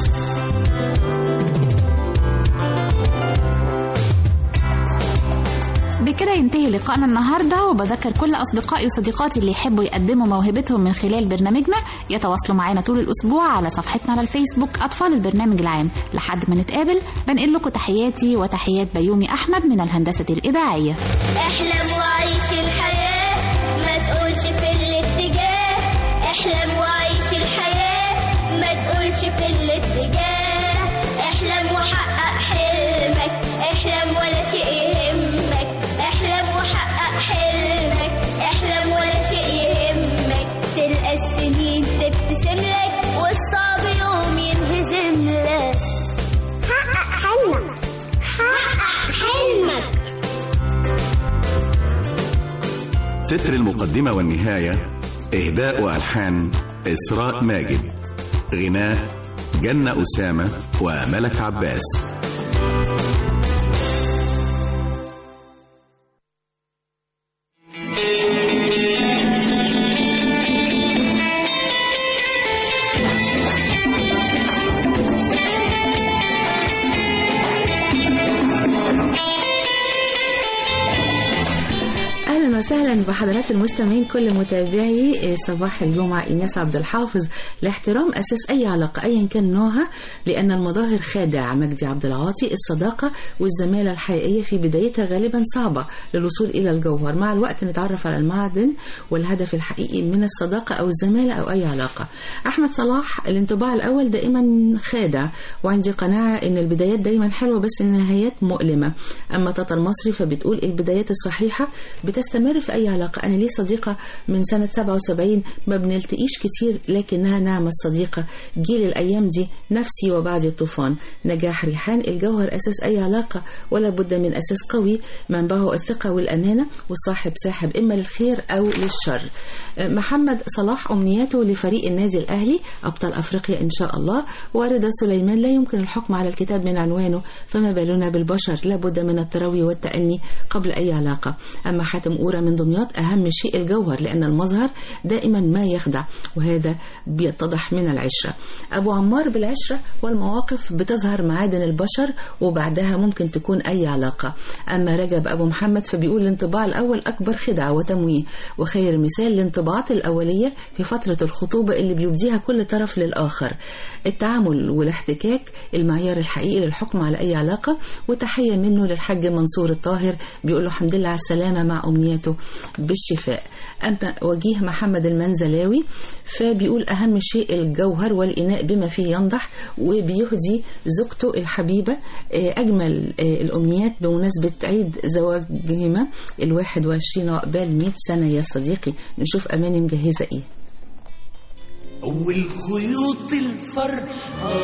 بكده ينتهي لقائنا النهارده وبذكر كل اصدقائي وصديقاتي اللي يحبوا يقدموا موهبتهم من خلال برنامجنا يتواصلوا معانا طول الاسبوع على صفحتنا على الفيسبوك اطفال البرنامج العام لحد ما نتقابل بنقل لكم تحياتي وتحيات بيومي احمد من الهندسه الاذاعيه احلم وعيش الحياة ما تقولش في الاتجاه احلم وعيش الحياة ما تقولش في الاتجاه احلم وحقق حلمك احلم ولا شيء يهمك احلم وحقق حلمك احلم ولا شيء يهمك تلقى السنين تبتسم لك والصعب يوم ينهزم لك حقق حلمك حقق حلمك تتر المقدمة والنهاية إهداء وألحان إسراء ماجد غناء جنة أسامة وملك عباس وسهلا بحضرات المستمعين كل متابعي صباح الجمعة إيناس عبد الحافظ لاحترام أساس أي علاقة أيا كان نوعها لأن المظاهر خادع مجدي عبد العاطي الصداقة والزمالة الحقيقية في بدايتها غالبا صعبة للوصول إلى الجوهر مع الوقت نتعرف على المعدن والهدف الحقيقي من الصداقة أو الزمالة أو أي علاقة أحمد صلاح الانطباع الأول دائما خادع وعندي قناعة أن البدايات دايما حلوة بس النهايات مؤلمة أما تاتا المصري فبتقول البدايات الصحيحة بتستمر في أي علاقة أنا لي صديقة من سنة 77 ما بنلتقيش كتير لكنها نعمة الصديقة جيل الأيام دي نفسي وبعد الطوفان نجاح ريحان الجوهر أساس أي علاقة ولا بد من أساس قوي منبعه الثقة والأمانة والصاحب ساحب إما للخير أو للشر محمد صلاح أمنياته لفريق النادي الأهلي أبطال أفريقيا إن شاء الله ورضا سليمان لا يمكن الحكم على الكتاب من عنوانه فما بالنا بالبشر لابد من التروي والتأني قبل أي علاقة أما حاتم أورا من دمياط أهم شيء الجوهر لأن المظهر دائما ما يخدع وهذا بيتضح من العشرة أبو عمار بالعشرة والمواقف بتظهر معادن البشر وبعدها ممكن تكون أي علاقة أما رجب أبو محمد فبيقول الانطباع الأول أكبر خدعة وتمويه وخير مثال الانطباعات الأولية في فترة الخطوبة اللي بيبديها كل طرف للآخر التعامل والاحتكاك المعيار الحقيقي للحكم على أي علاقة وتحية منه للحاج منصور الطاهر بيقول له الحمد لله على السلامة مع أمنيته بالشفاء أما وجيه محمد المنزلاوي فبيقول أهم شيء الجوهر والإناء بما فيه ينضح وبيهدي زوجته الحبيبة أجمل الأمنيات بمناسبة عيد زواجهما الواحد وعشرين عقبال 100 سنة يا صديقي نشوف أماني مجهزة إيه أول خيوط الفرحة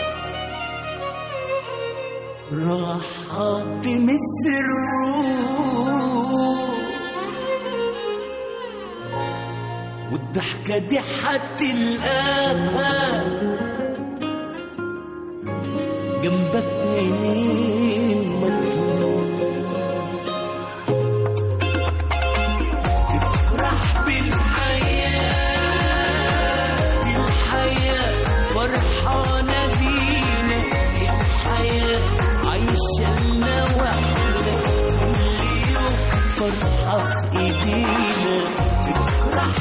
راحة تمس الروح والضحكة دي هتلقاها جنبك منين ما تفرح بالحياة دي الحياة فرحانة بينا الحياة عايشة لنا واحدة كل يوم فرحة في ايدينا تفرح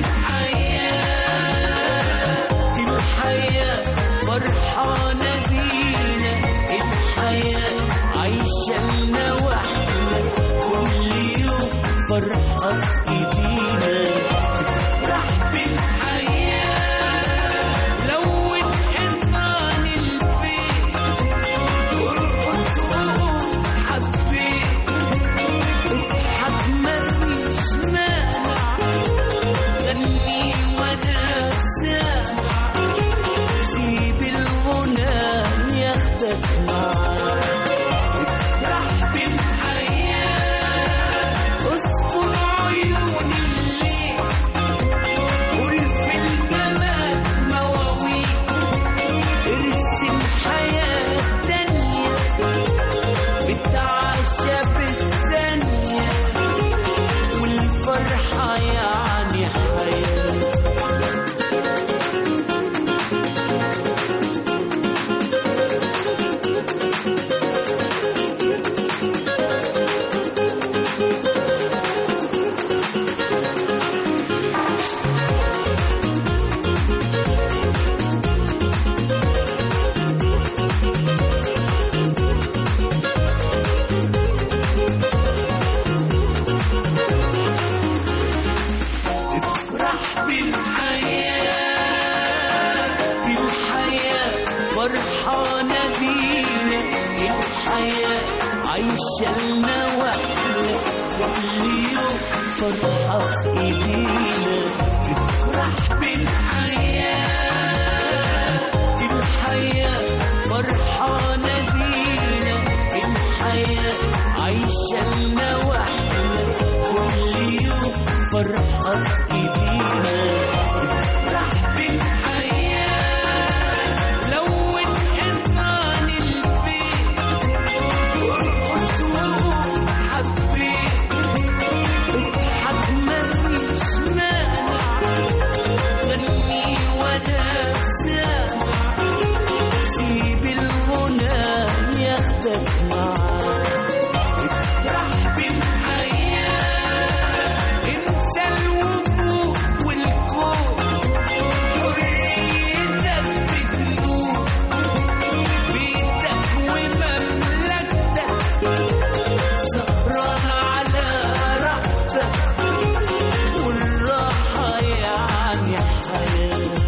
بالحياة دي الحياة فرحانة بينا الحياة عايشة لنا واحدة كل يوم فرحة في ايدينا تفرح بالحياة لون حيطان البيت ارقص وقوم حبيت اضحك مفيش مانع غني وانا سامع سيب الغنى ياخدك معاه افرح بالحياة اصفر عيون الليل قول في الجمال مواويل ارسم حياة تانية بتعشى بالثانية والفرحة يعني حياة افرح بالحياة دي الحياة فرحانة بينا الحياة عايشة لنا واحدة كل يوم فرحة في ايدينا افرح بالحياة دي الحياة فرحانة بينا الحياة عايشة لنا واحدة كل يوم فرحة في ايدينا افرح بالحياة لون حيطان البيت ارقص وقوم حبيت اضحك الحياة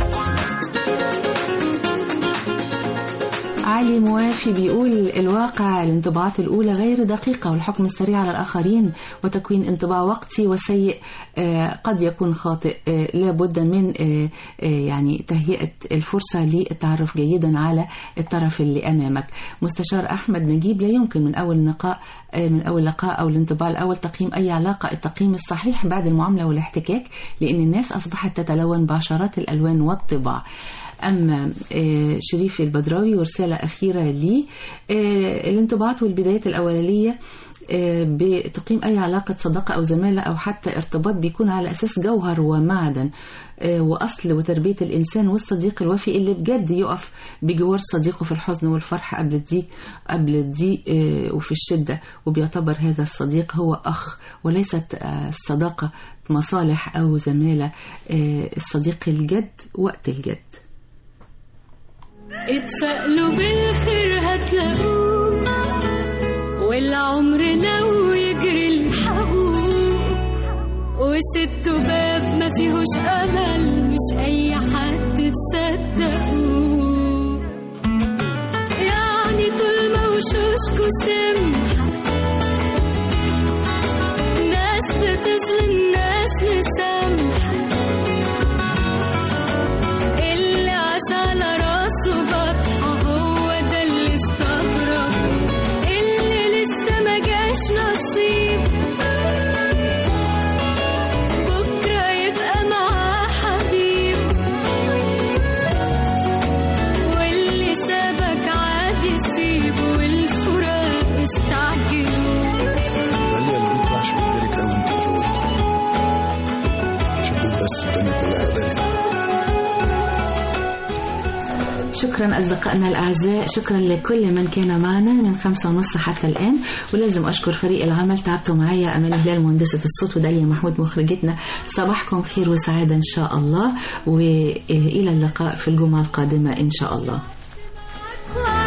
علي موافي بيقول الواقع الانطباعات الأولى غير دقيقة والحكم السريع على الآخرين وتكوين انطباع وقتي وسيء آه، قد يكون خاطئ آه، لابد من آه، آه، يعني تهيئة الفرصة للتعرف جيدا على الطرف اللي أمامك مستشار أحمد نجيب لا يمكن من أول لقاء آه، من أول لقاء أو الانطباع الأول تقييم أي علاقة التقييم الصحيح بعد المعاملة والاحتكاك لأن الناس أصبحت تتلون بعشرات الألوان والطباع أما آه، شريف البدراوي ورسالة أخيرة لي آه، الانطباعات والبدايات الأولية آه، بتقييم أي علاقة صداقة أو زمالة أو حتى ارتباط بيكون على أساس جوهر ومعدن آه، وأصل وتربية الإنسان والصديق الوفي اللي بجد يقف بجوار صديقه في الحزن والفرح قبل الضيق قبل الضيق آه، وفي الشدة وبيعتبر هذا الصديق هو أخ وليست آه، الصداقة مصالح أو زمالة آه، الصديق الجد وقت الجد اتفائلوا بالخير هتلاقوه والعمر لو يجري الحقوه وست باب ما فيهوش امل مش اي حد تصدقوه يعني طول ما وشوشكوا سمحة ناس بتظلم ناس مسامحة اللي عاش على راسه بطحة هو ده اللي استغرب اللي لسه ما جاش نصيب بكرة يبقى معاه حبيب واللي سابك عادي سيبه والفراق استعجل خلي قلبك وحش بالك قوي انت جود شوفوا بس الدنيا كلها قدرت شكرا أصدقائنا الأعزاء شكرا لكل من كان معنا من خمسة ونص حتى الآن ولازم أشكر فريق العمل تعبتوا معايا أمان هلال مهندسة الصوت وداليا محمود مخرجتنا صباحكم خير وسعادة إن شاء الله وإلى اللقاء في الجمعة القادمة إن شاء الله Wow.